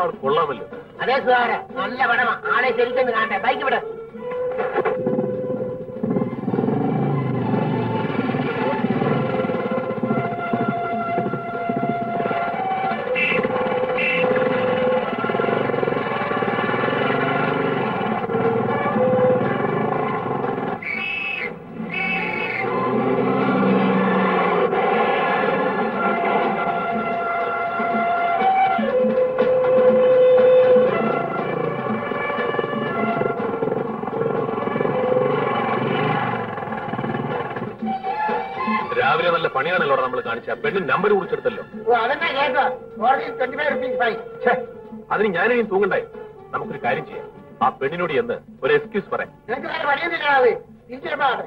ആൾ കൊള്ളാമല്ലോ അതേ സുധാര നല്ല പടമാ ആളെ ശരിക്കൊന്ന് കാണട്ടെ ബൈക്ക് വിട് രാവിലെ നല്ല പണിയാണല്ലോ നമ്മൾ കാണിച്ച പെണ്ണിന് നമ്പർ കുറിച്ചെടുത്തല്ലോ ഓ അതെന്നാ കേട്ടോ കോടതി ട്വന്റി ഫൈവ് റുപ്പീസ് ഫൈൻ ഛേ, അതിന് ഞാനിനി തൂങ്ങണ്ടായി നമുക്കൊരു കാര്യം ചെയ്യാം ആ പെണ്ണിനോട് എന്ന് ഒരു എക്സ്ക്യൂസ് പറയാം നിനക്ക് വേറെ പണിയൊന്നുമില്ല അത് തിരിച്ചെടുപ്പാട്ടെ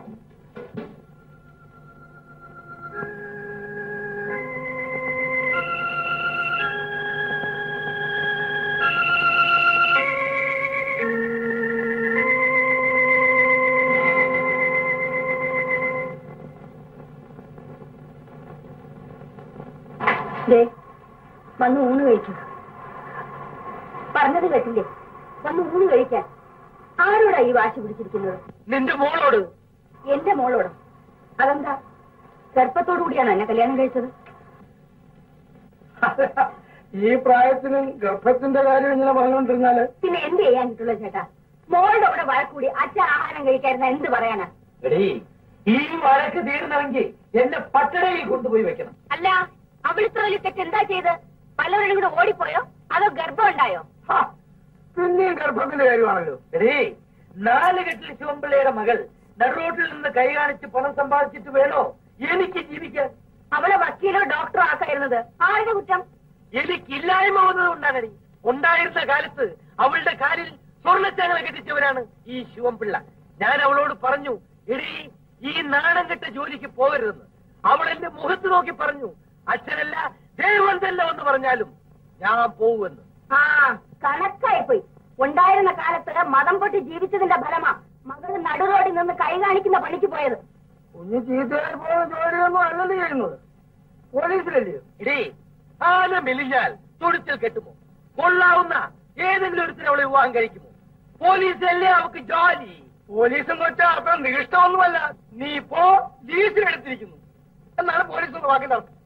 ദേ വന്ന് ഊണ് കഴിക്കൂ പറഞ്ഞത് കേട്ടില്ലേ വന്ന് ഊണ് കഴിക്കാൻ ആരോടാ ഈ വാശി പിടിച്ചിരിക്കുന്നത് നിന്റെ മോളോട് എന്റെ മോളോട് അതെന്താ ഗർഭത്തോടു കൂടിയാണ് എന്നെ കല്യാണം കഴിച്ചത് ഈ പ്രായത്തിലും ഗർഭത്തിന്റെ കാര്യം ഇങ്ങനെ പറഞ്ഞുകൊണ്ടിരുന്നാല് പിന്നെ എന്ത് ചെയ്യാൻ കിട്ടുള്ള ചേട്ടാ മോളുടെ കൂടെ വഴക്കൂടി അച്ഛൻ ആഹാരം കഴിക്കായിരുന്ന എന്ത് പറയാനാ എടീ ഈ വഴക്ക് തീർന്നെങ്കിൽ എന്നെ പട്ടണയിൽ കൊണ്ടുപോയി വെക്കണം അല്ല അവളിത്ര വലിയ തെറ്റ് എന്താ ചെയ്ത് പലവരും കൂടെ ഓടിപ്പോയോ അതോ ഗർഭം ഉണ്ടായോ ഹാ, പിന്നെയും ഗർഭത്തിന്റെ കാര്യമാണല്ലോ എടീ നാല് കെട്ടിൽ ശിവമ്പിള്ളയുടെ മകൾ നടുറോട്ടിൽ നിന്ന് കൈ കാണിച്ച് പണം സമ്പാദിച്ചിട്ട് വേണോ എനിക്ക് ജീവിക്കാൻ അവളെ വക്കീലോ ഡോക്ടറോ ആക്കായിരുന്നത് ആരുടെ കുറ്റം എനിക്കില്ലായ്മ വന്നത് കൊണ്ടാണടി ഉണ്ടായിരുന്ന കാലത്ത് അവളുടെ കാലിൽ സ്വർണ്ണച്ചാങ്ങളെ കെട്ടിച്ചവരാണ് ഈ ശിവംപിള്ള ഞാൻ അവളോട് പറഞ്ഞു എടീ ഈ നാണം കെട്ട ജോലിക്ക് പോകരുതെന്ന് അവൾ എന്റെ മുഖത്ത് നോക്കി പറഞ്ഞു അച്ഛനല്ല ദൈവം തന്നെ എന്ന് പറഞ്ഞാലും ഞാൻ പോവുമെന്ന് ആ കണക്കായി പോയി ഉണ്ടായിരുന്ന കാലത്ത് മതം പൊട്ടി ജീവിച്ചതിന്റെ ഫലമാ മകള് നടുറോഡിൽ നിന്ന് കൈ കാണിക്കുന്ന പണിക്ക് പോയത് കുഞ്ഞു ചീത്തയായി പോകുന്ന ജോലിയൊന്നും അല്ലല്ലോ ചെയ്യുന്നത് പോലീസിലല്ലയോ ഇടേ ആന മെലിഞ്ഞാൽ തൊടുത്തിൽ കെട്ടുമോ കൊള്ളാവുന്ന ഏതെങ്കിലും ഒരുത്തിന് അവളെ വിവാഹം കഴിക്കുമോ പോലീസല്ലേ അവക്ക് ജോലി പോലീസ് എന്ന് വെച്ചാൽ അത്ര നിഷ്ഠമൊന്നുമല്ല നീ ഇപ്പോ ലീസിലെടുത്തിരിക്കുന്നു എന്നാണ് പോലീസ് ഒന്ന് വാക്കിന്റെ അർത്ഥം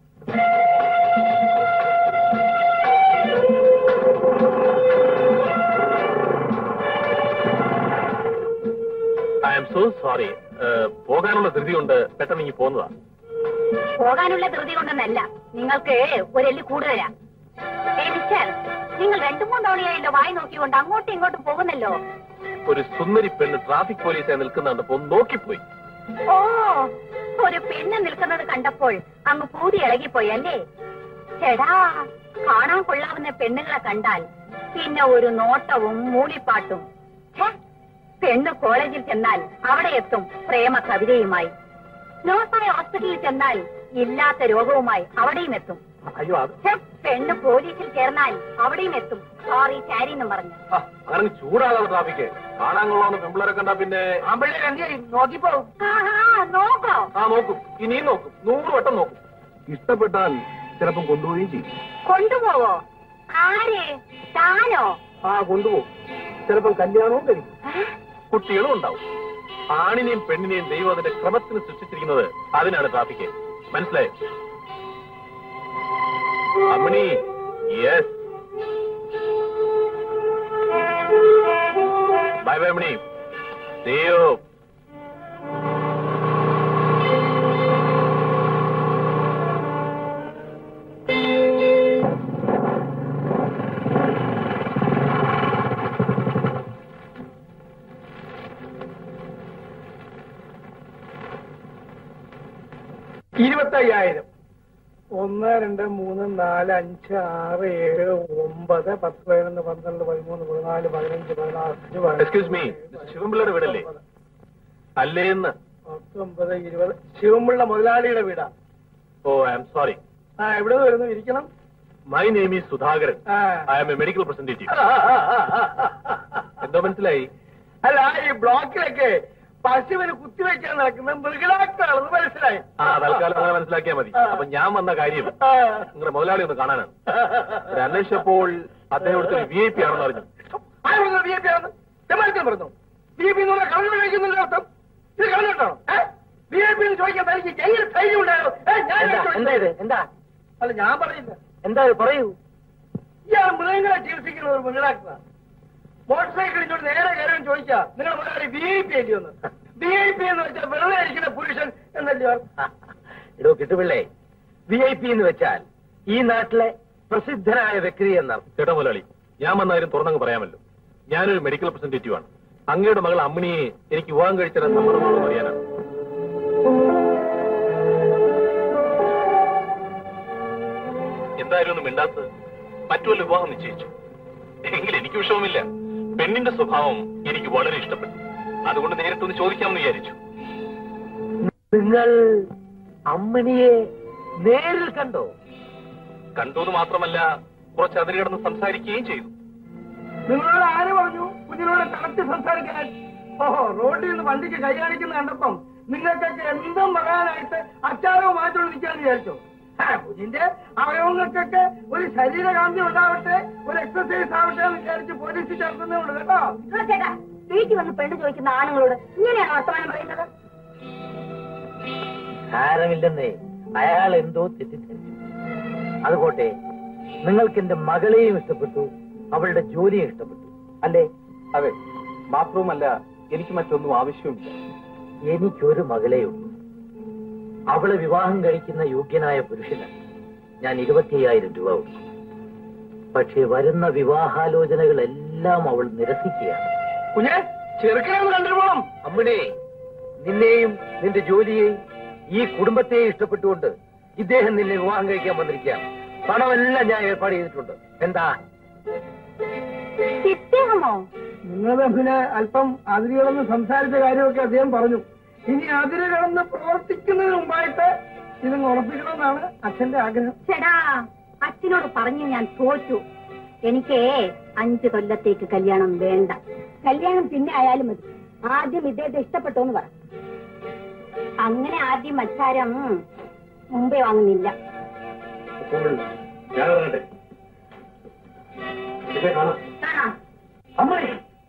ഐ എം സോ സോറി പോകാനുള്ള ധൃതി കൊണ്ട് പെട്ടെന്ന് ഇങ്ങി പോന്നതാ പോകാനുള്ള ധൃതി കൊണ്ടൊന്നല്ല നിങ്ങൾക്ക് ഒരെല്ല് കൂടുതലാ ഏ മിസ്റ്റർ നിങ്ങൾ രണ്ടു മൂന്ന് തവണയായല്ലോ വായി നോക്കിക്കൊണ്ട് അങ്ങോട്ടും ഇങ്ങോട്ടും പോകുന്നല്ലോ ഒരു സുന്ദരി പെണ്ണ് ട്രാഫിക് പോലീസായി നിൽക്കുന്നുണ്ടപ്പോ ഒന്ന് നോക്കിപ്പോയി ഓ ഒരു പെണ്ണ് നിൽക്കുന്നത് കണ്ടപ്പോൾ അങ്ങ് പൂതി ഇളകിപ്പോയി അല്ലേ ചേടാ കാണാൻ കൊള്ളാവുന്ന പെണ്ണുങ്ങളെ കണ്ടാൽ പിന്നെ ഒരു നോട്ടവും മൂളിപ്പാട്ടും ഛെ, പെണ്ണ് കോളേജിൽ ചെന്നാൽ അവിടെ എത്തും പ്രേമ കവിതയുമായി നോസായ ഹോസ്പിറ്റലിൽ ചെന്നാൽ ഇല്ലാത്ത രോഗവുമായി അവിടെയും എത്തും അയ്യോ അത് ഛെ, പെണ്ണ് പോലീസിൽ ചേർന്നാൽ അവിടെയും എത്തും സോറി ചാരി എന്നും പറഞ്ഞു ആ, അങ്ങനെ ചൂടാകാതെ ട്രാഫിക്ക് കാണാൻ കൊള്ളാവുന്ന പെമ്പിളരെ കണ്ടാ പിന്നെ ആമ്പിള്ളേർ എന്ത് ചെയ്യും നോക്കിപ്പോവും ആഹാ നോക്കോ ആ നോക്കും ഇനിയും നോക്കും നൂറ് വട്ടം നോക്കും ഇഷ്ടപ്പെട്ടാൽ ചിലപ്പം കൊണ്ടുപോവുകയും ചെയ്യും കൊണ്ടുപോവോ ആര് താനോ ആ കൊണ്ടുപോകും ചിലപ്പം കല്യാണവും കഴിക്കും ഏ? കുട്ടികളും ഉണ്ടാവും ആണിനെയും പെണ്ണിനെയും ദൈവം അതിന്റെ ക്രമത്തിന് സൃഷ്ടിച്ചിരിക്കുന്നത് അതിനാണ് ട്രാഫിക്ക് മനസ്സിലായോ അമ്മണി യെസ് ബൈ ബൈ അമ്മണി See you. ഇരുപത്തയ്യായിരം ഒന്ന് രണ്ട് മൂന്ന് നാല് അഞ്ച് ആറ് ഏഴ് ഒമ്പത് പത്ത് പതിനൊന്ന് പന്ത്രണ്ട് പതിമൂന്ന് പതിനാല് പതിനഞ്ച് പതിനാറ് പതിനേഴ്, എക്സ്ക്യൂസ് മീ ശിവൻപിള്ളയുടെ വീടല്ലേ അല്ലേന്ന് പത്തൊമ്പത് ഇരുപത് ശിവമുള്ള മുതലാളിയുടെ വീടാ ഓ ഐ എം സോറി ആ എവിടെ നിന്ന് വരുന്നു ഇരിക്കണം my name is Sudhakaran ah. I am a medical representative എന്തോ മനസ്സിലായി അല്ല ഈ ബ്ലോക്കിലൊക്കെ പശുവിന് കുത്തിവെക്കാൻ നടക്കുന്ന മൃഗഡാക്ടറാണെന്ന് മനസ്സിലായി ആ തൽക്കാലം അങ്ങനെ മനസ്സിലാക്കിയാൽ മതി അപ്പൊ ഞാൻ വന്ന കാര്യം ആ. നിങ്ങളുടെ മുതലാളി ഒന്ന് കാണാനാണ് ഒരു അന്വേഷിച്ചപ്പോൾ അദ്ദേഹം ഇവിടുത്തെ വി ഐ പി ആണെന്ന് അറിഞ്ഞു ആര് പറഞ്ഞു ബി ജെ പി ആണെന്ന് തെമാരിക്കാൻ പറഞ്ഞു ബി ജെ പി എന്ന് പറഞ്ഞാൽ കളഞ്ഞു കഴിക്കുന്നില്ല അർത്ഥം ഇത് കളഞ്ഞിട്ടാണോ ബി ജെ പി എന്ന് ചോദിക്കാൻ തനിക്ക് എങ്ങനെ ധൈര്യം ഉണ്ടായോ ഏ, ഞാൻ എന്താ ഇത് എന്താ അല്ല ഞാൻ പറയില്ല എന്താ ഇത് പറയൂ ഇയാൾ മൃഗങ്ങളെ ചികിത്സിക്കുന്ന ഒരു മൃഗാക്കുക മോട്ടോർ സൈക്കിൾ ഇങ്ങോട്ട് നേരെ കയറാൻ ചോദിച്ചാ നിങ്ങൾ മുതലാളി വി ഐ പി അല്ലയോന്ന് വി ഐ പി എന്ന് വെച്ചാൽ വെറുതെ ഇരിക്കുന്ന പുരുഷൻ എന്നല്ലേ അർത്ഥം? ഇടോ കിട്ടുപിള്ളേ വി ഐ പി എന്ന് വെച്ചാൽ ഈ നാട്ടിലെ പ്രസിദ്ധനായ വ്യക്തി എന്നർത്ഥം ചേട്ടാ മുതലാളി ഞാൻ വന്നാലും തുറന്നങ്ങ് പറയാമല്ലോ ഞാനൊരു മെഡിക്കൽ റെപ്രസെന്റേറ്റീവ് ആണ് അങ്ങയുടെ മകൾ അമ്മിനിയെ എനിക്ക് വിവാഹം കഴിച്ചാൽ സമ്മതമുണ്ടെന്ന് അറിയാനാണ് എന്തായാലും ഒന്നും മിണ്ടാത്തത് മറ്റു വല്ല വിവാഹം നിശ്ചയിച്ചു എങ്കിൽ എനിക്ക് വിഷമമില്ല പെണ്ണിന്റെ സ്വഭാവം എനിക്ക് വളരെ ഇഷ്ടപ്പെട്ടു അതുകൊണ്ട് നേരിട്ടൊന്ന് ചോദിക്കാമെന്ന് വിചാരിച്ചു നിങ്ങൾ അമ്മണിയെ നേരിൽ കണ്ടോ കണ്ടു മാത്രമല്ല കുറച്ച് അതിര് കിടന്ന് സംസാരിക്കുകയും ചെയ്തു നിങ്ങളോട് ആര് പറഞ്ഞു കുഞ്ഞിനോട് കണക്ട് സംസാരിക്കാൻ ഓഹോ റോഡിൽ നിന്ന് വണ്ടിക്ക് കൈ കാണിക്കുന്ന കണ്ടപ്പം നിങ്ങൾക്കൊക്കെ എന്തും പറയാനായിട്ട് അച്ചാരവും മാറ്റോട് നിൽക്കാന്ന് വിചാരിച്ചോ ആ, കുഞ്ഞിന്റെ അവയവങ്ങൾക്കൊക്കെ ഒരു ശരീരകാന്തി ഉണ്ടാവട്ടെ ഒരു എക്സസൈസ് ആവട്ടെ എന്ന് വിചാരിച്ച് പോലീസിൽ ചേർക്കുന്നേ ഉള്ളൂ കേട്ടോ ആ, ചേട്ടാ വീട്ടിൽ വന്ന് പെണ്ണ് ചോദിക്കുന്ന ആണുങ്ങളോട് ഇങ്ങനെയാണ് വർത്തമാനം പറയുന്നത് സാരമില്ലെന്നേ അയാൾ എന്തോ തെറ്റിദ്ധരിച്ചു അതുപോട്ടെ നിങ്ങൾക്ക് എന്റെ മകളെയും ഇഷ്ടപ്പെട്ടു അവളുടെ ജോലിയും ഇഷ്ടപ്പെട്ടു അല്ലേ അതെ മാത്രവുമല്ല എനിക്ക് മറ്റൊന്നും ആവശ്യവുമില്ല എനിക്കൊരു മകളേ ഉള്ളൂ അവളെ വിവാഹം കഴിക്കുന്ന യോഗ്യനായ പുരുഷന് ഞാൻ ഇരുപത്തിയ്യായിരം രൂപ കൊടുക്കും പക്ഷേ വരുന്ന വിവാഹാലോചനകളെല്ലാം അവൾ നിരസിക്കുകയാണ് കുഞ്ഞെ ചെറുക്കനെ ഒന്ന് കണ്ടിട്ട് പോണം അമ്മനെ നിന്നെയും നിന്റെ ജോലിയെയും ഈ കുടുംബത്തെയും ഇഷ്ടപ്പെട്ടുകൊണ്ട് ഇദ്ദേഹം നിന്നെ വിവാഹം കഴിക്കാൻ വന്നിരിക്കുകയാണ് പണമെല്ലാം ഞാൻ ഏർപ്പാട് ചെയ്തിട്ടുണ്ട് എന്താ ഇദ്ദേഹമോ നിങ്ങൾ പിന്നെ അല്പം അതിര് കിടന്ന് സംസാരിച്ച കാര്യമൊക്കെ അദ്ദേഹം പറഞ്ഞു ഇനി അതിര് കിടന്ന് പ്രവർത്തിക്കുന്നതിന് മുമ്പായിട്ട് ഇതങ്ങ് ഉറപ്പിക്കണമെന്നാണ് അച്ഛന്റെ ആഗ്രഹം ചേടാ അച്ഛനോട് പറഞ്ഞു ഞാൻ തോറ്റു എനിക്ക് അഞ്ചു കൊല്ലത്തേക്ക് കല്യാണം വേണ്ട കല്യാണം പിന്നെ ആയാലും മതി ആദ്യം ഇദ്ദേഹത്തെ ഇഷ്ടപ്പെട്ടു എന്ന് പറ അങ്ങനെ ആദ്യം മച്ചാരം മുമ്പേ വാങ്ങുന്നില്ല അപ്പോൾ ഞാൻ ഇറങ്ങട്ടെ പിന്നെ കാണാം കാണാം അമ്മേ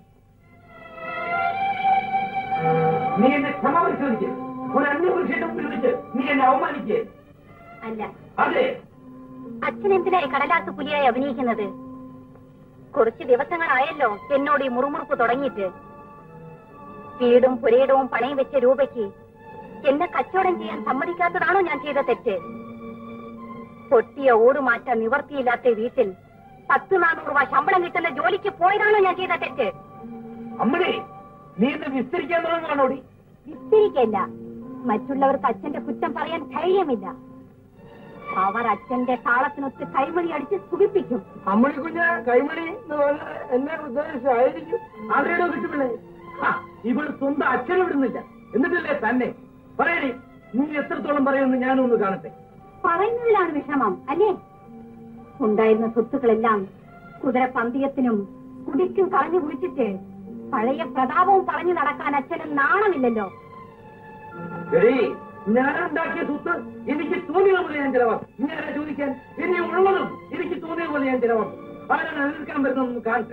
നീ എന്നെ ക്ഷമ പരിശോധിക്ക് ഒരു അന്യപുരുഷന്റെ മുമ്പിൽ വെച്ച് നീ എന്നെ അവമാനിക്കേ അല്ല അതെ അച്ഛൻ എന്തിനായി കടലാസ് പുലിയായി അഭിനയിക്കുന്നത് കുറച്ച് ദിവസങ്ങളായല്ലോ എന്നോട് ഈ മുറുമുറുപ്പ് തുടങ്ങിയിട്ട് വീടും പുരയിടവും പണയം വെച്ച രൂപയ്ക്ക് എന്നെ കച്ചവടം ചെയ്യാൻ സമ്മതിക്കാത്തതാണോ ഞാൻ ചെയ്ത തെറ്റ് പൊട്ടിയ ഓടുമാറ്റാൻ നിവർത്തിയില്ലാത്ത വീട്ടിൽ പത്ത് നാനൂറ് രൂപ ശമ്പളം കിട്ടുന്ന ജോലിക്ക് പോയതാണോ ഞാൻ ചെയ്ത തെറ്റ് അമ്മനെ നീ എന്നെ വിസ്തരിക്കാൻ തുടങ്ങാണോടി വിസ്തരിക്കല്ല മറ്റുള്ളവർക്ക് അച്ഛന്റെ കുറ്റം പറയാൻ ധൈര്യമില്ല അവർ അച്ഛന്റെ താളത്തിനൊത്ത് കൈമണി അടിച്ച് സുഖിപ്പിക്കും അമ്മണി കുഞ്ഞ് കൈമണി എന്ന് പറഞ്ഞാൽ എന്നെ ഉദ്ദേശിച്ചായിരിക്കും ആരുടെയോ കിട്ടുമില്ലേ ഇവൾ സ്വന്തം അച്ഛനെ വിടുന്നില്ല എന്നിട്ടല്ലേ തന്നെ പറയണേ നീ എത്രത്തോളം പറയുമെന്ന് ഞാനൊന്ന് കാണട്ടെ പറയുന്നതിലാണ് വിഷമം അല്ലേ ഉണ്ടായിരുന്ന സ്വത്തുക്കളെല്ലാം കുതിര പന്തയത്തിനും കുടിക്കും കളഞ്ഞു കുടിച്ചിട്ട് പഴയ പ്രതാപവും പറഞ്ഞു നടക്കാൻ അച്ഛന് നാണമില്ലല്ലോ എടീ ഞാൻ ഉണ്ടാക്കിയ സ്വത്ത് എനിക്ക് തോന്നിയ പോലെ ഞാൻ ചിലവാക്കും ഞാൻ ചോദിക്കാൻ ഇനി ഉള്ളതും എനിക്ക് തോന്നിയ പോലെ ഞാൻ ചിലവാക്കും ആരാണ് എതിർക്കാൻ വരുന്നതെന്ന് കാണട്ടെ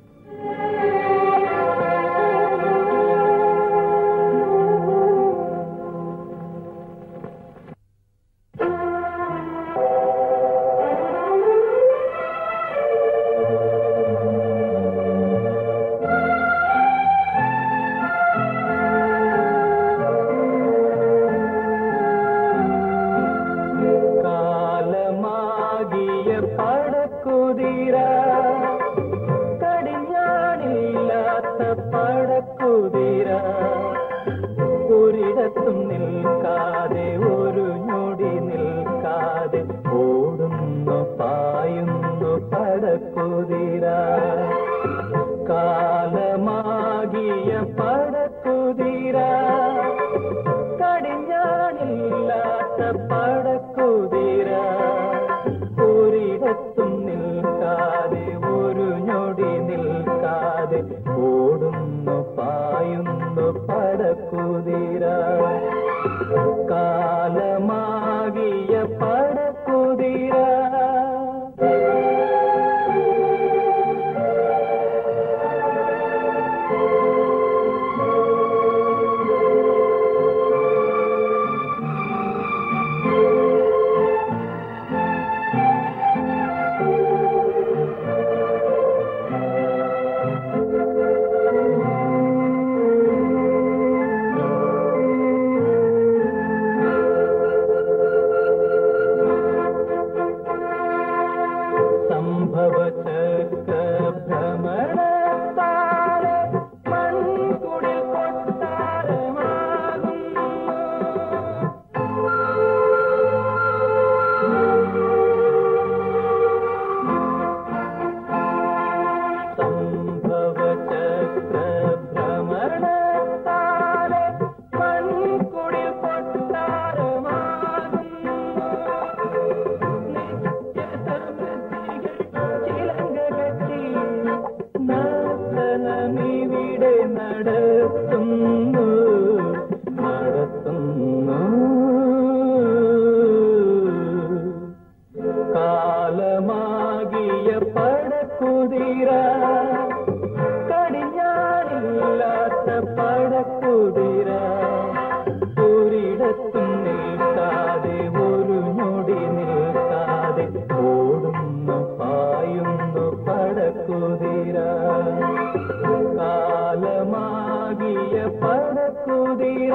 കാലമാകിയ പടക്കുതിര കടിഞ്ഞാണില്ലാത്ത പടക്കുതിര ഒരിടത്തും നിൽക്കാതെ ഒരു ഞൊടി നിൽക്കാതെ ഓടുന്നു പായുന്നു പടക്കുതിര കാലമാകിയ പടക്കുതിര കടിഞ്ഞാണില്ലാത്ത പടക്കുതിര ഒരിടത്തും നിൽക്കാതെ ഒരു ഞൊടി നിൽക്കാതെ ഓടുന്നു പായുന്നു പടക്കുതിര കാലമാകിയ പടക്കുതിര ഒരിടത്തും നിൽക്കാതെ ഒരു ഞൊടി നിൽക്കാതെ ഓടുന്നു പായുന്നു പടക്കുതിര കാലമാകിയ പടക്കുതിര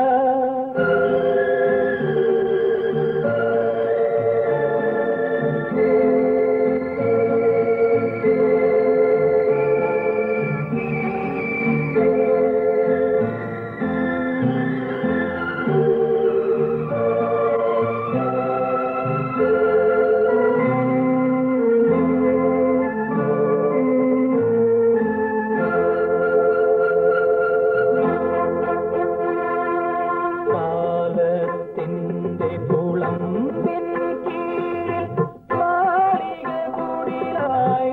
പാലത്തിന്റെ കുളമ്പിൻ കീഴിൽ മാളിക കുടിലായി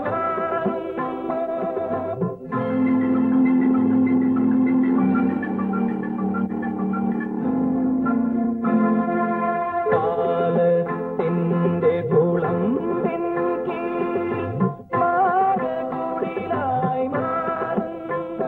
പാലത്തിന്റെ കുളമ്പിൻ കീഴിൽ മാളിക കുടിലായി മാറുന്നു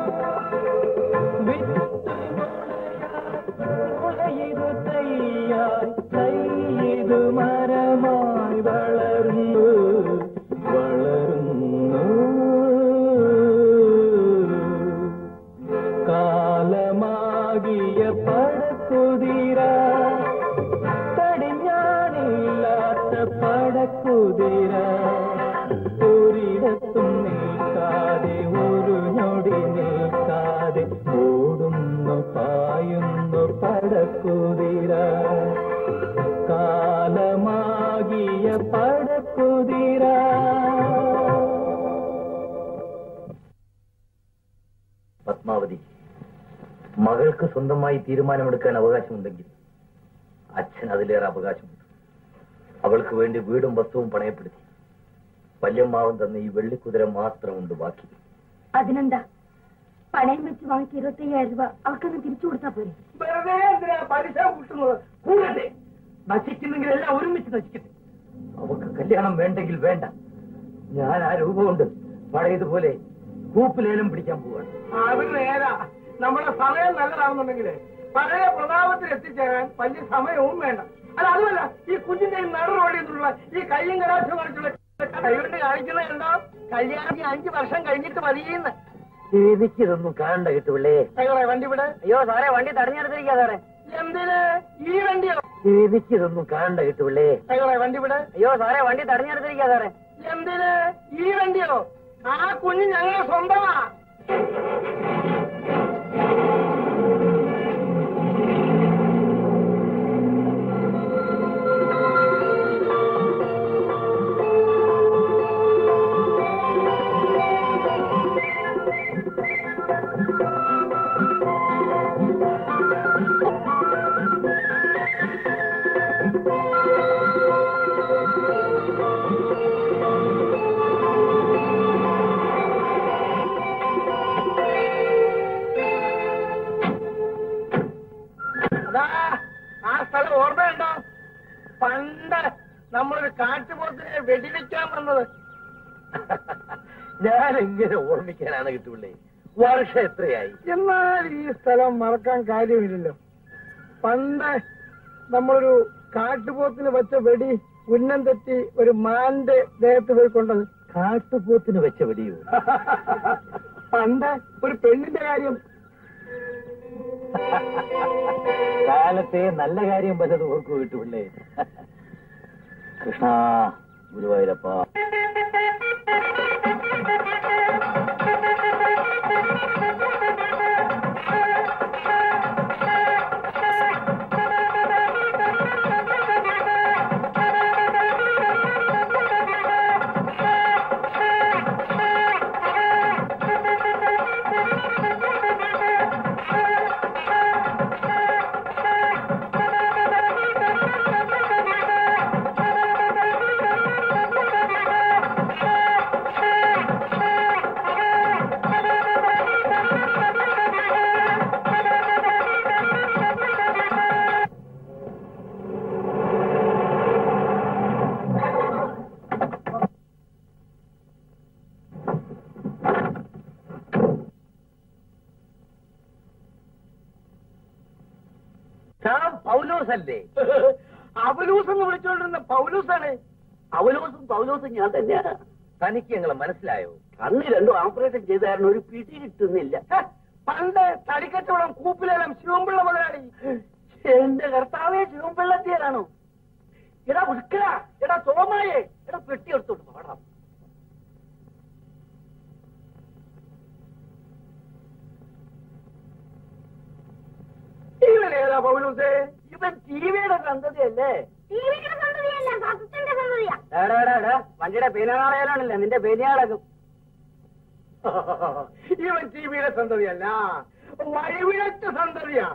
മുളയിതു തയ്യായി തയ്യതു മരമായി വളർന്നു വളർന്നു കാലമാകിയ പടക്കുതിര തടിഞ്ഞാണില്ലാത്ത പടക്കുതിര ഒരിടത്തും നിൽക്കാതെ ഒരു ഞൊടി നിൽക്കാതെ ഓടുന്നു പായുന്നു പടക്കുതിര കാലമാകിയ പടക്കുതിര പത്മാവതി മകൾക്ക് സ്വന്തമായി തീരുമാനമെടുക്കാൻ അവകാശമുണ്ടെങ്കിൽ അച്ഛൻ അതിലേറെ അവകാശമുണ്ട് അവൾക്ക് വേണ്ടി വീടും വസ്തുവും പണയപ്പെടുത്തി വല്യമ്മാവൻ തന്ന ഈ വെള്ളിക്കുതിര മാത്രമുണ്ട് ബാക്കി അതിനെന്താ പണയം വെച്ച് വാങ്ങിച്ച ഇരുപത്തയ്യായിരം രൂപ അവൾക്കൊന്ന് തിരിച്ചു കൊടുത്താ പോരെ വെറുതെ എന്തിനാ പലിശ കൂട്ടുന്നത് കൂടണ്ടേ നശിക്കുന്നെങ്കിൽ എല്ലാം ഒരുമിച്ച് നശിക്കട്ടെ അവക്ക് കല്യാണം വേണ്ടെങ്കിൽ വേണ്ട ഞാൻ ആ രൂപ കൊണ്ട് പഴയതുപോലെ കൂപ്പിലേലം പിടിക്കാൻ പോവാണ് അത് നേരാ നമ്മുടെ സമയം നല്ലതാണെന്നുണ്ടെങ്കിൽ പഴയ പ്രതാപത്തിൽ എത്തിച്ചേരാൻ വലിയ സമയവും വേണ്ട അല്ല അതുമല്ല ഈ കുഞ്ഞിന്റെ ഈ നടുറോഡിൽ നിന്നുള്ള ഈ കയ്യും കലാശം കാണിച്ചുള്ള കൈകൊണ്ട് കാണിക്കുന്നത് എന്താ കല്യാണം അഞ്ചു വർഷം കഴിഞ്ഞിട്ട് മതിയെന്ന് എനിക്കിതൊന്നും കാണണ്ട കിട്ടുള്ളേ അയ്യോടെ വണ്ടി വിടെ അയ്യോ സാറേ വണ്ടി തടഞ്ഞെടുത്തിരിക്കാ സാറേ എന്തിന് ഈ വണ്ടിയോ എനിക്കിതൊന്നും കാണണ്ട കിട്ടുള്ളേ അയ്യോടെ വണ്ടി വിടെ അയ്യോ സാറേ വണ്ടി തടഞ്ഞെടുത്തിരിക്കാ സാറേ എന്തിന് ഈ വണ്ടിയോ ആ കുഞ്ഞ് ഞങ്ങളുടെ സ്വന്തമാ അതാ ആ സ്ഥലം ഓർമ്മയുണ്ടോ പണ്ട് നമ്മളൊരു കാട്ടുപോത്തിനെ വെടിവെക്കാൻ വന്നത് ഞാൻ എങ്ങനെ ഓർമ്മിക്കാനാണ് കിട്ടുള്ളേ വർഷം എത്രയായി എന്നാൽ ഈ സ്ഥലം മറക്കാൻ കാര്യമില്ലല്ലോ പണ്ട് നമ്മളൊരു കാട്ടുപോത്തിന് വെച്ച വെടി ഉന്നം തെറ്റി ഒരു മാന്റെ ദേഹത്ത് പോയി കൊണ്ടത് കാട്ടുപോത്തിന് വെച്ച വെടിയോ പണ്ട് ഒരു പെണ്ണിന്റെ കാര്യം കാലത്തെ നല്ല കാര്യം പലത് ഓർക്കു കിട്ടുള്ളേ കൃഷ്ണ ഗുരുവായൂരപ്പ ആ ഞാൻ പൗലോസ് അല്ലേ അവലൂസ് എന്ന് വിളിച്ചോണ്ടിരുന്ന പൗലൂസാണ് അവലോസും പൗലോസും ഞാൻ തന്നെയാണ് തനിക്ക് ഞങ്ങളെ മനസ്സിലായോ കണ്ണ് രണ്ടും ഓപ്പറേഷൻ ചെയ്ത കാരണം ഒരു പിടി കിട്ടുന്നില്ല ഹ, പണ്ട് തടിക്കച്ചവടം കൂപ്പിലെല്ലാം ശിവമ്പിള്ള മുതലാളി എന്റെ കർത്താവെ ശിവമ്പിള്ളത്തിയാണോ എടാ ഉഷ്കല എടാ തോമായേ എടാ പെട്ടി എടുത്തോട്ട് പാടാം ഇവനേതാ പൗലൂസേ ഇവൻ ടിവിയുടെ സന്തതിയല്ലേ ടിവിയുടെ സന്തതിയല്ല സത്യത്തിന്റെ സന്തതിയാ എടാ, എടാ, എടാ, വണ്ടിയുടെ പേനാളയാണല്ലേ നിന്റെ പേനയാളകും ഇവൻ ടിവിയുടെ സന്തതിയല്ല വഴിവിഴച്ച സന്തതിയാ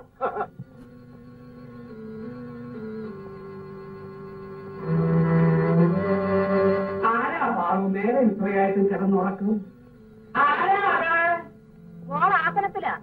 ആരാ പാവം നേരെ ഇത്രയായിട്ട് കിടന്നുറക്കും ആരാ അത്? മോൾ ആസനത്തിലാ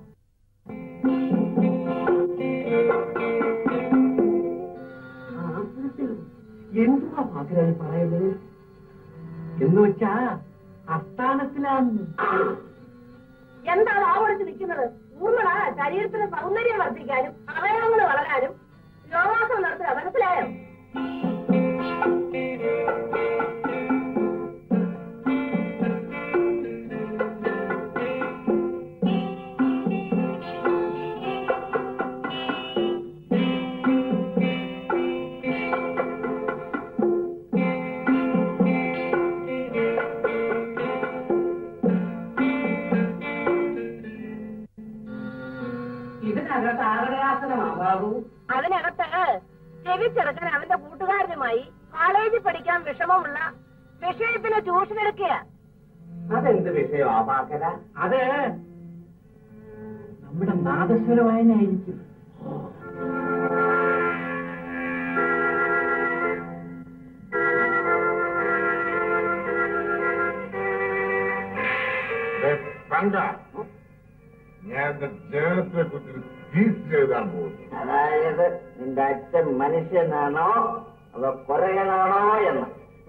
എന്തുവാ പാതിരായി പറയുന്നത് എന്ന് വെച്ചാ അസ്ഥാനത്തിലാന്ന് എന്താണ് ആവടിച്ച് നിൽക്കുന്നത് ഊർമിള ശരീരത്തിന് സൗന്ദര്യം വർദ്ധിക്കാനും അവയവങ്ങൾ വളരാനും യോഗാസനം നടത്തുക മനസ്സിലായോ ഇതിനകത്ത് ആരുടെ ആസനമാ ബാബു അതിനകത്ത് ചെവിച്ചെറുക്കൻ അവന്റെ കൂട്ടുകാരനുമായി കോളേജിൽ പഠിക്കാൻ വിഷമമുള്ള വിഷയത്തിന് ട്യൂഷൻ എടുക്കുക അതെന്ത് വിഷയമാ പാക്കര അത് നമ്മുടെ നാദസ്വര വായനയായിരിക്കും കണ്ട ഞാൻ എന്റെ ജനത്തെ കുറിച്ച് തീസ് എഴുതാൻ പോകുന്നു അതായത് നിന്റെ അച്ഛൻ മനുഷ്യനാണോ അതോ കൊറയനാണോ എന്ന്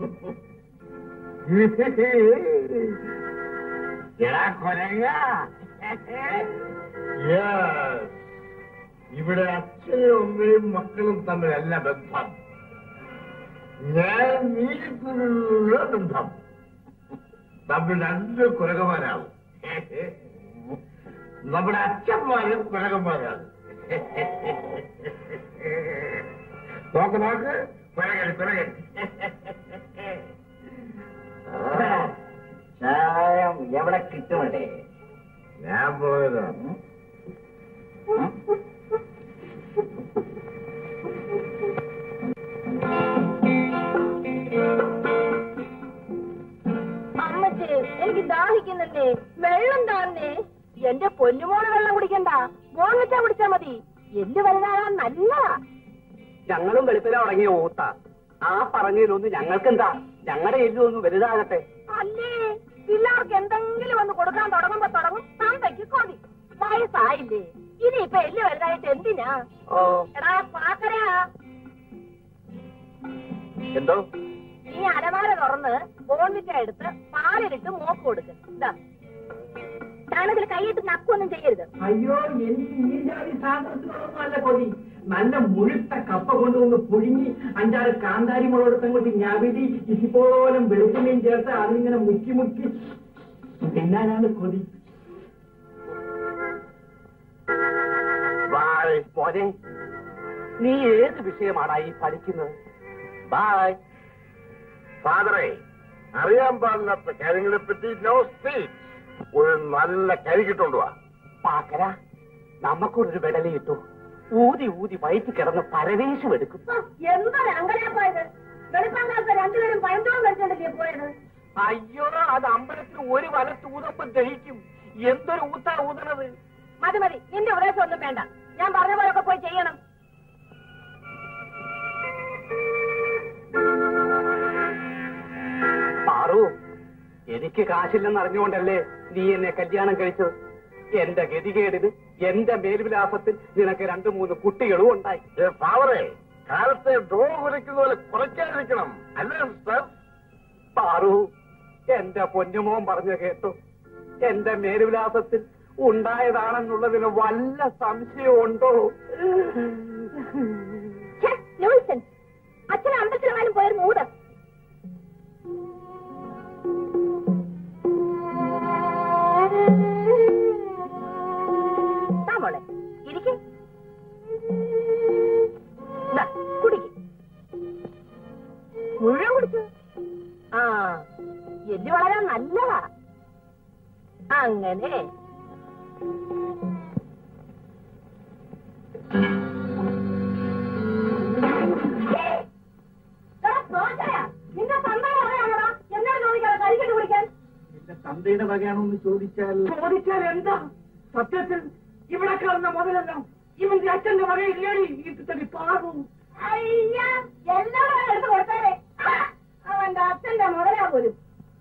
എടാ കൊരങ്ങ Yes. ഇവിടെ അച്ഛനും അമ്മയും മക്കളും തമ്മിലല്ല ബന്ധം ഞാൻ നീക്കുള്ള ബന്ധം നമ്മൾ രണ്ട് കുരകന്മാരാവും നമ്മുടെ അച്ഛന്മാരും കുരകന്മാരാണ് നോക്ക് നോക്ക് കുരകൻ കുരകൻ ചായം എവിടെ കിട്ടുമട്ടെ ഞാൻ പോയതാണ് അമ്മച്ചേ എനിക്ക് ദാഹിക്കുന്നുണ്ടേ വെള്ളം താന്നേ എന്റെ പൊന്നുമോള് വെള്ളം കുടിക്കണ്ട മോളിച്ചാ കുടിച്ചാ മതി എല്ല് വലുതാകാൻ നല്ലതാ ഞങ്ങളും വെളുപ്പില തുടങ്ങിയ ഊത്ത ആ പറഞ്ഞതിലൊന്ന് ഞങ്ങൾക്കെന്താ ഞങ്ങളുടെ എല്ലൊന്ന് വലുതാകട്ടെ അല്ലേ പിള്ളേർക്ക് എന്തെങ്കിലും ഒന്ന് കൊടുക്കാൻ തുടങ്ങുമ്പോ തുടങ്ങും തന്തയ്ക്ക് കൊതി വയസ്സായില്ലേ ഇനിയിപ്പൊ എല്ല് വലുതായിട്ട് എന്തിനാ ഓ എടാ പാക്കരാ എന്തോ നീ അലമാര തുറന്ന് ബോൺവിറ്റ എടുത്ത് പാലിലിട്ട് മോക്ക് കൊടുക്ക് ഇതാ ഞാനതിൽ കൈയിട്ട് നക്കൊന്നും ചെയ്യരുത് അയ്യോ എനിക്ക് ഈ ജാതി സാധനത്തിനൊന്നും അല്ല കൊതി നല്ല മുഴുത്ത കപ്പ കൊണ്ടുവന്ന് പുഴുങ്ങി അഞ്ചാറ് കാന്താരി മുളകെടുത്ത് അങ്ങോട്ട് ഞവിടി ഇതുപോലും വെളുത്തുള്ളിയും ചേർത്ത് അതിങ്ങനെ മുക്കി മുക്കി തിന്നാനാണ് കൊതി ബായ് മോനെ നീ ഏത് വിഷയമാടാ ഈ പഠിക്കുന്നത് ബായ് ഫാദറെ അറിയാൻ പാടില്ലാത്ത കാര്യങ്ങളെ പറ്റി നോ സ്പീച്ച് ഒരു നല്ല കരി കിട്ടുകൊണ്ടുവാ പാക്കര നമുക്കൊരു വിടലി കിട്ടു ഊതി ഊതി വയറ്റി കിടന്ന് പരവേശം എടുക്കും എന്താണ് അങ്ങനെ പോയത് വെളുപ്പാൻ കാലത്ത് രണ്ടുപേരും പഴന്തോളം കഴിച്ചോണ്ടല്ലേ പോയത് അയ്യോ അത് അമ്പലത്തിൽ ഒരു വലത്ത് ഊതപ്പം ദഹിക്കും എന്തൊരു ഊത്താ ഊതണത് മതി മതി നിന്റെ ഉപദേശം ഒന്നും വേണ്ട ഞാൻ പറഞ്ഞ പോലൊക്കെ പോയി ചെയ്യണം പാറു എനിക്ക് കാശില്ലെന്ന് അറിഞ്ഞുകൊണ്ടല്ലേ നീ എന്നെ കല്യാണം കഴിച്ചത് എന്റെ ഗതികേടിന് എന്റെ മേൽവിലാസത്തിൽ നിനക്ക് രണ്ടു മൂന്ന് കുട്ടികളും ഉണ്ടായി ഏ, ഫാദറെ കാലത്തെ ഡോർ കുരയ്ക്കുന്ന പോലെ കുറയ്ക്കാതിരിക്കണം അല്ലേ മിസ്റ്റർ പാറു എന്റെ പൊന്നുമോൻ പറഞ്ഞു കേട്ടു എന്റെ മേൽവിലാസത്തിൽ ഉണ്ടായതാണെന്നുള്ളതിന് വല്ല സംശയമുണ്ടോ നല്ലതാ അങ്ങനെ നിന്റെ സന്താനം അറിയാമോടാ എന്നോട് ചോദിക്കാതെ കരിക്കട്ട് കുടിക്കാൻ എന്റെ തന്തയുടെ വകയാണോ എന്ന് ചോദിച്ചാൽ ചോദിച്ചാൽ എന്താ സത്യത്തിൽ ഇവിടെ കാണുന്ന മുതലെല്ലാം ഇവന്റെ അച്ഛന്റെ വകയില്ലേടി ഈ തടി പാകും അയ്യ എല്ലാം എടുത്ത് കൊടുത്തേരെ അവന്റെ അച്ഛന്റെ മുതലാ പോലും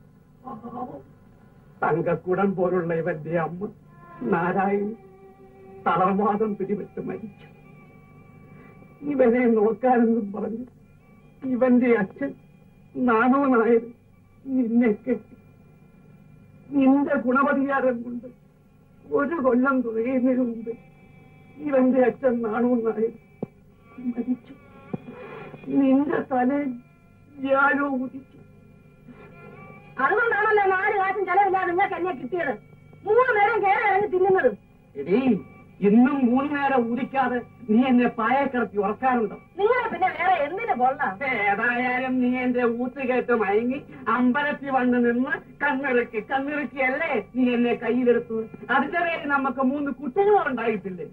തങ്കക്കുടം പോലുള്ള ഇവന്റെ അമ്മ നാരായണി തളർവാദം പിടിപെട്ട് മരിച്ചു ഇവനെ നോക്കാനെന്നും പറഞ്ഞു ഇവന്റെ അച്ഛൻ നാണവനായത് നിന്നെ കെട്ടി നിന്റെ ഗുണപരിഹാരം കൊണ്ട് ഒരു കൊല്ലം തുറയുന്നതിന് മുമ്പ് ഇവന്റെ അച്ഛൻ നാണവനായത് മരിച്ചു നിന്റെ തലയിൽ ഞാനോ ഉദിച്ചു അതുകൊണ്ടാണല്ലോ നാല് കാശും ചെലവില്ലാതെ നിങ്ങൾക്ക് എന്നെ കിട്ടിയത് മൂന്ന് നേരം കയറി ഇറങ്ങി തിന്നുന്നത് എടീ ഇന്നും മൂന്ന് നേരം ഉദിക്കാതെ നീ എന്നെ പായക്കിറക്കി ഉറക്കാറുണ്ടോ നിങ്ങളെ പിന്നെ വേറെ എന്തിനു കൊള്ളാം ഏതായാലും നീ എന്റെ ഊത്ത് കേട്ട് മയങ്ങി അമ്പലത്തിൽ വന്ന് നിന്ന് കണ്ണിറുക്കി കണ്ണിറുക്കിയല്ലേ നീ എന്നെ കയ്യിലെടുത്തു അതിന്റെ പേര് നമുക്ക് മൂന്ന് കുട്ടികളും ഉണ്ടായിട്ടില്ലേ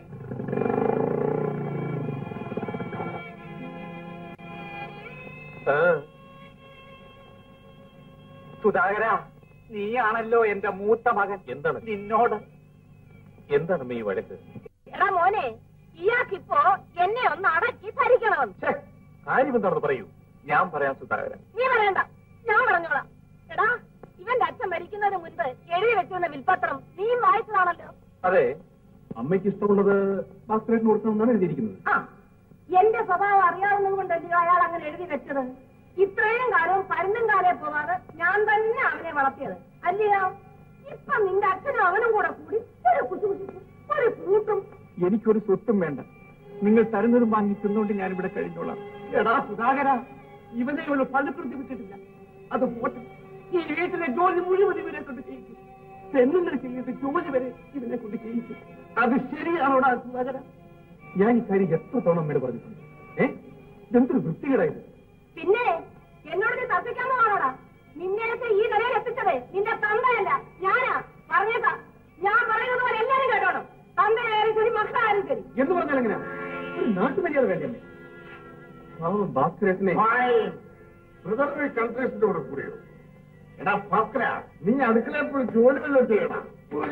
സുധാകര നീയാണല്ലോ എന്റെ മൂത്ത മകൻ എന്താണ് നിന്നോട് എന്താണ് അമ്മ ഈ വഴക്ക് എടാ മോനെ ഇയാൾക്കിപ്പോ എന്നെ ഒന്ന് അടക്കി ഭരിക്കണമെന്ന് ഛേ, കാര്യം എന്താണെന്ന് പറയൂ ഞാൻ പറയാം സുധാകരൻ നീ പറയണ്ട ഞാൻ പറഞ്ഞോളാം എടാ ഇവന്റെ അച്ഛൻ മരിക്കുന്നതിന് മുൻപ് എഴുതി വെച്ചിരുന്ന വിൽപത്രം നീയും വായിച്ചതാണല്ലോ അതെ അമ്മയ്ക്ക് ഇഷ്ടമുള്ളത് ഭാസ്കരേട്ടന് കൊടുക്കണമെന്നാണ് എഴുതിയിരിക്കുന്നത് ആ എന്റെ സ്വഭാവം അറിയാവുന്നത് കൊണ്ടല്ലോ അയാൾ അങ്ങനെ എഴുതി വെച്ചത് ഇത്രയും കാലവും പരുന്നും കാലേ പോവാതെ ഞാൻ തന്നെ അവനെ വളർത്തിയത് അല്ലയോ ഇപ്പൊ നിന്റെ അച്ഛനും അവനും കൂടെ കൂടി ഒരു കുശുകുശുക്കും ഒരു കൂട്ടും എനിക്കൊരു സ്വത്തും വേണ്ട നിങ്ങൾ തരുന്നതും വാങ്ങി തിന്നുകൊണ്ട് ഞാനിവിടെ കഴിഞ്ഞോളാം എടാ സുധാകര ഇവനെ ഇവള് പള്ളിക്കുറിച്ച് വിട്ടിട്ടില്ല അത് പോട്ടെ ഈ വീട്ടിലെ ജോലി മുഴുവൻ ഇവനെ കൊണ്ട് ചെയ്യിക്കും പെണ്ണുങ്ങൾ ചെയ്യുന്നത് ജോലി വരെ ഇവനെ കൊണ്ട് ചെയ്യിക്കും അത് ശരിയാണോടാ സുധാകര ഞാൻ ഈ കാര്യം എത്ര തവണ അമ്മയോട് പറഞ്ഞിട്ടുണ്ട് ഏ ഇതെന്തൊരു വൃത്തികേടായത് പിന്നെ എന്നോട് നീ തർക്കിക്കാമോ ആണോടാ നിന്നെയൊക്കെ ഈ നിലയിൽ എത്തിച്ചത് നിന്റെ തന്തയല്ല ഞാനാ പറഞ്ഞേക്കാം ഞാൻ പറയുന്നത് പോലെ എല്ലാരും കേട്ടോണം തന്തയായാലും ശരി മക്കളായാലും ശരി എന്ന് പറഞ്ഞാൽ എങ്ങനെയാ ഒരു നാട്ടുമര്യാദ വേണ്ടേ പാവം ഭാസ്കരേട്ടനെ ബ്രദറിന് കൺട്രീസിന്റെ കൂടെ കൂടിയോ എടാ ഭാസ്കര നീ അടുക്കളയിൽ പോയി ജോലി വല്ലതും ചെയ്യണം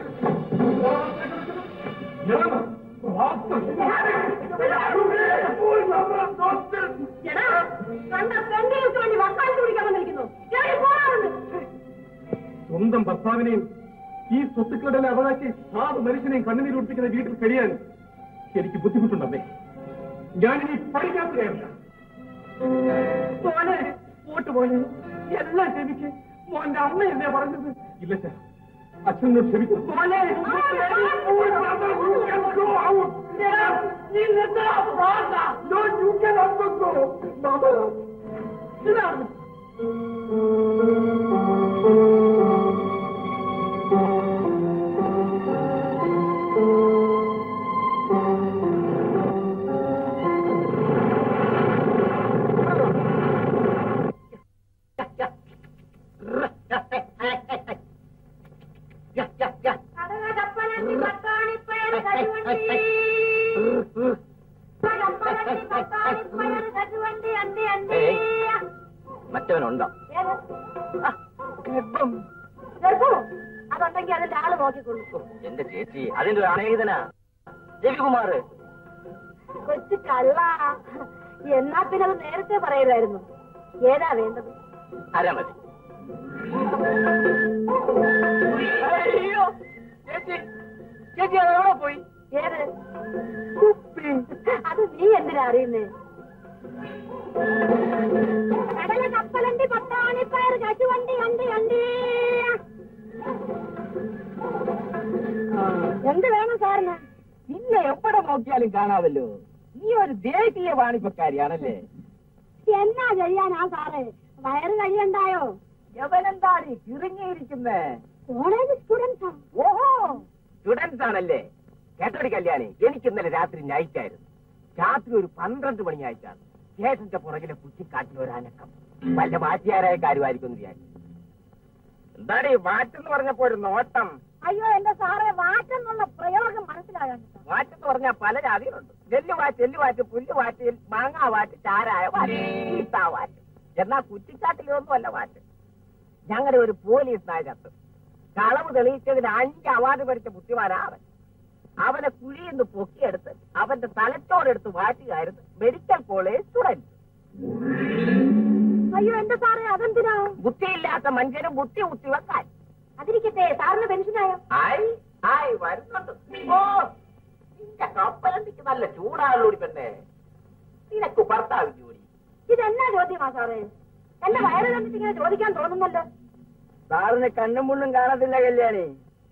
എടാ കണ്ട പെണ്ണുങ്ങൾക്ക് വേണ്ടി വക്കാലത്ത് കുടിക്കാൻ വന്നിരിക്കുന്നു എവിടെ പോകാമെന്ന് സ്വന്തം ഭർത്താവിനെയും ഈ സ്വത്തുക്കളുടെ അവകാശി സാധു മനുഷ്യനെയും കണ്ണുനീർ ഉടുപ്പിക്കുന്ന വീട്ടിൽ കഴിയാൻ എനിക്ക് ബുദ്ധിമുട്ടുണ്ടമ്മേ ഞാനിനി പഠിക്കാത്തതല്ല മോനെ പോട്ട് പോലെ എല്ലാം ക്ഷമിക്ക് മോന്റെ അമ്മയല്ലേ പറഞ്ഞത് ഇല്ല ചാ അച്ഛനോട് ക്ഷമിക്കും മോനെ നീ നിർത്തടാ, പോണ്ട. No, you cannot go. Mama. ഇതാണ് കടകടപ്പനണ്ടി പട്ടാണിപ്പയർ കരുവണ്ടി കടപ്പനണ്ടി പട്ടാണിപ്പയർ കരുവണ്ടി അണ്ടി അണ്ടി മറ്റവനുണ്ടോ ഏത്? ആ, ഗർഭം ഗർഭമോ അതുണ്ടെങ്കിൽ അതിന്റെ ആള് നോക്കിക്കൊള്ളു എന്റെ ചേച്ചി അതിന്റെ ഒരു അണേഹിതനാ രവികുമാർ കൊച്ചു കള്ള എന്നാ പിന്നെ അത് നേരത്തെ പറയുമായിരുന്നു ഏതാ വേണ്ടത് ആരാ മതി അയ്യോ ചേച്ചി ചേച്ചി അത് എവിടെ പോയി ഏത് കുപ്പി അത് നീ എന്തിനാ അറിയുന്നേ കടല കപ്പലണ്ടി പട്ടാണിപ്പയർ കശുവണ്ടി അണ്ടി അണ്ടി എന്ത് വേണം സാറിന് നിന്നെ എവിടെ നോക്കിയാലും കാണാമല്ലോ നീ ഒരു ദേശീയ വാണിപ്പക്കാരിയാണല്ലേ എന്നാ ചെയ്യാനാ സാറേ വയറ് കഴിയണ്ടായോ എവനെന്താണ് കിറങ്ങിയിരിക്കുന്നേ കോളേജ് സ്റ്റുഡൻസാ ഓഹോ സ്റ്റുഡൻസ് ആണല്ലേ കേട്ടോടി കല്യാണി എനിക്ക് ഇന്നലെ രാത്രി നൈറ്റായിരുന്നു രാത്രി ഒരു പന്ത്രണ്ട് മണിയായിട്ടാണ് സ്റ്റേഷന്റെ പുറകിലെ കുറ്റിക്കാട്ടിൽ ഒരു അനക്കം വല്ല മാറ്റിയാരായ കാര്യമായിരിക്കും എന്ന് വിചാരിച്ചു എന്താടി വാറ്റെന്ന് പറഞ്ഞപ്പോ ഒരു നോട്ടം അയ്യോ എന്റെ സാറേ വാറ്റെന്നുള്ള പ്രയോഗം മനസ്സിലാകാൻ വാറ്റെന്ന് പറഞ്ഞാൽ പല ജാതികളുണ്ട് നെല്ല് വാറ്റ് എല്ല് വാറ്റ് പുല്ല് വാറ്റ് മാങ്ങാ വാറ്റ് ചാരായ വാറ്റ് ചീത്താ വാറ്റ് എന്നാ കുറ്റിച്ചാട്ടിലൊന്നും അല്ല വാറ്റ് ഞങ്ങളുടെ ഒരു പോലീസ് നായകത്ത് കളവ് തെളിയിച്ചതിന് അഞ്ച് അവാർഡ് പഠിച്ച ബുദ്ധിമാനാ അവൻ അവനെ കുഴിയെന്ന് പൊക്കിയെടുത്ത് അവന്റെ തലച്ചോടെടുത്ത് മാറ്റുകയായിരുന്നു മെഡിക്കൽ കോളേജ് സ്റ്റുഡന്റ് അയ്യോ എന്റെ സാറേ അതെന്തിനാ ബുദ്ധിയില്ലാത്ത മനുഷ്യനും ബുദ്ധി കുത്തി വെക്കാൻ അതിരിക്കട്ടെ സാറിന് പെൻഷനായോ ആയി ആയി വരുന്നുണ്ട് ഓ നിന്റെ കപ്പലണ്ടിക്ക് നല്ല ചൂടാണല്ലോടി പെണ്ണെ നിനക്ക് ഭർത്താവ് ജോലി ഇതെന്നാ ചോദ്യമാ സാറേ എന്റെ വയറ് കണ്ടിട്ട് ഇങ്ങനെ ചോദിക്കാൻ തോന്നുന്നല്ലോ സാറിന് കണ്ണും മുള്ളും കാണത്തില്ല കല്യാണി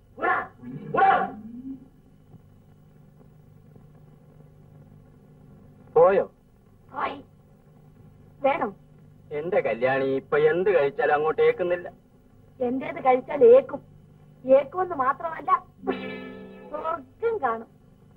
പോയോ പോയി. വേണം എന്റെ കല്യാണി ഇപ്പൊ എന്ത് കഴിച്ചാലും അങ്ങോട്ട് ഏക്കുന്നില്ല എന്റേത് കഴിച്ചാൽ ഏക്കും ഏക്കുമെന്ന് മാത്രമല്ല സ്വർഗം കാണും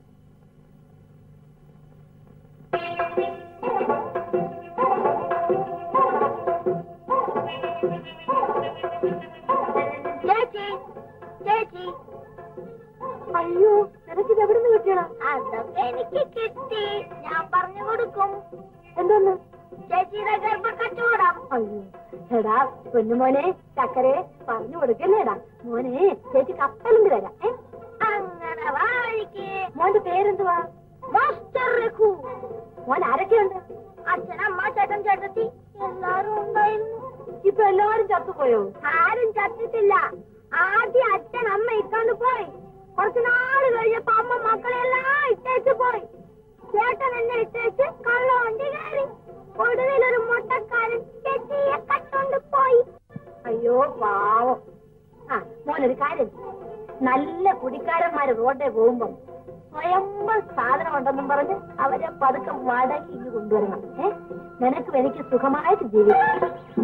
ചേച്ചി ചേച്ചി അയ്യോ നിനക്കിത് എവിടെ നിന്ന് കിട്ടിയടാ അതൊക്കെ എനിക്ക് കിട്ടി ഞാൻ പറഞ്ഞു കൊടുക്കും എന്തോന്ന് ചേച്ചിയുടെ ഗർഭക്കച്ചവടം അയ്യോ എടാ പൊന്നുമോനെ ചക്കരെ പറഞ്ഞു കൊടുക്കല്ലേടാ മോനെ ചേച്ചി കപ്പലിന്റെ തരാം ഏ? അങ്ങനെ വാഴിക്ക് മോന്റെ പേരെന്തുവാ മാസ്റ്റർ രഘു മോൻ ആരൊക്കെയുണ്ട് അച്ഛൻ അമ്മ ചേട്ടൻ ചേട്ടത്തി എല്ലാരും ഉണ്ടായിരുന്നു ഇപ്പൊ എല്ലാരും ചത്തുപോയോ ആരും ചത്തിട്ടില്ല ആദ്യം അച്ഛൻ അമ്മ ഇട്ടാണ്ട് പോയി കുറച്ചു നാള് കഴിഞ്ഞപ്പോ അമ്മ മക്കളെല്ലാം ഇട്ടേച്ച് പോയി ചേട്ടൻ എന്നെ ഇട്ടേച്ച് കള്ളവണ്ടി കയറി ഒടുവിൽ ഒരു മുട്ടക്കാരൻ ചേച്ചിയെ കട്ടോണ്ട് പോയി അയ്യോ പാവം ആ മോനൊരു കാര്യം ചെയ്യ്. നല്ല കുടിക്കാരന്മാര് റോഡേ പോകുമ്പം സ്വയംഭ സാധനം ഉണ്ടെന്നും പറഞ്ഞ് അവരെ പതുക്കെ വടക്കി ഇങ്ങ് കൊണ്ടുവരണം ഏ നിനക്കും എനിക്ക് സുഖമായിട്ട് ജീവിക്കാം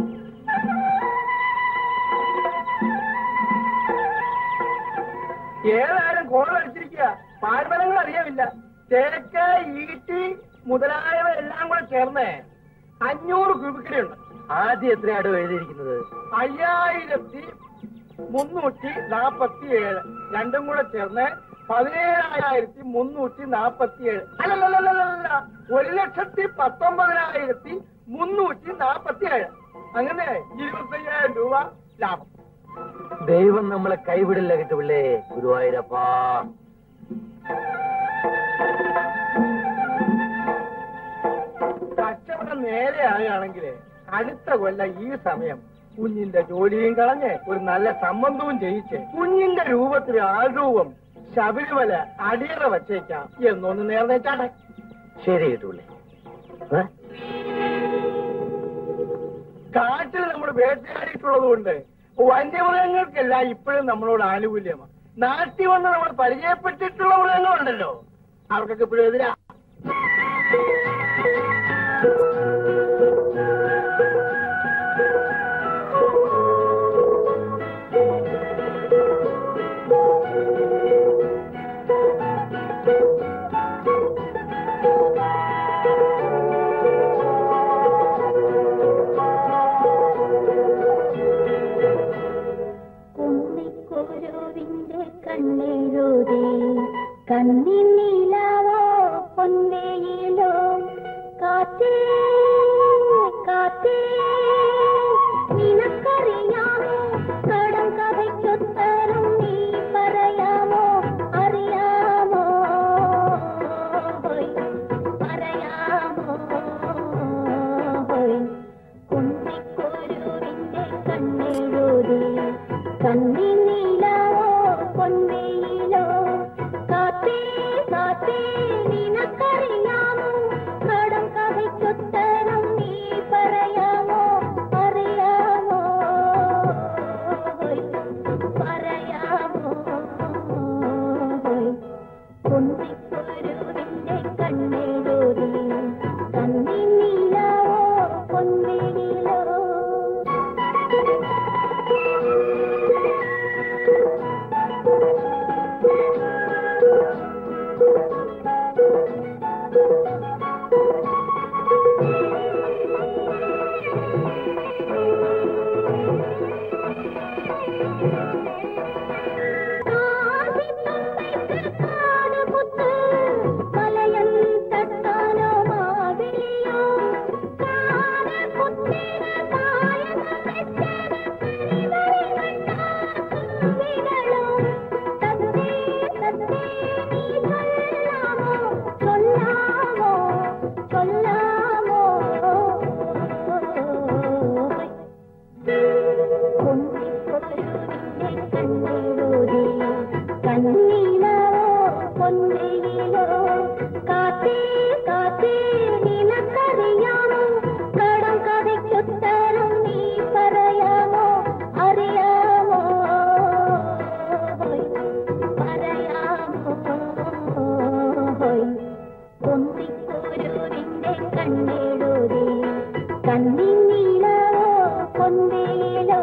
ഏതായാലും കോൾ അടിച്ചിരിക്കുക പാഴ്മലങ്ങൾ അറിയാമില്ല തേക്ക ഈട്ടി മുതലായവ എല്ലാം കൂടെ ചേർന്ന് അഞ്ഞൂറ് ക്യൂബിക്കടിയുണ്ട് ആദ്യം എത്രയാടോ എഴുതിയിരിക്കുന്നത് അയ്യായിരത്തി മുന്നൂറ്റി നാപ്പത്തി ഏഴ് രണ്ടും കൂടെ ചേർന്ന് പതിനേഴായിരത്തി മുന്നൂറ്റി നാപ്പത്തി ഏഴ് അല്ലല്ലല്ലല്ല ഒരു ലക്ഷത്തി പത്തൊമ്പതിനായിരത്തി മുന്നൂറ്റി നാപ്പത്തി ഏഴ് അങ്ങനെ ഇരുപത്തയ്യായിരം രൂപ ലാഭം ദൈവം നമ്മളെ കൈവിടില്ല കിട്ടുള്ളേ ഗുരുവായൂരപ്പാ കച്ചവടം നേരെ ആകുകയാണെങ്കിൽ അടുത്ത കൊല്ലം ഈ സമയം കുഞ്ഞിന്റെ ജോലിയും കളഞ്ഞ് ഒരു നല്ല സംബന്ധവും ചെയ്യിച്ച് കുഞ്ഞിന്റെ രൂപത്തിൽ ആൾരൂപം ശബരിമല അടിയറ വച്ചേക്കാം എന്നൊന്ന് നേർന്നേച്ചാട്ടെ ശരി കിട്ടൂലേ കാട്ടിൽ നമ്മൾ വേട്ടയാടിയിട്ടുള്ളത് കൊണ്ട് വന്യമൃഗങ്ങൾക്കെല്ലാം ഇപ്പോഴും നമ്മളോട് ആനുകൂല്യമാണ് നാട്ടിൽ വന്ന് നമ്മൾ പരിചയപ്പെട്ടിട്ടുള്ള മൃഗങ്ങളുണ്ടല്ലോ അവർക്കൊക്കെ ഇപ്പോഴും എതിരാ കുന്നിക്കുരുവിന്റെ കണ്ണെഴുതി കണ്ണിനിലാവോ പൊൻവേയിലോ കാറ്റേ കാറ്റേ നിനക്കറിയാമോ കടം കഥയ്ക്കൊത്തരം നീ പറയാമോ അറിയാമോ ഹോയ്, പറയാമോ ഹോയ്. കുന്നിക്കുരുവിന്റെ കണ്ണെഴുതി കണ്ണിനീലാവോ പൊൻവെയിലോ കാത്തേ കാത്തേ നിനക്കറിയാമോ കടം കഥയ്ക്കൊത്ത കണ്ണിടൂരി കണ്ണിനീലോ പൊന്തയിലോ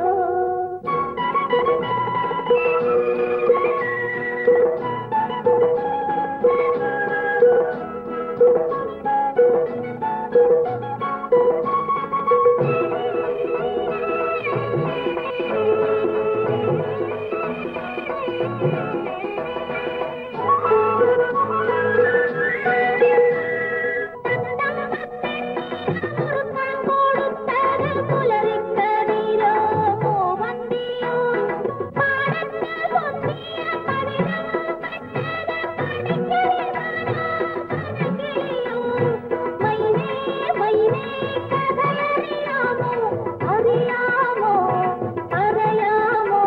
പുലരിക്കതിരോ മൂവന്തിയോ പാടത്ത് പൊന്നിയ മൈനേ മൈനേ കഥയറിയാമോ അറിയാമോ പറയാമോ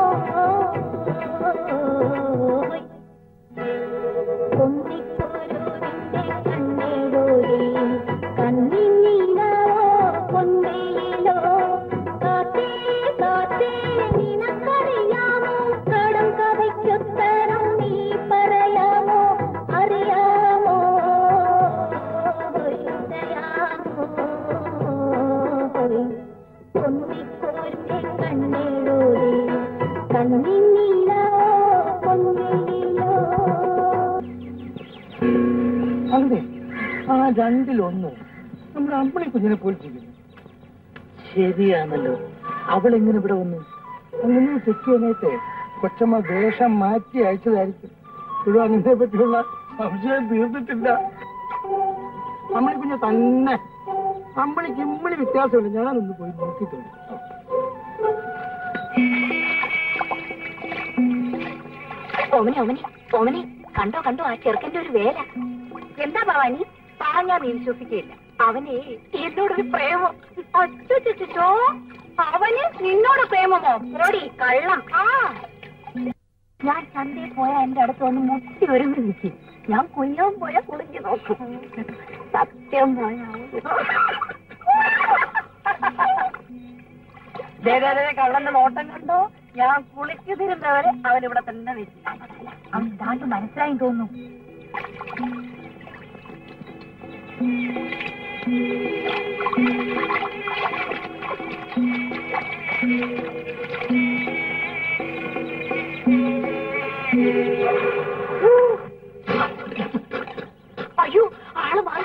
പൊന്നിക്കുരുവിന്റെ കണ്ണിടൂരി കണ്ണിനീലാവോ പൊന്നയിലോ കാത്തേ കാത്തേ നിനക്കറിയാമോ കടം കഥയ്ക്കുത്തരം നീ പറയാമോ അറിയാമോ ഹൃദയാമോ പൊന്നിക്കുരുവിന്റെ കണ്ണിടൂരി കണ്ണിനീലാവോ പൊന്നയിലോ അതെ ആ രണ്ടിലൊന്ന് നമ്മുടെ അമ്പളി കുഞ്ഞിനെ പോലിച്ചിരിക്കുന്നു ശരിയാണല്ലോ അവൾ എങ്ങനെ ഇവിടെ വന്നു അങ്ങനെ തെറ്റിയനായിട്ട് കൊച്ചമ്മ വേഷം മാറ്റി അയച്ചതായിരിക്കും ഇപ്പോഴും അതിനെ പറ്റിയുള്ള സംശയം തീർന്നിട്ടില്ല അമ്മളി കുഞ്ഞ് തന്നെ അമ്മളിക്ക് ഇമ്മളി വ്യത്യാസമുണ്ട് ഞാനൊന്ന് പോയി നോക്കിയിട്ടുണ്ട് ഓമനെ ഓമനെ ഓമനെ കണ്ടോ കണ്ടോ ആ ചെറുക്കന്റെ ഒരു വേല എന്താ ഭവാനി പറഞ്ഞാ നീ വിശ്വസിക്കില്ല അവന് എന്നോടൊരു പ്രേമം അച്ചോ അവന് നിന്നോട് പ്രേമമോ റോഡി കള്ളം ആ ഞാൻ ചന്തയിൽ പോയാ എന്റെ അടുത്ത് ഒന്ന് മുട്ടി ഒരുങ്ങി നിൽക്കും ഞാൻ കൊല്ലാൻ പോയാ കുളിഞ്ഞു നോക്കും സത്യം പോയാ കള്ളന്റെ നോട്ടം കണ്ടോ ഞാൻ കുളിച്ചു തരുന്നവരെ അവനിവിടെ തന്നെ വെച്ചില്ല അവൻ താണ്ട് മനസ്സിലായി തോന്നുന്നു അയ്യോ ആള് മാറി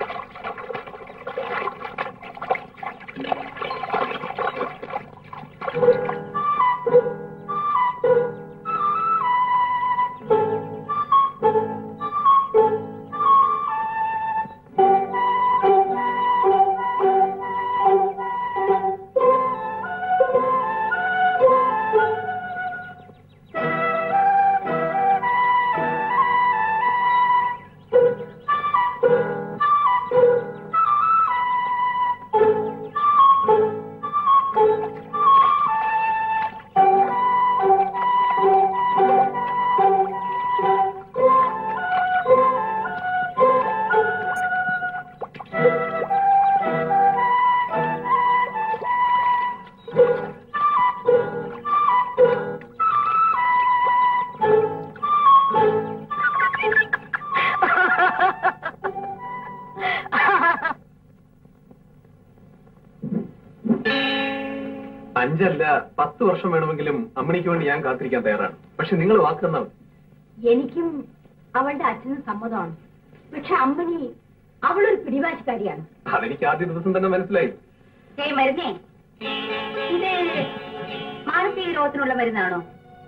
അഞ്ചല്ല പത്ത് വർഷം വേണമെങ്കിലും അമ്മണിക്ക് വേണ്ടി ഞാൻ കാത്തിരിക്കാൻ തയ്യാറാണ് പക്ഷെ നിങ്ങൾ വാക്ക് തന്നാൽ മതി. എനിക്കും അവളുടെ അച്ഛനും സമ്മതമാണ് പക്ഷെ അമ്മണി അവളൊരു പിടിവാശിക്കാരിയാണ് അതെനിക്ക് ആദ്യ ദിവസം തന്നെ മനസ്സിലായി ഏയ് മരുന്നേ ഇത് മാനസിക രോഗത്തിനുള്ള മരുന്നാണോ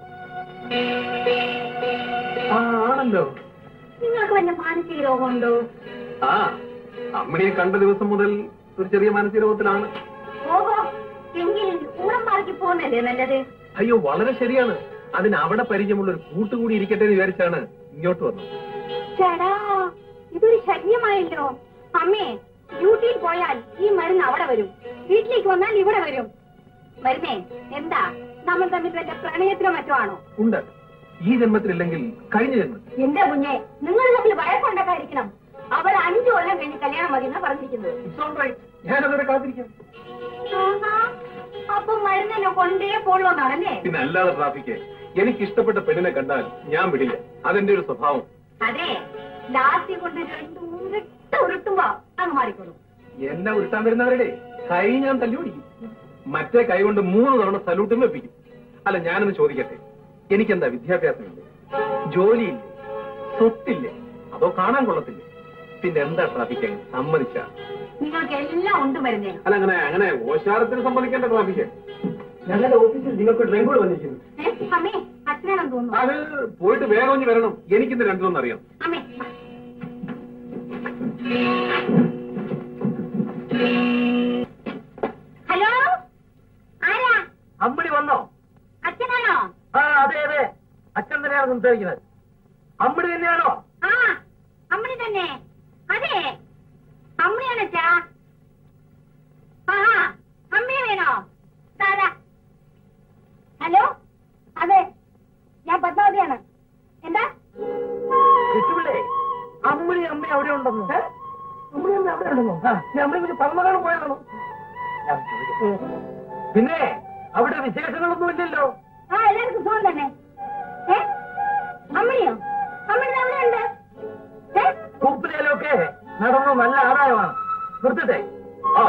ആ ആണല്ലോ നിങ്ങൾക്ക് വല്ല മാനസിക രോഗമുണ്ടോ ആ അമ്മണിയെ കണ്ട ദിവസം മുതൽ ഒരു ചെറിയ മാനസിക രോഗത്തിലാണ് ഓഹോ എങ്കിൽ ഊളം മാർക്കി പോകുന്നല്ലേ നല്ലത് അയ്യോ വളരെ ശരിയാണ് അതിന് അവിടെ പരിചയമുള്ള ഒരു കൂട്ടുകൂടി ഇരിക്കട്ടെ എന്ന് വിചാരിച്ചാണ് ഇങ്ങോട്ട് വന്നത് ചേടാ ഇതൊരു ശല്യമായല്ലോ അമ്മേ ഡ്യൂട്ടിയിൽ പോയാൽ ഈ മരുന്ന് അവിടെ വരും വീട്ടിലേക്ക് വന്നാൽ ഇവിടെ വരും മരുന്നേ എന്താ നമ്മൾ തമ്മിൽ വല്ല പ്രണയത്തിലോ മറ്റോ ആണോ ഉണ്ട് ഈ ജന്മത്തിലില്ലെങ്കിൽ കഴിഞ്ഞ ജന്മത്തിൽ എന്റെ കുഞ്ഞെ നിങ്ങൾ തമ്മിൽ വഴക്കുണ്ടാക്കാതിരിക്കണം അവൾ അഞ്ചു കൊല്ലം കഴിഞ്ഞ് കല്യാണം മതി എന്നാ പറഞ്ഞിരിക്കുന്നത് ഇറ്റ്സ് ഓൾ റൈറ്റ് ഞാനതുവരെ കാത്തിരിക്കാം ആഹാ. അപ്പൊ മരുന്നിനെ കൊണ്ടേ പോളൂന്നാണല്ലേ പിന്നെ അല്ലാതെ ട്രാഫിക്ക് എനിക്ക് ഇഷ്ടപ്പെട്ട പെണ്ണിനെ കണ്ടാൽ ഞാൻ വിടില്ല അതെന്റെ ഒരു സ്വഭാവം അതെ ലാത്തി കൊണ്ട് രണ്ട് ഉരുട്ട് ഉരുട്ടുമ്പോ അങ്ങ് മാറിക്കോളൂ എന്നെ ഉരുട്ടാൻ വരുന്നവരുടെ കൈ ഞാൻ തല്ലി പിടിക്കും മറ്റേ കൈ കൊണ്ട് മൂന്ന് തവണ സല്യൂട്ടും വെപ്പിക്കും അല്ല ഞാനൊന്ന് ചോദിക്കട്ടെ എനിക്കെന്താ വിദ്യാഭ്യാസമില്ലേ ജോലിയില്ലേ സ്വത്തില്ലേ അതോ കാണാൻ കൊള്ളത്തില്ലേ പിന്നെ എന്താ ട്രാഫിക് സമ്മതിച്ച നിങ്ങൾക്ക് എല്ലാം ഉണ്ട് വരുന്നേ അല്ല അങ്ങനെ അങ്ങനെ ഓശാരത്തിന് സമ്മതിക്കേണ്ട ട്രാഫിക് ഞങ്ങളുടെ ഓഫീസിൽ നിങ്ങൾക്ക് ഡ്രൈവ് കൂടെ വന്നിരിക്കുന്നു ഏ, അമ്മേ അച്ഛനാണെന്ന് തോന്നുന്നു അത് പോയിട്ട് വേഗം ഒന്ന് വരണം എനിക്കിന്ന് രണ്ടിലൊന്നും അറിയാം അമ്മേ ഹലോ ആരാ അമ്മിണി വന്നോ അച്ഛനാണോ ആ അതെ അതെ അച്ഛൻ തന്നെയാണ് സംസാരിക്കുന്നത് അമ്മിണി തന്നെയാണോ ആ അമ്മണി തന്നെ അതെ അമ്മണിയാണ് അച്ഛാ ആ അമ്മയെ വേണോ ദാദാ ഹലോ അതെ ഞാൻ പത്മാവതിയാണ് എന്താ കിട്ടുള്ളേ അമ്മിണി അമ്മ അവിടെ ഉണ്ടെന്ന് അമ്മിണി അമ്മ അവിടെ ഉണ്ടെന്നോ ആ, ഞാൻ അമ്മിണി കുറിച്ച് പറന്നകാലം പോയതാണോ ഞാൻ ചോദിക്കട്ടെ. പിന്നെ അവിടെ വിശേഷങ്ങളൊന്നും ഇല്ലല്ലോ ആ എല്ലാവർക്കും സുഖം തന്നെ ഏ അമ്മണിയോ അമ്മണി അവിടെ ഉണ്ട് ഏ ഉപ്പിലൊക്കെ നടന്നു നല്ല ആദായമാണ് നിർത്തട്ടെ ആ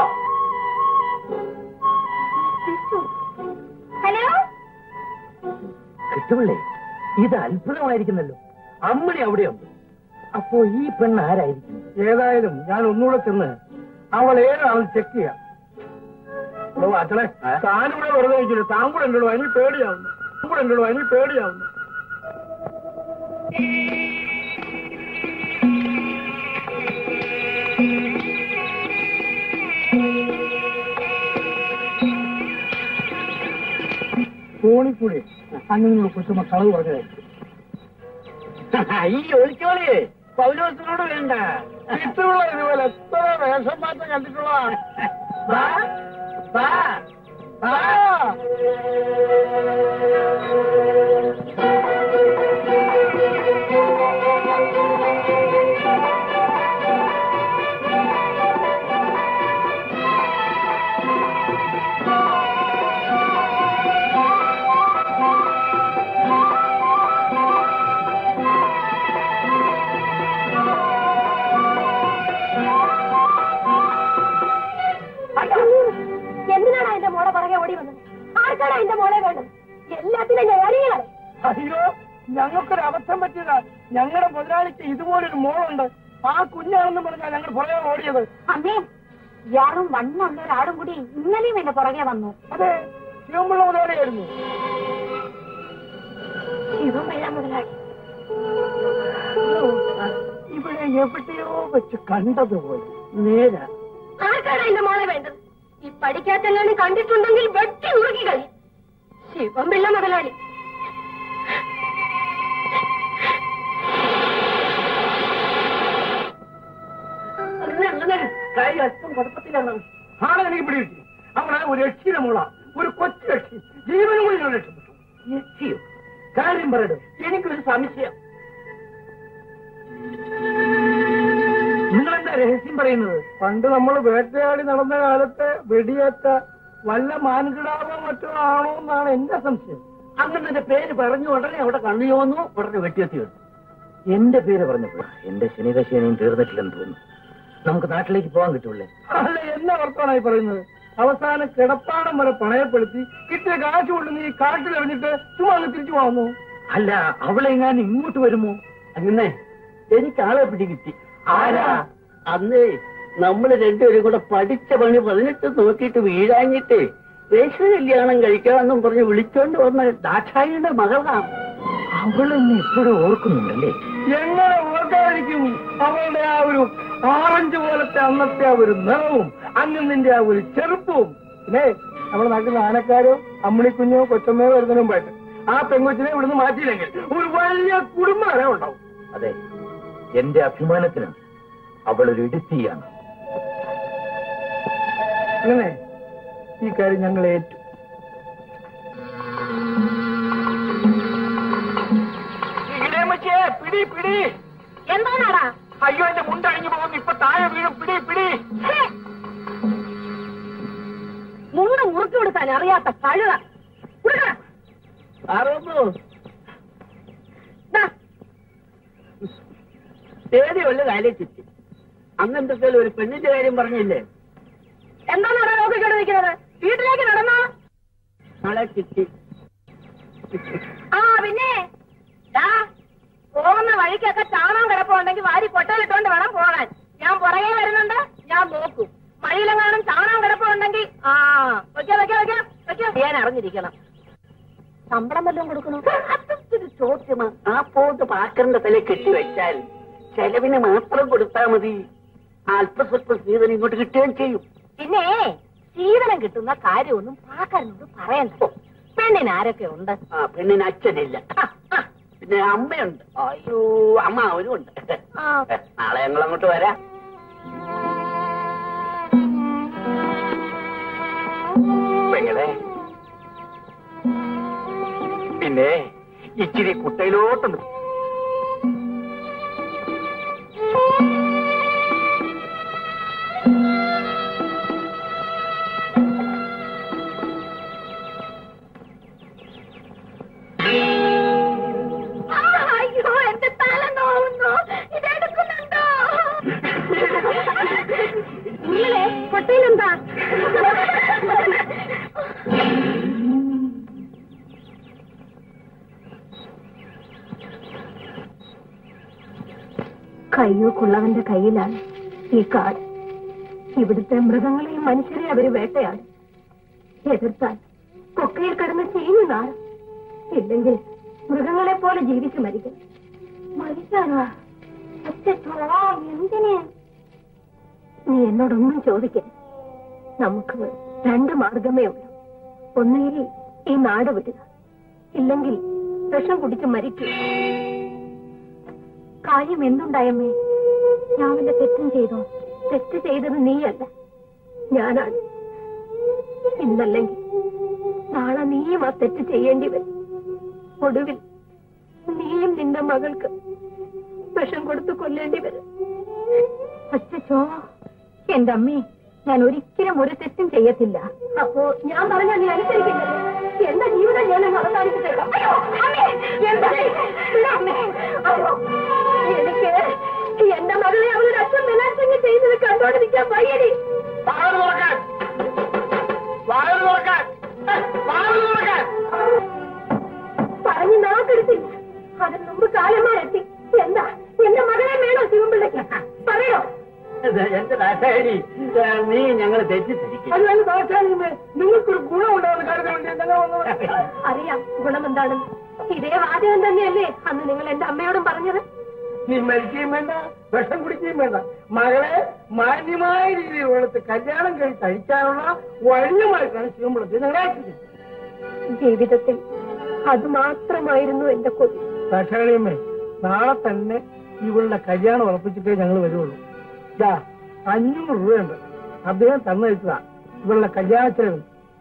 ഹലോ കിട്ടുള്ളേ ഇത് അത്ഭുതമായിരിക്കുന്നല്ലോ അമ്മിണി അവിടെയുണ്ട് അപ്പോ ഈ പെണ്ണ് ആരായിരിക്കും ഏതായാലും ഞാൻ ഒന്നുകൂടെ ചെന്ന് അവൾ ഏതാണെന്ന് ചെക്ക് ചെയ്യാം ഓ അച്ഛനെ താനിവിടെ വെറുതെ ഇരിക്കില്ല താൻ കൂടെ ഉണ്ടോ അതിന് പേടിയാവുന്നു താൻ കൂടെ ഉണ്ടോ അതിന് പേടിയാവുന്നു തോണിക്കൂടി അങ്ങനെ കൊച്ചുമ്മ കളവ് പറഞ്ഞത് ഈ ഒളിച്ചോളി പൗലോസിനോട് വേണ്ട ചുറ്റുമുള്ള ഇതുപോലെ എത്ര വേഷം മാറ്റം കണ്ടിട്ടുള്ളതാണ് വാ, വാ, വാ. എന്തിനാണ് എന്റെ മോളെ പുറകെ ഓടി വന്നത് ആർക്കാണ് എന്റെ മോളെ വേണ്ടത് എല്ലാത്തിനും ഞാൻ അറിയണം അയ്യോ ഞങ്ങൾക്കൊരു അബദ്ധം പറ്റിയതാ ഞങ്ങളുടെ മുതലാളിക്ക് ഇതുപോലൊരു മോളുണ്ട് ആ കുഞ്ഞാണെന്ന് പറഞ്ഞാൽ ഞങ്ങൾ പുറകെ ഓടിയത് അമ്മേ ഇയാളും വണ്ണുള്ള ഒരാളും കൂടി ഇന്നലെയും എന്റെ പുറകെ വന്നു അതെ ശിവമ്പിള്ള മുതലാളിയായിരുന്നു ശിവം വെള്ളം മുതലാളി ഇവിടെ എവിടെയോ വെച്ച് കണ്ടതുപോലെ നേരാ ആർക്കാണ് എന്റെ മോളെ വേണ്ടത് ഈ പഠിക്കാത്തെങ്ങാനും കണ്ടിട്ടുണ്ടെങ്കിൽ വെട്ടി ഉറുക്കി കളി ശിവം പിള്ള മുതലാളി അങ്ങനെ അങ്ങനെ കാര്യം അല്പം കുഴപ്പത്തിലാണ് ആളെ എനിക്ക് പിടികിട്ടി അവളെ ഒരു രക്ഷിയുടെ മോള ഒരു കൊച്ചു രക്ഷി ജീവനും കൂടി ഞാൻ രക്ഷപ്പെട്ടു രക്ഷിയോ കാര്യം പറയട്ടെ എനിക്കൊരു സംശയം നിങ്ങളെന്താ രഹസ്യം പറയുന്നത് പണ്ട് നമ്മൾ വേട്ടയാടി നടന്ന കാലത്ത് വെടിയേറ്റ വല്ല മാൻകിടാവോ മറ്റോ ആണോ എന്നാണ് എന്റെ സംശയം അങ്ങനെ പേര് പറഞ്ഞു ഉടനെ അവിടെ കണ്ണു ചോന്നു ഉടനെ വെട്ടിയെത്തി വന്നു എന്റെ പേര് പറഞ്ഞപ്പോ എന്റെ ശനിദശേനയും തീർന്നിട്ടില്ലെന്ന് തോന്നുന്നു നമുക്ക് നാട്ടിലേക്ക് പോകാൻ കിട്ടൂലേ അല്ല എന്നെ വർത്തമാനായി പറയുന്നത് അവസാനം കിടപ്പാടം വരെ പണയപ്പെടുത്തി കിട്ടിയ കാശ് കൊണ്ട് നീ കാട്ടിലെറിഞ്ഞിട്ട് ചുമ്മാ അങ്ങ് തിരിച്ചു പോകുന്നു അല്ല അവളെങ്ങാൻ ഇങ്ങോട്ട് വരുമോ അങ്ങനെ എനിക്ക് ആളെ പിടികിട്ടി ആരാ അന്ന് നമ്മൾ രണ്ടുപേരും കൂടെ പഠിച്ച പണി പതിനെട്ട് നോക്കിയിട്ട് വീഴാഞ്ഞിട്ട് വേഷ കല്യാണം കഴിക്കാമെന്നും പറഞ്ഞ് വിളിച്ചോണ്ട് വന്ന ദാക്ഷായിയുടെ മകളാണ് അവളെന്നെ എപ്പോഴും ഓർക്കുന്നുണ്ടല്ലേ എങ്ങനെ ഓർക്കാതിരിക്കും അവളുടെ ആ ഒരു ആറഞ്ച് പോലത്തെ അന്നത്തെ ആ ഒരു നിറവും അന്നിന്റെ ആ ഒരു ചെറുപ്പവും പിന്നെ നമ്മുടെ നാട്ടിൽ ആനക്കാരോ അമ്മിണിക്കുഞ്ഞോ കൊച്ചമ്മയോ വരുന്നതിനും മുമ്പായിട്ട് ആ പെങ്കൊച്ചിനെ ഇവിടുന്ന് മാറ്റിയില്ലെങ്കിൽ ഒരു വലിയ കുടുംബം ഉണ്ടാവും അതെ എന്റെ അഭിമാനത്തിന് അവളൊരു ഇടുത്തിയാണ് അങ്ങനെ ഈ കാര്യം ഞങ്ങൾ ഏറ്റു പിടി പിടി എന്താണാടാ അയ്യോ എന്റെ മുണ്ടഴിഞ്ഞു പോകുന്നു ഇപ്പൊ താഴെ വീഴും പിടി പിടി മുണ്ട് മുറുക്കി കൊടുക്കാൻ അറിയാത്ത കഴുത കൊടുക്കണം. ദാ, പേടിയുള്ള കാര്യം ചുറ്റി അന്ന് എന്തൊക്കെയാലും ഒരു പെണ്ണിന്റെ കാര്യം പറഞ്ഞില്ലേ എന്താണ് അവിടെ നോക്കിക്കൊണ്ട് നിൽക്കുന്നത് വീട്ടിലേക്ക് നടന്നോ നാളെ കിട്ടി ആ പിന്നെ ദാ, പോകുന്ന വഴിക്കൊക്കെ ചാണകം കിടപ്പുണ്ടെങ്കിൽ വാരി കൊട്ടയിലിട്ടോണ്ട് വേണം പോകാൻ ഞാൻ പുറകെ വരുന്നുണ്ട് ഞാൻ നോക്കും വഴിയിലെങ്ങാനും ചാണകം കിടപ്പുണ്ടെങ്കിൽ ആ വെക്കോ വെക്കോ വെക്കോ വെക്കോ ഞാൻ അറിഞ്ഞിരിക്കണം ശമ്പളം വല്ലതും കൊടുക്കണോ അതൊരു ചോദ്യമാ ആ പോത്ത് പാക്കറിന്റെ തല കെട്ടിവെച്ചാൽ ചെലവിന് മാത്രം കൊടുത്താൽ മതി അല്പസ്വല്പം സ്ത്രീധനം ഇങ്ങോട്ട് കിട്ടുകയും ചെയ്യും പിന്നെ ശീതനം കിട്ടുന്ന കാര്യമൊന്നും പാക്കാരനോട് പറയണ്ട പെണ്ണിന് ആരൊക്കെ ഉണ്ട് ആ പെണ്ണിന് അച്ഛനില്ല ആ, ആ, പിന്നെ അമ്മയുണ്ട് അയ്യോ അമ്മ അവരും ഉണ്ട് ആ. നാളെ ഞങ്ങൾ അങ്ങോട്ട് വരാം പെങ്ങളെ പിന്നെ ഇച്ചിരി കുട്ടയിലോട്ടൊന്ന് ആ, അയ്യോ എന്റെ തല നോവുന്നു ഇതെടുക്കുന്നുണ്ടോ നിങ്ങളെ കൊട്ടയിലെന്താ കയ്യൂക്കുള്ളവന്റെ കയ്യിലാണ് ഈ കാട് ഇവിടുത്തെ മൃഗങ്ങളെയും മനുഷ്യരെ അവര് വേട്ടയാണ് എതിർത്താൽ കൊക്കയിൽ കിടന്ന് ചീഞ്ഞു നാറും ഇല്ലെങ്കിൽ മൃഗങ്ങളെ പോലെ ജീവിച്ചു മരിക്കും മരിക്കാനോ അച്ചോ എന്തിന് നീ എന്നോടൊന്നും ചോദിക്കരുത് നമുക്ക് രണ്ട് മാർഗമേ ഉള്ളൂ ഒന്നുകിൽ ഈ നാട് വിടുക ഇല്ലെങ്കിൽ വിഷം കുടിച്ച് മരിക്കുക കാര്യം എന്തുണ്ടായമ്മേ ഞാൻ വല്ല തെറ്റും ചെയ്തോ തെറ്റ് ചെയ്തത് നീയല്ല ഞാനാണ് ഇന്നല്ലെങ്കിൽ നാളെ നീയും ആ തെറ്റ് ചെയ്യേണ്ടി വരും ഒടുവിൽ നീയും നിന്റെ മകൾക്ക് വിഷം കൊടുത്ത് കൊല്ലേണ്ടി വരും അച്ചോ എന്റെ അമ്മേ ഞാൻ ഒരിക്കലും ഒരു തെറ്റും ചെയ്യത്തില്ല അപ്പോ ഞാൻ പറഞ്ഞ നീ അനുസരിക്കില്ലല്ലോ എന്റെ ജീവിതം ഞാൻ അങ്ങ് അവസാനിപ്പിച്ചേക്കാം അയ്യോ, അമ്മേ, എന്റെ അമ്മേ, അമ്മേ, അയ്യോ, എനിക്ക് എന്റെ മകളെ അവളുടെ അച്ഛൻ ബലാത്സംഗം ചെയ്തത് കണ്ടോണ്ടിരിക്കാൻ വയ്യടി വാതിൽ തുറക്കാൻ വാതിൽ തുറക്കാൻ വാതിൽ തുറക്കാൻ പറഞ്ഞു നാക്കെടുത്തില്ല അതിന് മുമ്പ് കാലന്മാരെത്തി എന്താ എന്റെ മകളെ വേണോ ശിവൻപിള്ളയ്ക്ക് പറയോ എന്റെ ദാസാരി നീ ഞങ്ങൾ തെറ്റിദ്ധരിക്കും അതുകൊണ്ട് ദാക്ഷാണിയമ്മേ നിങ്ങൾക്കൊരു ഗുണമുണ്ടാവുന്ന കാര്യത്തിന് വേണ്ടി ഞങ്ങൾ വന്നത് അറിയാം ഗുണമെന്താണെന്ന് ഇതേ വാചകം തന്നെയല്ലേ അന്ന് നിങ്ങൾ എന്റെ അമ്മയോടും പറഞ്ഞത് നീ മരിക്കുകയും വേണ്ട വിഷം കുടിക്കുകയും വേണ്ട മകളെ മാന്യമായ രീതിയിൽ വളർത്ത് കല്യാണം കഴിച്ച് അഴിക്കാനുള്ള വഴിയുമായിട്ടാണ് ശിവമ്പളത്തിൽ ഞങ്ങളെ ആക്കിയത് ജീവിതത്തിൽ അത് മാത്രമായിരുന്നു എന്റെ കൊതി ദാക്ഷാണിയമ്മേ നാളെ തന്നെ ഇവളുടെ കല്യാണം ഉറപ്പിച്ചിട്ടേ ഞങ്ങൾ വരുള്ളൂ ഇതാ അഞ്ഞൂറ് രൂപയുണ്ട് അദ്ദേഹം തന്നയച്ചതാ ഇവളുടെ കല്യാണ ചെലവ്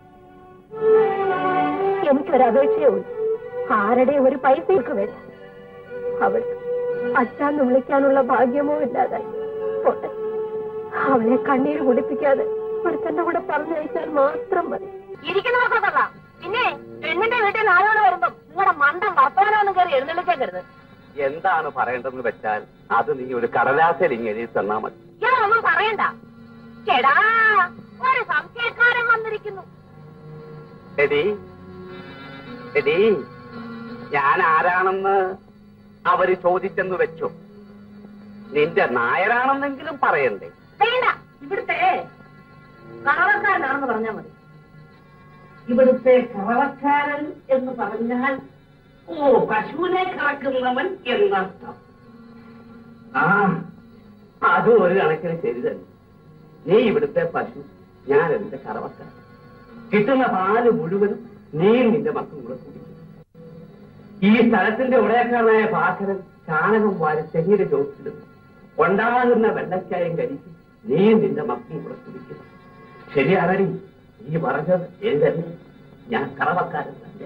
എനിക്കൊരു അപേക്ഷയേ ഉള്ളൂ ആരുടെ ഒരു പൈസയ്ക്ക് വേണ്ട അവൾക്ക് അച്ഛാന്ന് വിളിക്കാനുള്ള ഭാഗ്യമോ ഇല്ലാതായി പോട്ടെ അവളെ കണ്ണീര് കുടിപ്പിക്കാതെ ഒരുത്തന്റെ കൂടെ പറഞ്ഞയച്ചാൽ മാത്രം മതി ഇരിക്കുന്നവർക്കൊക്കെ പിന്നെ പെണ്ണിന്റെ വീട്ടിൽ നാലോട് വരുമ്പോ നിങ്ങളുടെ മണ്ടം വർത്തമാനമൊന്നും കയറി എഴുന്നള്ളിച്ചേക്കരുത് എന്താണ് പറയേണ്ടതെന്ന് വെച്ചാൽ അത് നീ ഒരു കടലാസയിൽ ഇങ്ങനെ എഴുതി തന്നാ മതി ഞാനൊന്നും പറയണ്ട ചേടാ ഒരു സംശയക്കാരൻ വന്നിരിക്കുന്നു എടി എടി ഞാൻ ആരാണെന്ന് അവര് ചോദിച്ചെന്ന് വെച്ചോ നിന്റെ നായരാണെന്നെങ്കിലും പറയണ്ടേ വേണ്ട ഇവിടുത്തെ കളവക്കാരനാണെന്ന് പറഞ്ഞാൽ മതി ഇവിടുത്തെ കറവക്കാരൻ എന്ന് പറഞ്ഞാൽ ഓ പശുവിനെ കറക്കുന്നവൻ എന്നർത്ഥം ആ അതും ഒരു കണക്കിന് ശരി തന്നെ നീ ഇവിടുത്തെ പശു ഞാൻ എന്റെ കറവക്കാരൻ കിട്ടുന്ന പാല് മുഴുവനും നീ നിന്റെ മക്കളും കൂടെ കുടിക്കും ഈ സ്ഥലത്തിന്റെ ഉടയക്കാരനായ ഭാസ്കരൻ ചാണകം വാരി തെങ്ങിയുടെ ചോദിച്ചിടും ഉണ്ടാകുന്ന വെള്ളക്കായും കഴിച്ച് നീ നിന്റെ മക്കളും കൂടെ കുടിക്കും ശരിയാണടി നീ പറഞ്ഞത് ശരി തന്നെ ഞാൻ കറവക്കാരൻ തന്നെ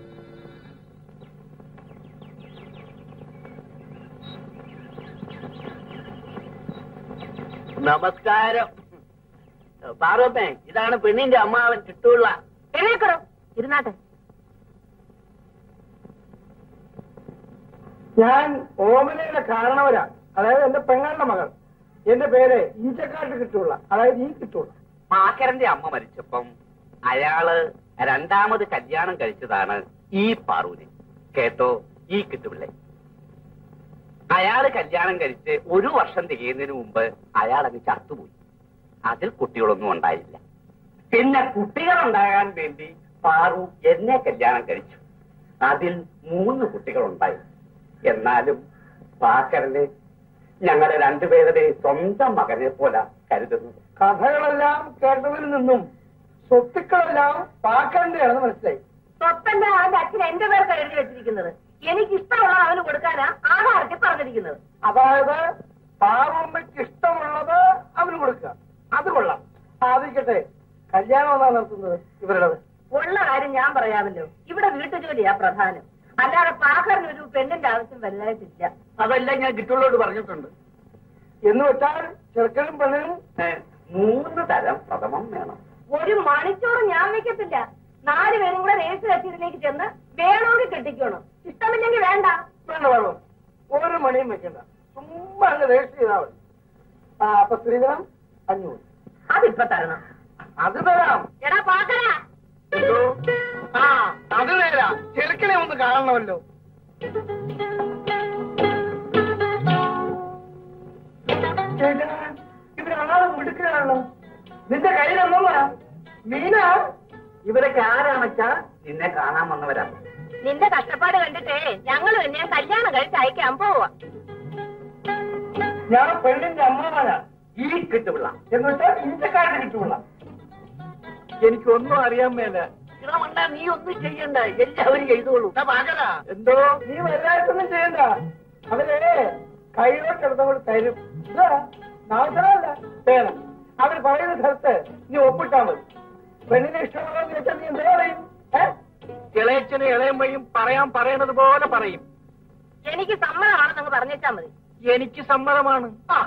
നമസ്കാരം പാർവത്തേ ഇതാണ് പെണ്ണിന്റെ അമ്മാവൻ കിട്ടുള്ള എഴുന്നേക്കടോ ഇരുന്നാട്ടെ ഞാൻ ഓമനയുടെ കാരണവരാണ് അതായത് എന്റെ പെങ്ങളുടെ മകൾ എന്റെ പേര് ഈച്ചക്കാട്ട് കിട്ടുള്ള അതായത് ഈ കിട്ടുള്ള പാക്കരന്റെ അമ്മ മരിച്ചപ്പം അയാള് രണ്ടാമത് കല്യാണം കഴിച്ചതാണ് ഈ പാറൂര് കേട്ടോ ഈ കിട്ടുപിള്ളെ അയാള് കല്യാണം കഴിച്ച് ഒരു വർഷം തികയുന്നതിന് മുമ്പ് അയാൾ അങ്ങ് ചത്തുപോയി അതിൽ കുട്ടികളൊന്നും ഉണ്ടായില്ല പിന്നെ കുട്ടികളുണ്ടാകാൻ വേണ്ടി പാറു എന്നെ കല്യാണം കഴിച്ചു അതിൽ മൂന്ന് കുട്ടികളുണ്ടായി എന്നാലും പാക്കരന് ഞങ്ങളുടെ രണ്ടുപേരുടെ സ്വന്തം മകനെ പോലെ കരുതുന്നത് കഥകളെല്ലാം കേട്ടതിൽ നിന്നും സ്വത്തുക്കളെല്ലാം പാക്കറിന്റെയാണെന്ന് മനസ്സിലായി സ്വത്തന്റെ അവന്റെ അച്ഛൻ എന്റെ പേർക്ക് എഴുതി വെച്ചിരിക്കുന്നത് എനിക്ക് ഇഷ്ടമുള്ളത് അവന് കൊടുക്കാനാ ആധാരത്തിൽ പറഞ്ഞിരിക്കുന്നത് അതായത് പാറുമ്മയ്ക്ക് ഇഷ്ടമുള്ളത് അവന് കൊടുക്കുക അത് കൊള്ളാം ആദിക്കട്ടെ കല്യാണം എന്നാ നടത്തുന്നത് ഇവരുടേത് ഉള്ള കാര്യം ഞാൻ പറയാമല്ലോ ഇവിടെ വീട്ടുജോലിയാ പ്രധാനം അല്ലാതെ പാക്കറിന് ഒരു പെണ്ണിന്റെ ആവശ്യം വലുതായിട്ടില്ല അതെല്ലാം ഞാൻ കിട്ടുള്ളോട് പറഞ്ഞിട്ടുണ്ട് എന്ന് വെച്ചാൽ ചെറുക്കനും പെണ്ണിനും ഏ, മൂന്ന് തരം പ്രഥമം വേണം ഒരു മണിക്കൂർ ഞാൻ വെക്കത്തില്ല നാല് പേരും കൂടെ രജിസ്റ്റർ കച്ചേരിയിലേക്ക് ചെന്ന് വേണമെങ്കിൽ കെട്ടിക്കണം ഇഷ്ടമില്ലെങ്കിൽ വേണ്ട വേണ്ട വേണം ഒരു മണിയും വെക്കണ്ട ചുമ്മാ അങ്ങ് രജിസ്റ്റർ ചെയ്താൽ മതി ആ അപ്പൊ സ്ത്രീധനം അഞ്ഞൂറ് അതിപ്പോ തരണം അത് തരാം എടാ പാക്കരാ എന്തോ? ആ അത് നേരാ ചെറുക്കനെ ഒന്ന് കാണണമല്ലോ ചേട്ടാ ഇവരാളെ മിടുക്കലാണല്ലോ നിന്റെ കയ്യിലൊന്നുമില്ല മീന ഇവരൊക്കെ ആരാണെച്ചാ നിന്നെ കാണാൻ വന്നവരാ നിന്റെ കഷ്ടപ്പാട് കണ്ടിട്ടേ ഞങ്ങളും എന്നെ കല്യാണം കഴിച്ച് അയക്കാൻ പോവാ ഞാൻ പെണ്ണിന്റെ അമ്മാവനാ ഈ കിട്ടുപിള്ള എന്നിട്ട് ഇന്ത്യക്കാരന് കിട്ടുള്ള എനിക്കൊന്നും അറിയാൻ മേല ഇടമണ്ട നീ ഒന്നും ചെയ്യണ്ട എല്ലാവരും ചെയ്തോളൂ എന്തോ നീ വലുതായിട്ടൊന്നും ചെയ്യണ്ട അവര് കൈകൊട്ടെടുത്തവർ തരും നാളത്തല്ല വേണം അവർ പറയുന്ന സ്ഥലത്ത് നീ ഒപ്പിട്ടാ മതി പെണ്ണിനെ ഇഷ്ടമാണെന്ന് ചോദിച്ചാൽ നീ എന്താ പറയും ഏ? ഇളയച്ചനും ഇളയമ്മയും പറയാൻ പറയണത് പോലെ പറയും എനിക്ക് സമ്മതമാണെന്നങ്ങ് പറഞ്ഞേച്ചാ മതി എനിക്ക് സമ്മതമാണ് ആ.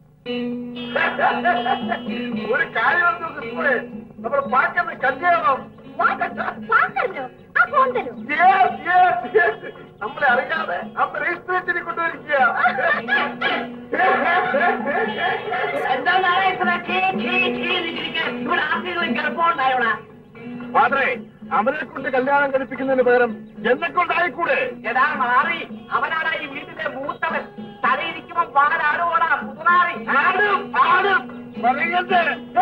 ഒരു കാര്യം നമ്മൾ പാക്കുന്ന കല്യാണം വാക്കല്ലോ ആ ഫോൺ തരൂ Yes, yes, yes. നമ്മളെ അറിയാതെ അന്ന് രജിസ്ട്രേഷനിൽ കൊണ്ടുവരിക്കുക എന്താണ് ഇത്ര ഛീ, ഛീ, ഛീ എന്നിരിക്കാൻ? ഇവിടെ ആർക്കെങ്കിലും ഗർഭമുണ്ടായോടാ ഫാദറെ അവനെ കൊണ്ട് കല്യാണം കഴിപ്പിക്കുന്നതിന് പകരം എന്നെ കൊണ്ടായിക്കൂടെ എടാ മാറി അവനാണ് ഈ വീട്ടിലെ മൂത്തവൻ തലയിരിക്കുമ്പോ പാലാടുകൂടാ പുതുനാറി ആടും ആടും പറയരുത്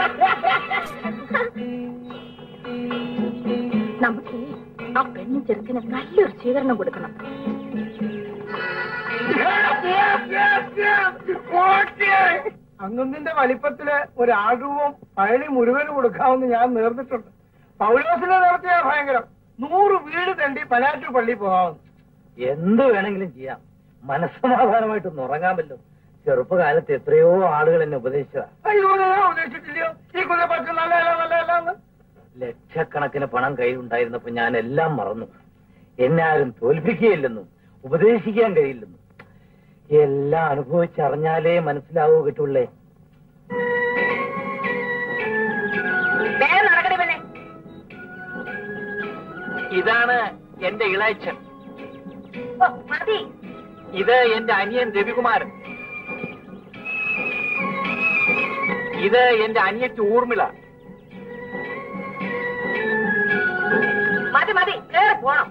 നമുക്ക് ആ പെണ്ണും ചെറുക്കന് നല്ലൊരു സ്വീകരണം കൊടുക്കണം അങ്ങുന്നിന്റെ വലിപ്പത്തില് ഒരു ആടുവും പഴനി മുഴുവനും കൊടുക്കാമെന്ന് ഞാൻ നേർന്നിട്ടുണ്ട് പൗലോസിനെ നേർത്തിയാ ഭയങ്കരം നൂറ് വീട് തണ്ടി പനാറ്റു പള്ളി പോകാമെന്ന് എന്ത് വേണമെങ്കിലും ചെയ്യാം മനസ്സമാധാനമായിട്ടൊന്ന് ഉറങ്ങാമല്ലോ ചെറുപ്പകാലത്ത് എത്രയോ ആളുകൾ എന്നെ ഉപദേശിച്ചതാ അയ്യോ ഞാൻ ഉദ്ദേശിച്ചില്ലയോ ഈ കുതിരപ്പച്ച നല്ലതല്ല നല്ലതല്ല എന്ന് ലക്ഷക്കണക്കിന് പണം കയ്യിലുണ്ടായിരുന്നപ്പോ ഞാൻ എല്ലാം മറന്നു എന്നെ ആരും തോൽപ്പിക്കുകയില്ലെന്നും ഉപദേശിക്കാൻ കഴിയില്ലെന്നും എല്ലാം അനുഭവിച്ചറിഞ്ഞാലേ മനസ്സിലാവൂ കിട്ടുള്ളേ വേഗം നടക്കണേ പിന്നെ ഇതാണ് എന്റെ ഇളയച്ചൻ ഓ, മതി ഇത് എന്റെ അനിയൻ രവികുമാരൻ ഇത് എന്റെ അനിയത്തി ഊർമിള മതി മതി കേറി പോണം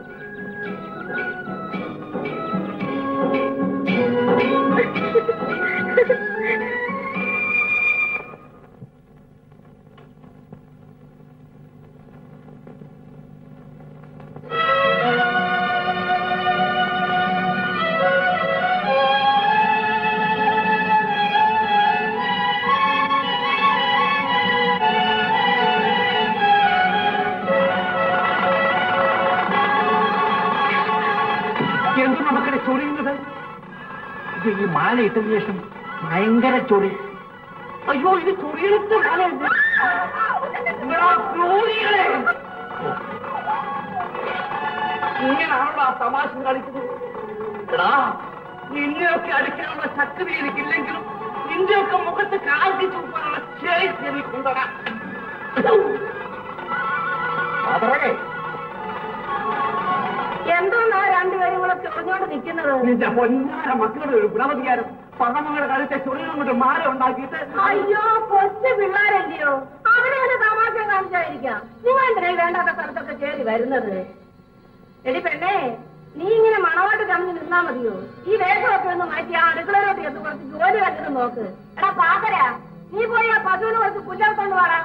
എന്ത് നമുക്കിടെ ചൊറിയുന്നത് ഇത് ഈ മാല ഇട്ടതിന് ശേഷം ഭയങ്കര ചൊറി അയ്യോ ഇത് ചൊറിയെടുത്ത മാലയുണ്ട് നിങ്ങളാ ക്രൂരികളെ. ഇങ്ങനാണല്ലോ ആ തമാശ കളിച്ചത് എടാ നിന്നെയൊക്കെ അടിക്കാനുള്ള ശക്തി എനിക്കില്ലെങ്കിലും നിന്റെയൊക്കെ മുഖത്ത് കാൽക്ക് ചൂപ്പാനുള്ള ശേഷി എനിക്കുണ്ടടാ അതറേ എന്തോന്നാ രണ്ടുപേരും കൂടെ ചൊറിഞ്ഞോണ്ട് നിൽക്കുന്നത് നിന്റെ പൊന്നാര മക്കളുടെ ഒരു ഗുണവധികാരം പണമങ്ങളുടെ കഴുത്തെ ചൊറിയും കൊണ്ട് മാല ഉണ്ടാക്കിയിട്ട് അയ്യോ കൊച്ചു പിള്ളേരല്ലയോ ചോദിക്കാം നിങ്ങൾ എന്തിനാ ഈ വേണ്ടാത്ത സ്ഥലത്തൊക്കെ കയറി വരുന്നത് എടി പെണ്ണേ നീ ഇങ്ങനെ മണവാട്ട് കമ്മിൽ നിന്നാ മതിയോ ഈ വേഷമൊക്കെ ഒന്ന് മാറ്റി ആ അടുക്കളയിലോട്ട് ചെന്ന് കുറച്ച് ജോലി വല്ലതും നോക്ക് എടാ പാക്കര നീ പോയി ആ പശുവിന് കുറച്ച് പുല്ലൊക്കൊണ്ട് വാടാ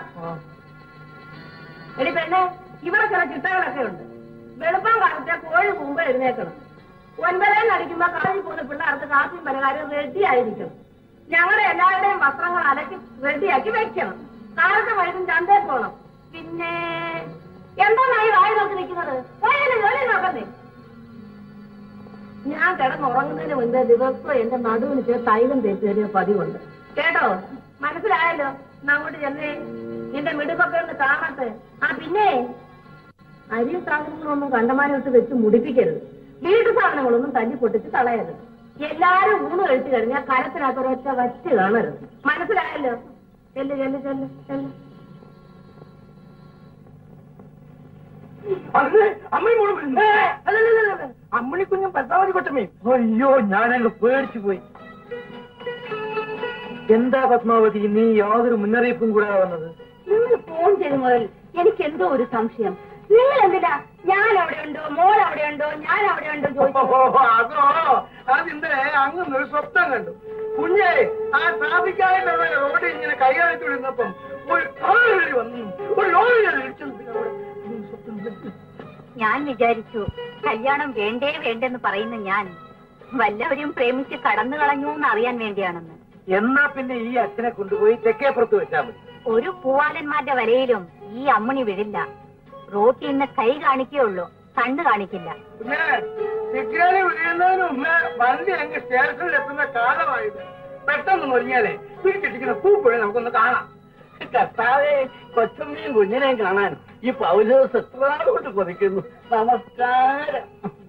എടി പെണ്ണെ ഇവിടെ ചില ചിട്ടകളൊക്കെ ഉണ്ട് വെളുപ്പം കാലത്തെ കോഴി മുമ്പ് എഴുന്നേക്കണം ഒൻപതേ നടിക്കുമ്പോ കളി പോകുന്ന പിള്ളേർക്ക് കാപ്പിയും പലകാര്യം റെഡി ആയിരിക്കണം ഞങ്ങളുടെ എല്ലാവരുടെയും വസ്ത്രങ്ങൾ അലക്കി റെഡിയാക്കി വെക്കണം കാലത്ത് വൈകും ചന്തയിൽ പോണം പിന്നെ എന്തായി വായി നോക്കി നിൽക്കുന്നത് പോയാലും ജോലി നോക്കണ്ടേ ഞാൻ കിടന്നുറങ്ങുന്നതിന് മുൻപേ ദിവസവും എന്റെ നടുവിന് ചേർ തൈലം തേച്ച് തരിക പതിവുണ്ട് കേട്ടോ മനസ്സിലായല്ലോ എന്നാ അങ്ങോട്ട് ചെന്നേ നിന്റെ മിടുക്കൊക്കെ ഒന്ന് കാണട്ടെ ആ പിന്നെ അരി സാധനങ്ങളൊന്നും കണ്ടമാനമിട്ട് വെച്ച് മുടിപ്പിക്കരുത് വീട്ടു സാധനങ്ങളൊന്നും തല്ലി പൊട്ടിച്ച് കളയരുത് എല്ലാരും ഊണ് കഴിച്ചു കഴിഞ്ഞാൽ കരത്തിനകത്ത് ഒരൊറ്റ വറ്റ് കാണരുത് മനസ്സിലായല്ലോ ചെല്ല് ചെല്ല് ചെല്ല് ചെല്ല് അമ്മണിക്കുഞ്ഞും പത്താമതി കൊട്ടമേ അയ്യോ ഞാനങ്ങ് പേടിച്ചു പോയി എന്താ പത്മാവതി നീ യാതൊരു മുന്നറിയിപ്പും കൂടെ വന്നത് നിങ്ങൾ ഫോൺ ചെയ്ത മുതൽ എനിക്ക് എന്തോ ഒരു സംശയം നിങ്ങൾ എന്തിനാ ഞാൻ അവിടെ ഉണ്ടോ മോൾ അവിടെ ഉണ്ടോ ഞാൻ അവിടെ ഉണ്ടോ ചോദിച്ചു അതോ അതിന്റെ അങ്ങ് ഒരു സ്വപ്നം കണ്ടു കുഞ്ഞെ ആ ട്രാഫിക്കായിട്ടുള്ള റോഡ് ഇങ്ങനെ കൈകാണിച്ചുകൊണ്ടിരുന്നപ്പം ഒരു കാറ് വന്നു ഒരു ലോറി ഇടിച്ചു പിന്നെ അവിടെ ഉം സ്വപ്നം കണ്ടു. ഞാൻ വിചാരിച്ചു കല്യാണം വേണ്ടേ വേണ്ടെന്ന് പറയുന്ന ഞാൻ വല്ലവരും പ്രേമിച്ച് കടന്നു കളഞ്ഞു എന്ന് അറിയാൻ വേണ്ടിയാണെന്ന് എന്നാ പിന്നെ ഈ അച്ഛനെ കൊണ്ടുപോയി തെക്കേപ്പുറത്ത് വെച്ചാൽ മതി ഒരു പൂവാലന്മാരുടെ വലയിലും ഈ അമ്മണി വിടില്ല റോട്ടിൽ നിന്ന് കൈ കാണിക്കുകയുള്ളൂ കണ്ണു കാണിക്കില്ല പിന്നെ സിഗ്നല് വീഴുന്നതിന് മുമ്പേ വണ്ടി അങ്ങ് സ്റ്റേഷനിൽ എത്തുന്ന കാലമായത് പെട്ടെന്ന് നൊരിഞ്ഞാലേ പിടിച്ചിട്ടിരിക്കുന്ന പൂപ്പുഴ നമുക്കൊന്ന് കാണാം കർത്താവെ കൊച്ചമ്മയും കുഞ്ഞിനെയും കാണാൻ ഈ പൗലോസ് എത്ര നാൾ കൊണ്ട് കൊതിക്കുന്നു നമസ്കാരം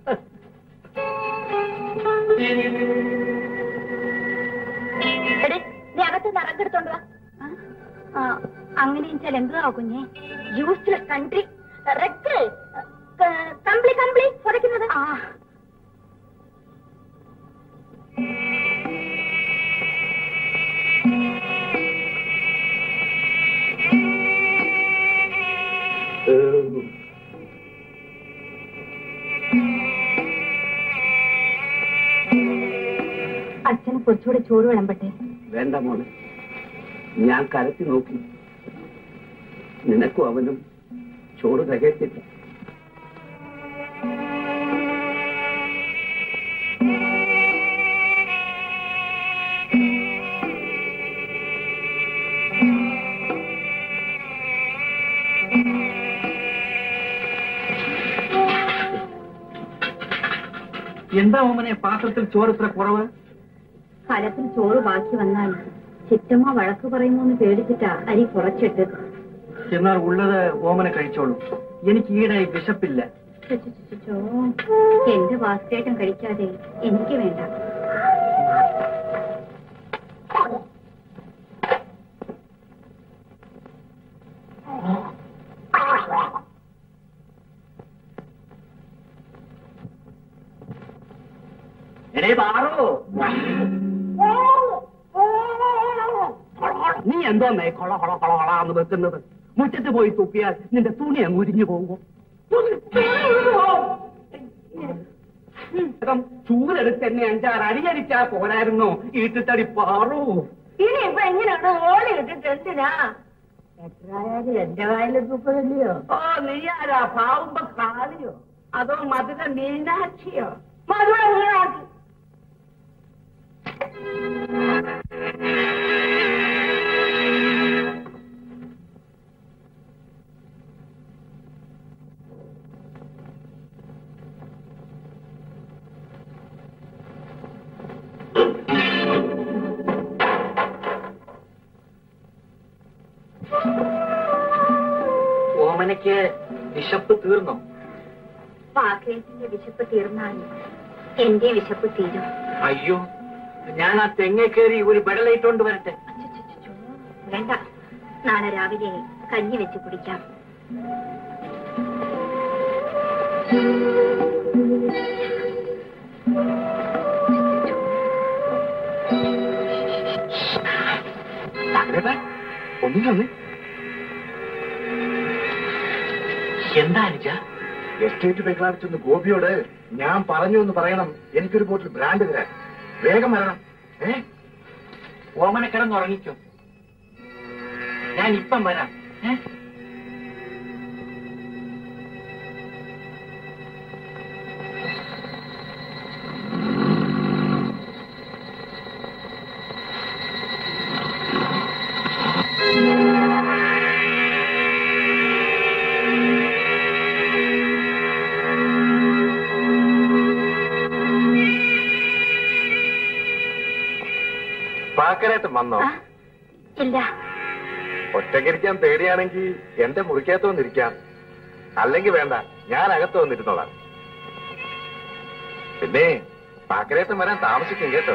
എടി, നീ അകത്ത് നിറക്കെടുത്തോണ്ട് വാ ആ, അങ്ങനെ വെച്ചാൽ എന്തുവാ കുഞ്ഞെ യൂസ്ലെസ് കൺട്രി റെഡ് കമ്പിളി കമ്പിളി കുറയ്ക്കുന്നത് ആ അച്ഛന് കുറച്ചുകൂടെ ചോറ് വിളമ്പട്ടെ വേണ്ട മോനെ ഞാൻ കരത്തി നോക്കി നിനക്കും അവനും ചോറ് തികയത്തില്ല എന്താ ഓമനെ പാത്രത്തിൽ ചോറ് ഇത്ര കുറവ് ഫലത്തിൽ ചോറ് ബാക്കി വന്നാൽ ചിറ്റമ്മ വഴക്ക് പറയുമോ എന്ന് പേടിച്ചിട്ടാ അരി കുറച്ചിട്ട് എന്നാൽ ഉള്ളത് ഓമന കഴിച്ചോളൂ എനിക്ക് ഈയിടെ വിശപ്പില്ല ചു, ചു, ചു, ചു, ചോ. എന്റെ വാസ്തേട്ടം കഴിക്കാതെ എനിക്ക് വേണ്ട എടേ പാറോ നീ എന്തോന്നേ കൊള കൊള കൊള കൊളാന്ന് വെക്കുന്നത് മുറ്റത്ത് പോയി തുപ്പിയാൽ നിന്റെ തുണി അങ്ങ് ഉരിഞ്ഞു പോകുമോ ചൂരെടുത്ത് എന്നെ അഞ്ചാറ് അടിയടിച്ചാ പോരായിരുന്നോ ഈട്ടിത്തടി പാറു ഇനി ഇപ്പൊ എങ്ങനെയാണ് ഓടി ഇട്ടിട്ട് എന്തിനാ എത്രയായാലും എന്റെ വായിലും തുപ്പതല്ലയോ ഓ നീ ആരാ പാവുമ്പോ കാളിയോ അതോ മധുര മീനാക്ഷിയോ മധുര മീനാക്ഷി ഓമനയ്ക്ക് വിശപ്പ് തീർന്നോ പാക്കേറ്റിന്റെ വിശപ്പ് തീർന്നാൽ എന്റെ വിശപ്പ് തീരും അയ്യോ ഞാൻ ആ തെങ്ങേ കയറി ഒരു ബെടലയിട്ടോണ്ട് വരട്ടെ അച്ചച്ചച്ചോ. വേണ്ട നാളെ രാവിലെ കഞ്ഞി വെച്ച് കുടിക്കാം ഒന്നും തന്നെ എന്താ അനുജ എസ്റ്റേറ്റ് ബംഗ്ലാവിൽ ഗോപിയോട് ഞാൻ പറഞ്ഞു എന്ന് പറയണം എനിക്കൊരു ബോട്ടിൽ ബ്രാൻഡ് തരാൻ വേഗം വരണം ഏ ഓമന കിടന്നുറങ്ങിക്കോ ഞാൻ ഇപ്പം വരാം ഏ പാക്കരായിട്ട് വന്നോ ആ, ഇല്ല ഒറ്റയ്ക്കിരിക്കാൻ പേടിയാണെങ്കിൽ എന്റെ മുറിക്കകത്ത് വന്നിരിക്കാം അല്ലെങ്കിൽ വേണ്ട ഞാൻ അകത്ത് വന്നിരുന്നോളാം പിന്നെ പാക്കരേട്ടൻ വരാൻ താമസിക്കും കേട്ടോ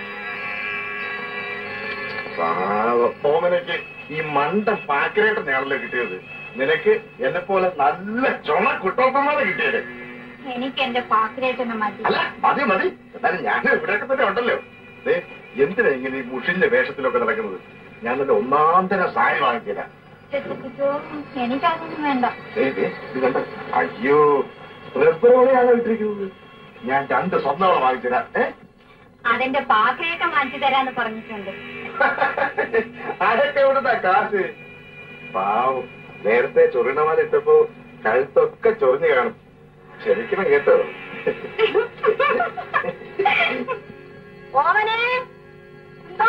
ഓമനക്ക് ഈ മണ്ട പാക്കരേട്ടനാണല്ലോ കിട്ടിയത് നിനക്ക് എന്നെ പോലെ നല്ല ചുമ കുട്ടോപ്പന്മാരെ കിട്ടിയത് എനിക്ക് എന്റെ പാക്കിലേറ്റൊന്നും മതി അല്ല മതി മതി എന്നാലും ഞാൻ ഇവിടെയൊക്കെ തന്നെ ഉണ്ടല്ലോ ദേ, എന്തിനാ ഇങ്ങനെ ഈ മുഷിന്റെ വേഷത്തിലൊക്കെ നടക്കുന്നത് ഞാൻ നല്ല ഒന്നാം തരം സായം വാങ്ങിത്തരാം ചെറുക്കിച്ചോ, എനിക്കതൊന്നും വേണ്ട ദേ, ദേ, ഇത് കണ്ടോ? അയ്യോ റബ്ബർ പോലെയാണോ ഇട്ടിരിക്കുന്നത് ഞാൻ രണ്ട് സ്വർണ്ണവള വാങ്ങിത്തരാം ഏ അതെന്റെ പാക്കിലേറ്റം മാറ്റി തരാന്ന് പറഞ്ഞിട്ടുണ്ട് അതൊക്കെ എവിടുന്നാ കാശ് പാവം നേരത്തെ ചൊറിണമാല ഇട്ടപ്പോ കഴുത്തൊക്കെ ചൊറിഞ്ഞു കാണും ക്ഷമിക്കണം കേട്ടോ ഓവനെ എന്തോ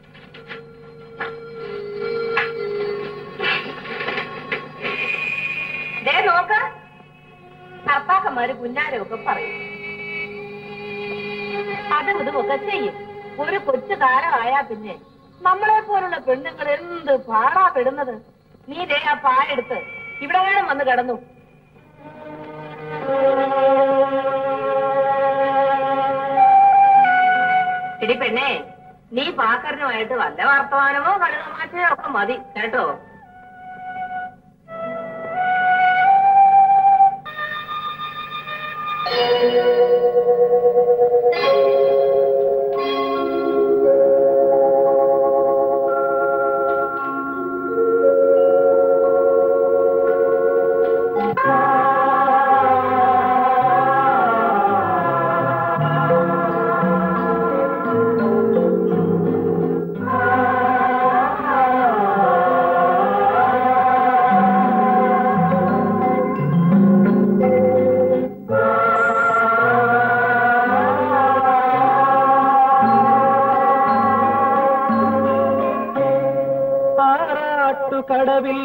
ദേ നോക്ക് ഭർത്താക്കന്മാര് പുന്നാരമൊക്കെ പറയും അതും ഇതുമൊക്കെ ചെയ്യും ഒരു കൊച്ചു കാലമായാ പിന്നെ നമ്മളെ പോലുള്ള പെണ്ണുങ്ങൾ എന്ത് പാടാ പെടുന്നത് നീ ദേ ആ പാലെടുത്ത് ഇവിടെ വേണം വന്ന് കിടന്നു എടി പെണ്ണേ നീ പാക്കറിനുമായിട്ട് വല്ല വർത്തമാനമോ കളിതമാശയോ ഒക്കെ മതി കേട്ടോ ആറാട്ടുകടവിൽ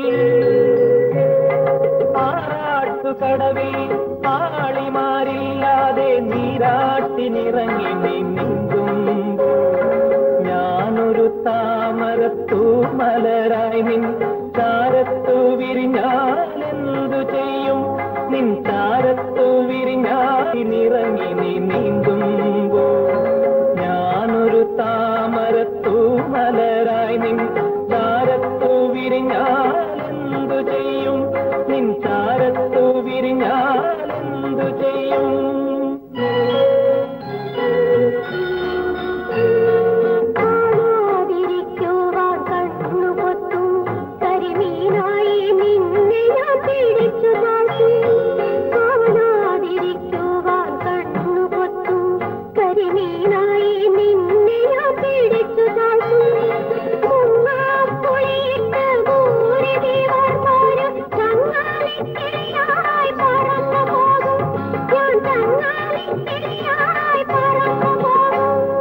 ആറാട്ടുകടവിൽ ആളിമാരില്ലാതെ നീരാട്ടിനിറങ്ങി നീ നീന്തുമ്പോൾ ഞാനൊരു താമരത്തൂ മലരായി നിൻ ചാരത്തു വിരിഞ്ഞാലെന്തു ചെയ്യും നിൻ ചാരത്തു വിരിഞ്ഞാലിനിറങ്ങി നീ നീന്തുമ്പോൾ ഞാനൊരു താമരത്തു മലരായി നിൻ ചാരത്തു വിരിഞ്ഞാലെന്തു ചെയ്യും നിൻ ചാരത്തു വിരിഞ്ഞാലെന്തു ചെയ്യും കാണാതിരിക്കുവാൻ കണ്ണുപൊത്തും കരിമീനായി നിന്നെ ഞാൻ പിടിച്ചു നോക്കും കാണാതിരിക്കുവാൻ കണ്ണുപൊത്തും കരിമീനായി നിന്നെ ഞാൻ പിടിച്ചു നോക്കും മുങ്ങാപ്പുളിയിട്ട് ഭൂരിദേവർമാരും ചങ്ങാലിക്കിളിയായി പറന്നു പോകും ഞാൻ ചങ്ങാലിക്കിളിയായി പറന്നു പോകും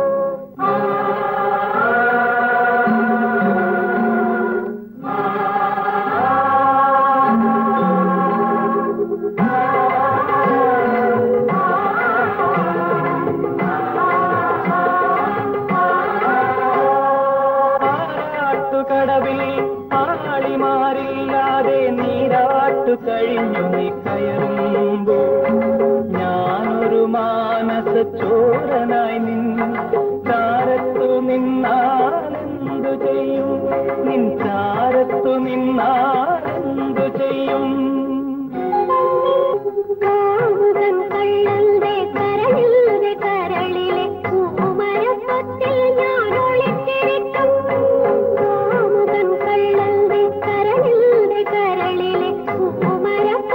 ആറാട്ടുകടവിൽ ആളിമാരില്ലാതെ നീരാട്ടു കഴിഞ്ഞു നീ കയറുമ്പോ ഞാനൊരു മാനസ ചോരനായി നിൻ ചാരത്തു നിന്നാലെന്തു ചെയ്യും നിൻ ചാരത്തു നിന്നാലെന്തു ചെയ്യും കാമുകൻ കള്ളന്റെ കരളിലെ കരളിലെ പൂമരപ്പത്തിൽ ഞാൻ ഒളിച്ചിരിക്കും കാമുകൻ കള്ളന്റെ കരളിലെ കരളിലെ പൂമരപ്പത്തിൽ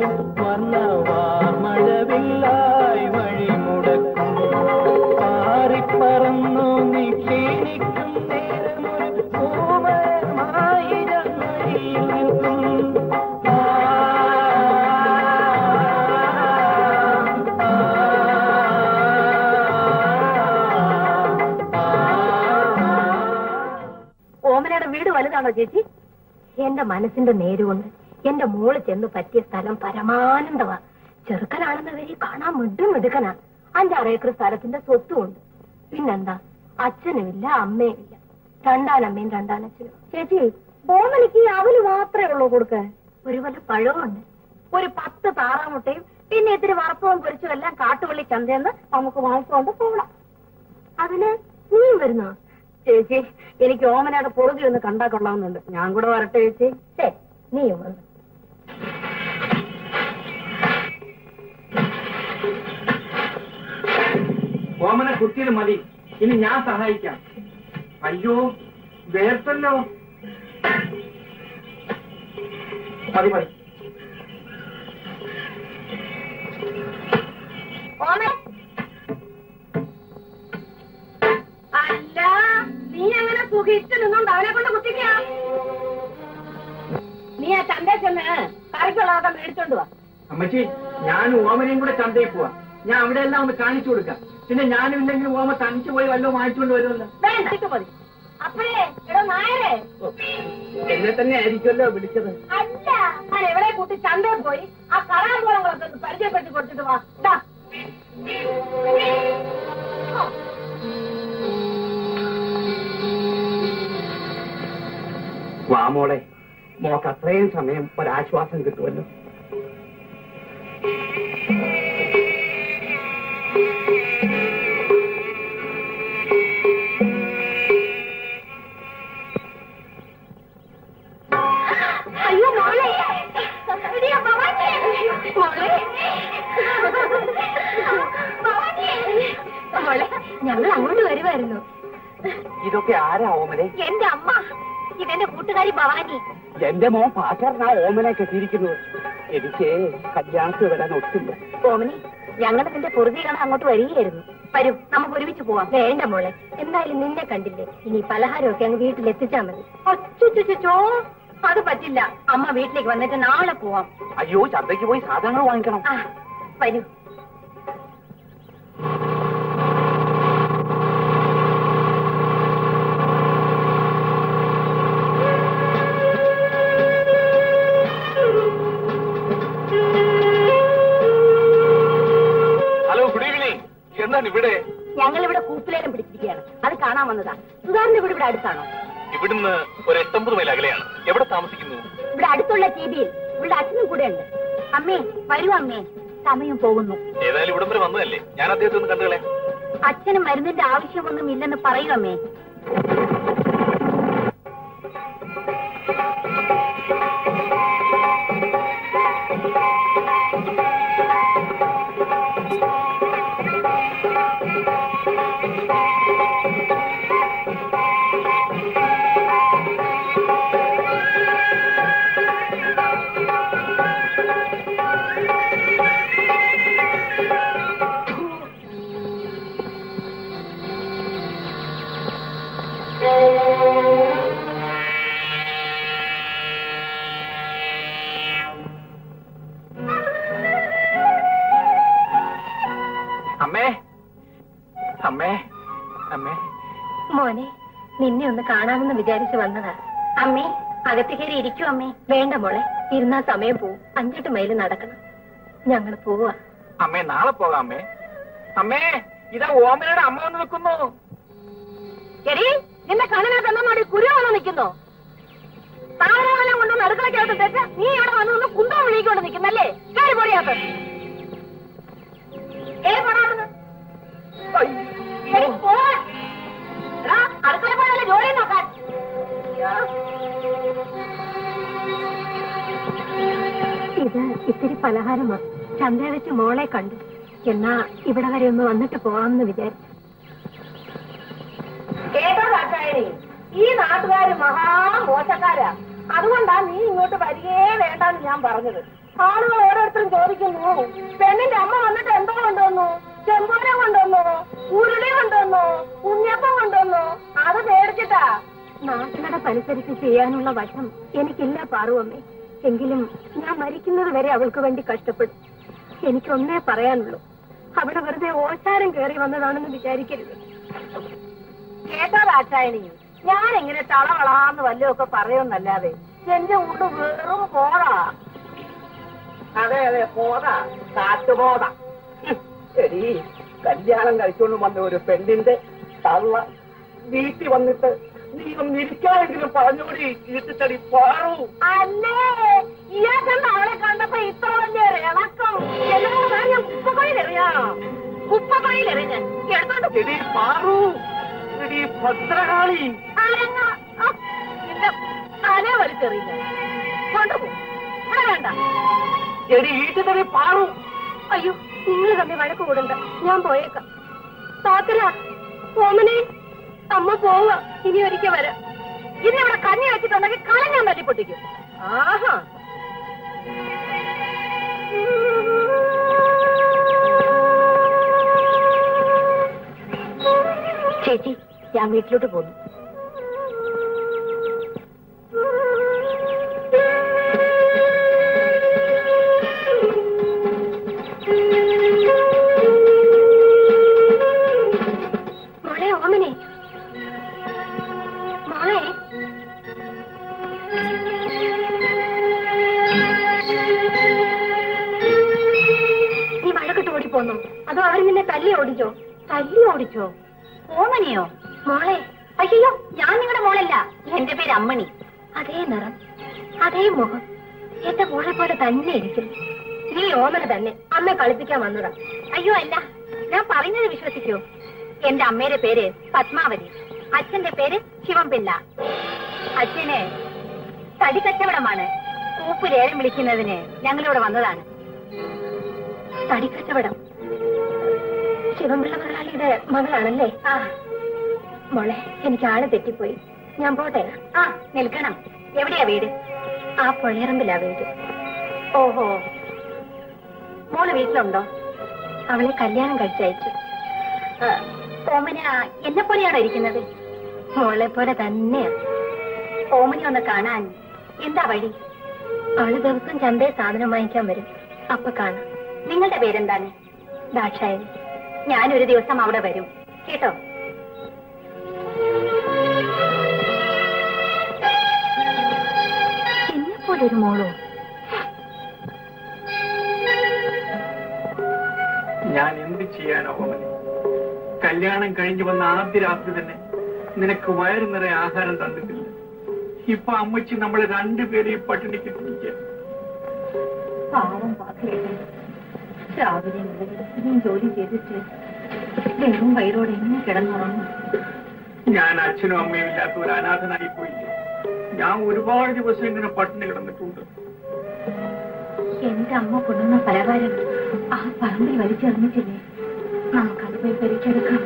വർണ്ണവാർമഴവില്ലായി വഴിമുടക്കും പാറിപ്പറന്നു നീ ക്ഷീണിക്കും നേരമൊരു പൂമരമായി ജന്മയിൽ നിൽക്കും ആ, ആ, ആ, ഓമനയുടെ വീട് വലുതാണോ ചേച്ചി എന്റെ മനസ്സിന്റെ നേരുകൊണ്ട് എന്റെ മോള് ചെന്ന് പറ്റിയ സ്ഥലം പരമാനന്ദമാ ചെറുക്കനാണെന്നവരെ കാണാൻ മിടും മിടുക്കനാ അഞ്ചാറ് ഏക്കർ സ്ഥലത്തിന്റെ സ്വത്തുമുണ്ട് പിന്നെന്താ അച്ഛനുമില്ല അമ്മയുമില്ല രണ്ടാനമ്മയും രണ്ടാനച്ഛനും ചേച്ചി ഓമനിക്ക് ഈ അവല് മാത്രമേ ഉള്ളൂ കൊടുക്കാൻ ഒരു വല്ല പഴമുണ്ട് ഒരു പത്ത് താറാമുട്ടയും പിന്നെ ഇത്തിരി വറുപ്പവും പൊരിച്ചും എല്ലാം കാട്ടുപള്ളി ചന്തയെന്ന് നമുക്ക് വാങ്ങിക്കൊണ്ട് പോകണം അതിന് നീയും വരുന്നോ ചേച്ചി എനിക്ക് ഓമനയുടെ പൊറുതി ഒന്ന് കണ്ടാ കൊള്ളാവുന്നുണ്ട് ഞാൻ കൂടെ വരട്ടെ ചേച്ചി ശേ നീയും വന്നു ഓമന കുത്തിയത് മതി ഇനി ഞാൻ സഹായിക്കാം അയ്യോ വേർത്തല്ലോ മതി മതി ഓമൻ അല്ല നീ അങ്ങനെ സുഖിച്ച് നിന്നോണ്ട് അവനെ കൊണ്ട് കുത്തിക്കാം നീ ആ ചന്തയിൽ ചെന്ന് കറിക്കുള്ളതൊക്കെ മേടിച്ചോണ്ട് വാ അമ്മച്ചി ഞാൻ ഓമനയും കൂടെ ചന്തയിൽ പോവാ ഞാൻ അവിടെ എല്ലാം ഒന്ന് കാണിച്ചു കൊടുക്കാം പിന്നെ ഞാനും ഇല്ലെങ്കിൽ ഓമ തനിച്ചു പോയി വല്ലതും വാങ്ങിച്ചുകൊണ്ട് വരുമല്ലോ വേണ്ട ഇത് മതി അപ്പഴേ എടോ നായരെ എന്നെ തന്നെ ആയിരിക്കുമല്ലോ വിളിച്ചത് അല്ല ഞാൻ എവിടെ കൂട്ടി ചന്തയിൽ പോയി ആ കറാമ്പോളങ്ങളൊക്കെ ഒന്ന് പരിചയപ്പെടുത്തി കൊടുത്തിട്ട് വാ ദാ. വാ മോളെ മോക്ക് അത്രയും സമയം ഒരാശ്വാസം കിട്ടുമല്ലോ അയ്യോ മോളെ എടിയാ ഭവാനി. മോളെ ഭവാനി. മോളെ ഞങ്ങൾ അങ്ങോട്ട് വരുമായിരുന്നു ഇതൊക്കെ ആരാ ഓമനെ എന്റെ അമ്മ ഇതെന്റെ കൂട്ടുകാരി ഭവാനി എന്റെ മോൻ പാച്ചറിനാ ഓമനെ കെട്ടിയിരിക്കുന്നത് എനിക്ക് കല്യാണത്തിന് വരാൻ ഒത്തില്ല ഓമനി ഞങ്ങൾ നിന്റെ പൊറുതി കാണാൻ അങ്ങോട്ട് വരികയായിരുന്നു വരൂ നമുക്ക് ഒരുമിച്ച് പോവാം വേണ്ട മോളെ എന്തായാലും നിന്നെ കണ്ടില്ലേ ഇനി പലഹാരമൊക്കെ അങ്ങ് വീട്ടിൽ എത്തിച്ചാ മതി അച്ചുച്ചോ അത് പറ്റില്ല അമ്മ വീട്ടിലേക്ക് വന്നിട്ട് നാളെ പോവാം അയ്യോ ചന്തയ്ക്ക് പോയി സാധനങ്ങൾ വാങ്ങിക്കണം ആ വരൂ ഹലോ ഗുഡ് ഈവനിങ് എന്താണ് ഇവിടെ ഞങ്ങൾ ഇവിടെ കൂപ്പിലേലം പിടിച്ചിരിക്കുകയാണ് അത് കാണാൻ വന്നതാ സുധാറിന്റെ വീട് ഇവിടെ അടുത്താണോ ഇവിടുന്ന് ഒരു എട്ടൊമ്പത് മൈൽ അകലെയാണ് എവിടെ താമസിക്കുന്നു ഇവിടെ അടുത്തുള്ള ടി വിയിൽ ഇവിടെ അച്ഛനും കൂടെ ഉണ്ട് അമ്മേ വരൂ അമ്മേ സമയം പോകുന്നു ഏതായാലും ഇവിടം വരെ വന്നതല്ലേ ഞാൻ അദ്ദേഹത്തെ ഒന്ന് കണ്ടുകളെ അച്ഛന് മരുന്നിന്റെ ആവശ്യമൊന്നും ഇല്ലെന്ന് പറയൂ അമ്മേ അമ്മേ അമ്മേ അമ്മേ മോനെ നിന്നെ ഒന്ന് കാണാമെന്ന് വിചാരിച്ചു വന്നതാ അമ്മേ അകത്ത് കയറി ഇരിക്കൂ അമ്മേ വേണ്ട മോളെ ഇരുന്നാ സമയം പോവും അഞ്ചെട്ട് മൈൽ നടക്കണം ഞങ്ങൾ പോവാ അമ്മേ നാളെ പോകാം അമ്മേ അമ്മേ ഇതാ ഓമനയുടെ അമ്മ വന്ന് നിൽക്കുന്നു എടി നിന്റെ കണ്ണിനകത്ത് എന്നാ മാടി കുരുവാണോ നിൽക്കുന്നോ താഴെല്ലാം കൊണ്ടൊന്ന് അടുക്കളക്കകത്ത് തെറ്റ് നീ ഇവിടെ വന്ന് നിന്ന് കുന്തം വിളിക്കൊണ്ട് നിൽക്കുന്നല്ലേ കയറി പൊടിയാത്ത അടുക്കള പോയാലേ ജോലി നോക്കാൻ ഇത് ഇത്തിരി പലഹാരമാ ചന്ത വെച്ച് മോളെ കണ്ടു എന്നാ ഇവിടെ വരെ ഒന്ന് വന്നിട്ട് പോവാമെന്ന് വിചാരിച്ചു കേട്ടോ കാട്ടായണി ഈ നാട്ടുകാര് മഹാ മോശക്കാരാ അതുകൊണ്ടാ നീ ഇങ്ങോട്ട് വരികേ വേണ്ടെന്ന് ഞാൻ പറഞ്ഞത് ആളുകൾ ഓരോരുത്തരും ചോദിക്കുന്നു പെണ്ണിന്റെ അമ്മ വന്നിട്ട് എന്തോ കൊണ്ടുവന്നു ചെമ്പോനെ കൊണ്ടുവന്നു ഉരുളി കൊണ്ടുവന്നു ഉണ്ണിയപ്പം കൊണ്ടുവന്നു അത് മേടിച്ചിട്ടാ നാട്ടിനടപ്പനുസരിച്ച് ചെയ്യാനുള്ള വശം എനിക്കില്ല പാറുവമ്മേ എങ്കിലും ഞാൻ മരിക്കുന്നത് വരെ അവൾക്ക് വേണ്ടി കഷ്ടപ്പെടും എനിക്കൊന്നേ പറയാനുള്ളൂ അവിടെ വെറുതെ ഓശാരം കയറി വന്നതാണെന്ന് വിചാരിക്കരുത് കേട്ടോ ദാക്ഷായണിയും ഞാൻ എങ്ങനെ തളവളാന്ന് വല്ലതൊക്കെ പറയുമെന്നല്ലാതെ എന്റെ ഉള്ളു വെറും പോറാ അതെ അതെ പോതാ കാറ്റുപോത എടി കല്യാണം കഴിച്ചോണ്ട് വന്ന ഒരു പെണ്ണിന്റെ തള്ള വീട്ടിൽ വന്നിട്ട് നീ ഒന്ന് ഇരിക്കാനെങ്കിലും പറഞ്ഞോടി വീട്ടിത്തടി പാറു അല്ലേ ഇയാൾക്കെന്താ അവളെ കണ്ടപ്പോ ഇത്ര വലിയ ഇളക്കം എന്നോട് ഞാൻ കുപ്പക്കൊയിലെറിയാണോ കുപ്പക്കൊയിലെറിഞ്ഞ് എടുത്തോണ്ട് പോ. എടി പാറു എടി ഭദ്രകാളി അരങ്ങ ആ, നിന്റെ തല വലിച്ചെറിയില്ല കൊണ്ടുപോ ഇവിടെ വേണ്ട എടി വീട്ടിത്തടി പാറു അയ്യോ നിങ്ങൾ തമ്മിൽ വഴക്ക് കൂടണ്ട ഞാൻ പോയേക്കാം താത്തല ഓമനെ അമ്മ പോവുക ഇനി ഒരിക്കൽ വരാം ഇന്നിവിടെ കഞ്ഞി വെച്ചിട്ടുണ്ടെങ്കിൽ കള ഞാൻ തല്ലിപ്പൊട്ടിക്കും ആഹാ ചേച്ചി ഞാൻ വീട്ടിലോട്ട് പോന്നു മോളെ ഓമനെ മോളെ നീ വഴക്കിട്ട് ഓടി പോന്നോ അതോ അവർ നിന്നെ തല്ലി ഓടിച്ചോ തല്ലി ഓടിച്ചോ ഓമനിയോ മോളെ അയ്യോ ഞാൻ നിങ്ങളുടെ മോളല്ല എന്റെ പേര് അമ്മണി അതേ നിറം അതേ മുഖം എന്റെ മോളെ പോലെ തന്നെ ഇരിക്കുന്നു നീ ഓമന തന്നെ അമ്മ കളിപ്പിക്കാൻ വന്നതാ അയ്യോ അല്ല ഞാൻ പറയുന്നത് വിശ്വസിക്കൂ എന്റെ അമ്മയുടെ പേര് പത്മാവതി അച്ഛന്റെ പേര് ശിവൻപിള്ള അച്ഛന് തടി കച്ചവടമാണ് കൂപ്പ് ലേലം വിളിക്കുന്നതിന് ഞങ്ങളിവിടെ വന്നതാണ് തടി കച്ചവടം ശിവൻപിള്ള മുതലാളിയുടെ മകളാണല്ലേ ആ മോളെ എനിക്ക് ആള് തെറ്റിപ്പോയി ഞാൻ പോട്ടെ ആ നിൽക്കണം എവിടെയാ വീട് ആ പുഴയറമ്പിലാ വീട് ഓഹോ മോള് വീട്ടിലുണ്ടോ അവളെ കല്യാണം കഴിച്ചയച്ചു ആ, ഓമന എന്നെ പോലെയാണോ ഇരിക്കുന്നത് മോളെ പോലെ തന്നെയാ ഓമനെ ഒന്ന് കാണാൻ എന്താ വഴി അവള് ദിവസം ചന്തയിൽ സാധനം വാങ്ങിക്കാൻ വരും അപ്പൊ കാണാം നിങ്ങളുടെ പേരെന്താണ് ദാക്ഷായനി ഞാനൊരു ദിവസം അവിടെ വരും കേട്ടോ എന്നെ പോലൊരു മോളോ ഞാൻ എന്ത് ചെയ്യാനോ ഓമനെ കല്യാണം കഴിഞ്ഞു വന്ന ആദ്യ രാത്രി തന്നെ നിനക്ക് വയറു നിറയെ ആഹാരം തന്നിട്ടില്ല ഇപ്പൊ അമ്മച്ചി നമ്മളെ രണ്ടുപേരെയും പട്ടിണിക്ക് ഇട്ടിരിക്കുക പാവം പാക്കലേട്ടൻ രാവിലെ മുതൽ ഇത്രയും ജോലി ചെയ്തിട്ട് വെറും വയറോടെ എന്നെ കിടന്നുറങ്ങും ഞാൻ അച്ഛനും അമ്മയും ഇല്ലാത്ത ഒരു അനാഥനായി പോയില്ലേ ഞാൻ ഒരുപാട് ദിവസം ഇങ്ങനെ പട്ടിണി കിടന്നിട്ടുണ്ട് എന്റെ അമ്മ കൊണ്ടുവന്ന പലഹാരം ആ പറമ്പിൽ വലിച്ചെറിഞ്ഞിട്ടില്ലേ നമുക്കത് പോയി പരിച്ചെടുക്കാം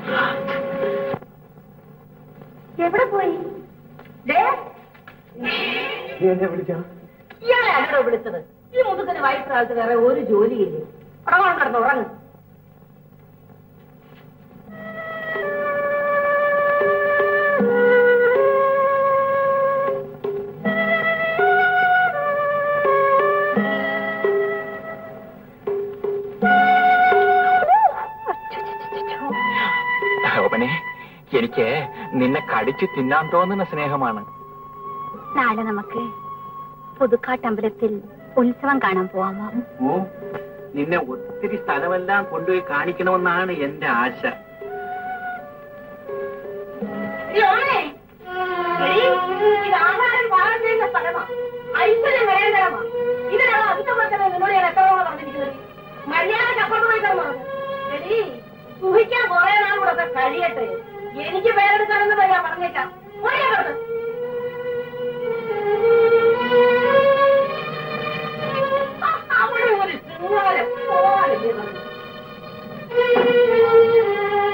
എവിടെ പോയി ദേ, എന്നെ വിളിച്ച ഇയാളെ ആരോടോ വിളിച്ചത് ഈ മുതുക്കന് വയസ്സാൾക്ക് വേറെ ഒരു ജോലിയില്ലേ ഉറങ്ങാൻ കിടന്ന് ഉറങ്ങും ഓമനെ എനിക്ക് നിന്നെ കടിച്ചു തിന്നാൻ തോന്നുന്ന സ്നേഹമാണ് നാളെ നമുക്ക് പുതുക്കാട്ടമ്പലത്തിൽ ഉത്സവം കാണാൻ പോവാമോ ഓ നിന്നെ ഒത്തിരി സ്ഥലമെല്ലാം കൊണ്ടുപോയി കാണിക്കണമെന്നാണ് എന്റെ ആശ ഇത് ആഹാരം പാകം ചെയ്യുന്ന സ്ഥലമാ ഐശ്വര്യം വരേണ്ടതമാ ഇതിനാണ് അധികമാക്കുന്നത് നിന്നോട് ഞാൻ എത്ര തവണ പറഞ്ഞിരിക്കുന്നത് മര്യാദക്ക് അപ്പുറമായി കിടന്നത് എടി സുഖിക്കാൻ കുറെ നാളൂടെ കഴിയട്ടെ എനിക്ക് പേരെടുക്കണമെന്ന് ഞാൻ പറഞ്ഞേക്കാം പോയാ കിടന്നു അവിടെ ഒരു ശൃംഗാരം പോലെ ഇരുന്നു.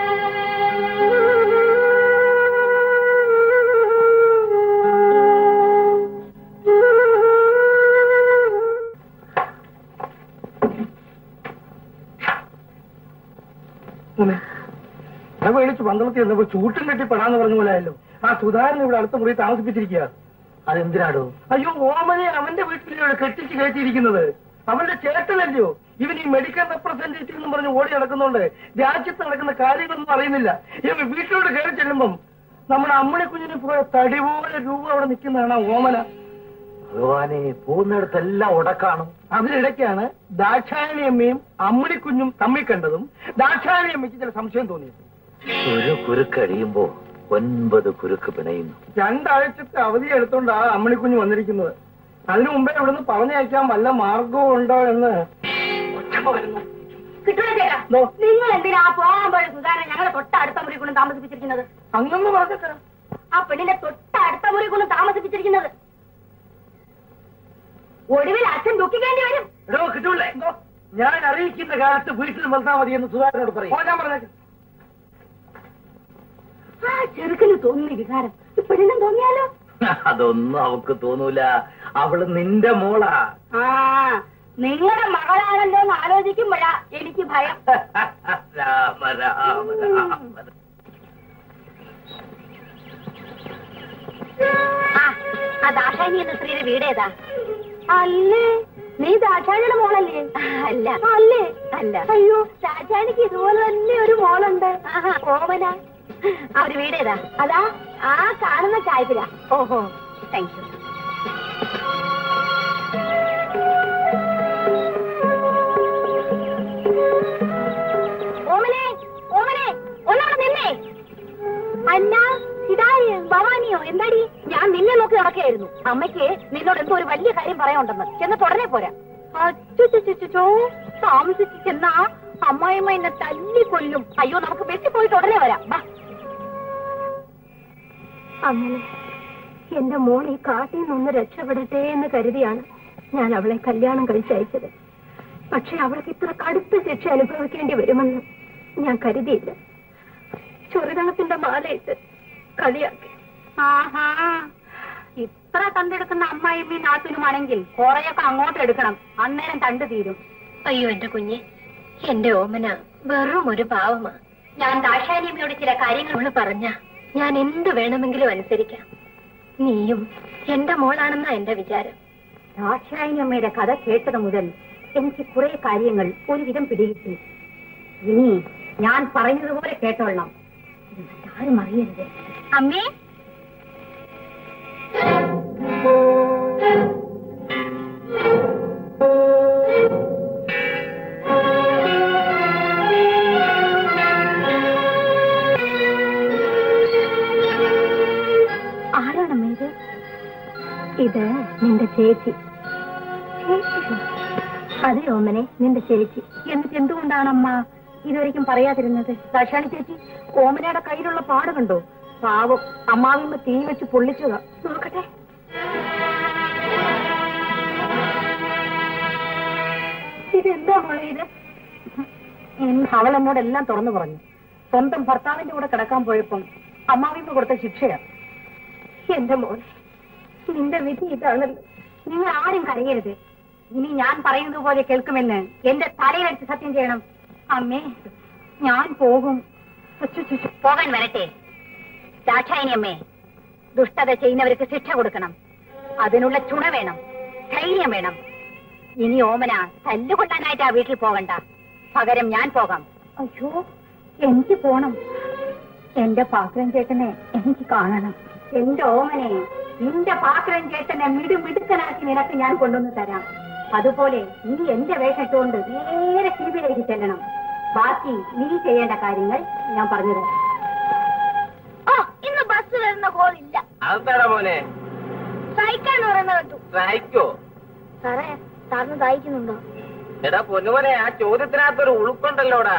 മോനെ ഞാൻ മേടിച്ച് പന്തളത്തിൽ ചെന്നപ്പോ ചൂട്ടും കെട്ടി പെടാന്ന് പറഞ്ഞ പോലെ ആയല്ലോ ആ സുധാരൻ ഇവിടെ അടുത്ത മുറി താമസിപ്പിച്ചിരിക്കുക അതെന്തിനാടോ അയ്യോ ഓമനെ അവന്റെ വീട്ടിലാണ് കെട്ടിച്ച് കയറ്റിയിരിക്കുന്നത് അവന്റെ ചേട്ടനല്ലയോ ഇവൻ ഈ മെഡിക്കൽ റെപ്രസെന്റേറ്റീവ് എന്ന് പറഞ്ഞ് ഓടി നടക്കുന്നുണ്ട് രാജ്യത്ത് നടക്കുന്ന കാര്യങ്ങളൊന്നും അറിയുന്നില്ല ഇവൻ വീട്ടിലോട്ട് കയറി ചെല്ലുമ്പം നമ്മുടെ അമ്മണി കുഞ്ഞിന് പോയ തടി പോലെ രൂപ അവിടെ നിൽക്കുന്നതാണ് ആ ഓമന ഭഗവാനെ പോകുന്നിടത്തെല്ലാം ഉടക്കാണ് അതിനിടയ്ക്കാണ് ദാക്ഷായണി അമ്മയും അമ്മണി കുഞ്ഞും തമ്മിൽ കണ്ടതും ദാക്ഷായണി അമ്മയ്ക്ക് ചില സംശയം തോന്നിയത് ഒരു കുരുക്ക് കഴിയുമ്പോ ഒൻപത് കുരുക്ക് പിണയുന്നു രണ്ടാഴ്ചത്തെ അവധി എടുത്തോണ്ടാ അമ്മണിക്കുഞ്ഞ് വന്നിരിക്കുന്നത് അതിനു മുമ്പേ ഇവിടുന്ന് പറഞ്ഞയക്കാൻ വല്ല മാർഗവും ഉണ്ടോ എന്ന് കിട്ടൂല ചേട്ടാ ദോ. നിങ്ങൾ എന്തിനാ പോകുമ്പോൾ സുധാരൻ ഞങ്ങളെ തൊട്ട അടുത്ത മുറി കൊണ്ട് താമസിപ്പിച്ചിരിക്കുന്നത് അങ്ങന്ന് പറഞ്ഞിട്ട് ആ പെണ്ണിന്റെ തൊട്ട അടുത്ത മുറി കൊണ്ട് താമസിപ്പിച്ചിരിക്കുന്നത് ഒടുവിൽ അച്ഛൻ ദുഃഖിക്കേണ്ടി വരും എടോ കിട്ടൂലേ ഞാൻ അറിയിക്കുന്ന കാലത്ത് വീട്ടിൽ വന്നാൽ മതി എന്ന് സുധാകരനോട് പറയും ഓ, ഞാൻ പറഞ്ഞേക്കാം ആ ചെറുക്കന് തോന്നുന്ന വികാരം ഈ പെണ്ണിനും തോന്നിയാലോ അതൊന്നും അവക്ക് തോന്നൂല അവള് നിന്റെ മോളാ ആ നിങ്ങളുടെ മകളാണല്ലോ എന്ന് ആലോചിക്കുമ്പോഴാ എനിക്ക് ഭയം രാമ രാമ രാമ ആ, ആ ദാക്ഷായണി എന്ന സ്ത്രീയുടെ വീട് ഏതാ അല്ലേ നീ ദാക്ഷായണിയുടെ മോളല്ലേ അല്ല അല്ലേ അല്ല അയ്യോ ദാക്ഷായണിക്ക് ഇതുപോലെ തന്നെ ഒരു മോളുണ്ട് ഓമന ആ ഒരു വീട് ഏതാ അതാ ആ കാണുന്ന ചായപ്പില ഓഹോ താങ്ക് യു ഓമനെ ഓമനെ ഒന്നവിടെ നിന്നേ അല്ല ഇതാര് ഭവാനിയോ എന്താടി ഞാൻ നിന്നെ നോക്കി നടക്കുകയായിരുന്നു അമ്മയ്ക്ക് നിന്നോട് എന്തോ ഒരു വലിയ കാര്യം പറയാനുണ്ടെന്ന് ചെന്ന് തുടരെ പോരാ അച്ചോ താമസിച്ച് ചെന്നാ അമ്മായിമ്മ എന്നെ തല്ലി കൊല്ലും അയ്യോ നമുക്ക് ബസ്സിൽ പോയിട്ട് ഉടനെ വരാം വാ അങ്ങനെ എന്റെ മോൾ ഈ കാട്ടിൽ നിന്ന് രക്ഷപ്പെടട്ടെ എന്ന് കരുതിയാണ് ഞാൻ അവളെ കല്യാണം കഴിച്ചയച്ചത് പക്ഷെ അവൾക്ക് ഇത്ര കടുത്ത ശിക്ഷ അനുഭവിക്കേണ്ടി വരുമെന്ന് ഞാൻ കരുതിയില്ല ചൊറിതണത്തിന്റെ മാലയിട്ട് കളിയാക്കി ആഹാ ഇത്ര കണ്ടെടുക്കുന്ന അമ്മായിമ്മയും നാട്ടിനുമാണെങ്കിൽ കുറെയൊക്കെ അങ്ങോട്ട് എടുക്കണം അന്നേരം കണ്ടു തീരും അയ്യോ എന്റെ കുഞ്ഞെ എന്റെ ഓമന വെറും ഒരു പാവമാ ഞാൻ ദാക്ഷായണിയമ്മയോട് ചില കാര്യങ്ങൾ അവള് പറഞ്ഞ ഞാൻ എന്ത് വേണമെങ്കിലും അനുസരിക്കാം നീയും എന്റെ മോളാണെന്നാ എന്റെ വിചാരം ദാക്ഷായണിയമ്മയുടെ കഥ കേട്ടത് മുതൽ എനിക്ക് കുറെ കാര്യങ്ങൾ ഒരുവിധം പിടികിട്ടി ഇനി ഞാൻ പറയുന്നതുപോലെ കേട്ടോളണം ഇത് മറ്റാരും അറിയരുത് അമ്മേ ആരാണമ്മ ഇത് ഇത് നിന്റെ ചേച്ചി ചേച്ചിയോ? അതെ ഓമനെ നിന്റെ ചേച്ചി എന്നിട്ട് എന്തുകൊണ്ടാണമ്മ ഇതുവരെയ്ക്കും പറയാതിരുന്നത് ദാക്ഷാണി ചേച്ചി ഓമനയുടെ കയ്യിലുള്ള പാട് കണ്ടോ പാവം അമ്മാവിമ്മ തീ വെച്ച് പൊള്ളിച്ചതാ നോക്കട്ടെ ഇതെന്താ മോളെ ഇത് ഉം, അവൾ എന്നോട് എല്ലാം തുറന്നു പറഞ്ഞു സ്വന്തം ഭർത്താവിന്റെ കൂടെ കിടക്കാൻ പോയപ്പം അമ്മാവിമ്മ കൊടുത്ത ശിക്ഷയാ എന്റെ മോനെ നിന്റെ വിധി ഇതാണല്ലോ നിങ്ങൾ ആരും കരയരുത് ഇനി ഞാൻ പറയുന്നത് പോലെ കേൾക്കുമെന്ന് എന്റെ തലയിലടിച്ച് സത്യം ചെയ്യണം അമ്മേ ഞാൻ പോകും അച്ചച്ചോ. പോകാൻ വരട്ടെ ദാക്ഷായണി അമ്മേ ദുഷ്ടത ചെയ്യുന്നവർക്ക് ശിക്ഷ കൊടുക്കണം അതിനുള്ള ചുണ വേണം ധൈര്യം വേണം ഇനി ഓമന തല്ലുകൊള്ളാനായിട്ട് ആ വീട്ടിൽ പോകണ്ട പകരം ഞാൻ പോകാം അയ്യോ എനിക്ക് പോണം എന്റെ പാത്രം ചേട്ടനെ എനിക്ക് കാണണം എന്റെ ഓമനെ നിന്റെ പാത്രം ചേട്ടനെ മിടുമിടുക്കനാക്കി നിനക്ക് ഞാൻ കൊണ്ടുവന്ന് തരാം അതുപോലെ നീ എന്റെ വേഷട്ടുകൊണ്ട് നേരെ ശില്പിലേക്ക് ചെല്ലണം ബാക്കി നീ ചെയ്യേണ്ട കാര്യങ്ങൾ ഞാൻ പറഞ്ഞു തരാം ഇന്ന് ബസ് വരുന്ന കോളില്ല അതെന്താടാ മോനെ സൈക്കിൾ പറയുന്നത് കേട്ടു സഹിക്കോ സാറേ സാറിന് ദാഹിക്കുന്നുണ്ടോ എടാ പൊന്നുമോനെ ആ ചോദ്യത്തിനകത്തൊരു ഉളുക്കുണ്ടല്ലോടാ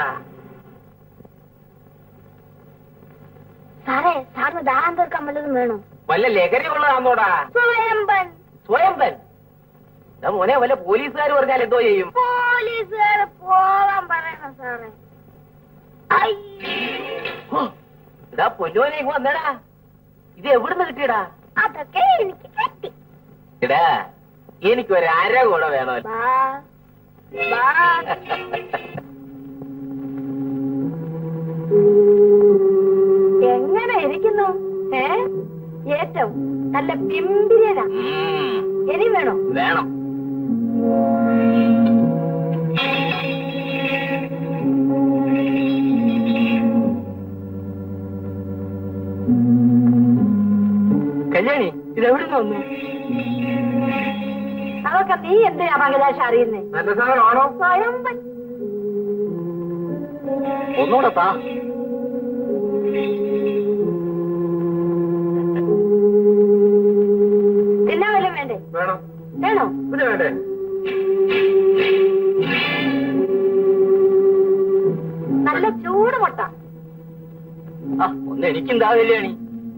സാറേ സാറിന് ദാഹം തീർക്കാൻ വല്ലതും വേണോ വല്ല ലഹരി ഉള്ളതാന്നോടാ സ്വയംബൻ സ്വയംബൻ എടാ മോനെ വല്ല പോലീസുകാർ പറഞ്ഞാൽ എന്തോ ചെയ്യും പോലീസുകാർ പോവാൻ പറയണം സാറേ ഹോ, എടാ പൊന്നുമോനെ ഇങ്ങ് വന്നടാ ഇത് എവിടുന്ന് കിട്ടിയടാ അതൊക്കെ എനിക്ക് കിട്ടി എടാ എനിക്കൊരു അര കൂടെ വേണോ ബാ ബാ വേണം നല്ല പിമ്പിരിയതാ ഇനി വേണോ വേണം കല്യാണി ഇതെവിടെ വന്നു അതൊക്കെ നീ എന്തിനാ പങ്കജാശ അറിയുന്നേ നല്ല സാധനമാണോ സ്വയം പ- ഒന്നുകൂടെ താ എന്നാ വല്ലതും വേണ്ടേ വേണം വേണോ പിന്നെ വേണ്ടേ നല്ല ചൂട് മുട്ട ആ ഒന്ന് എനിക്കെന്താ കല്യാണി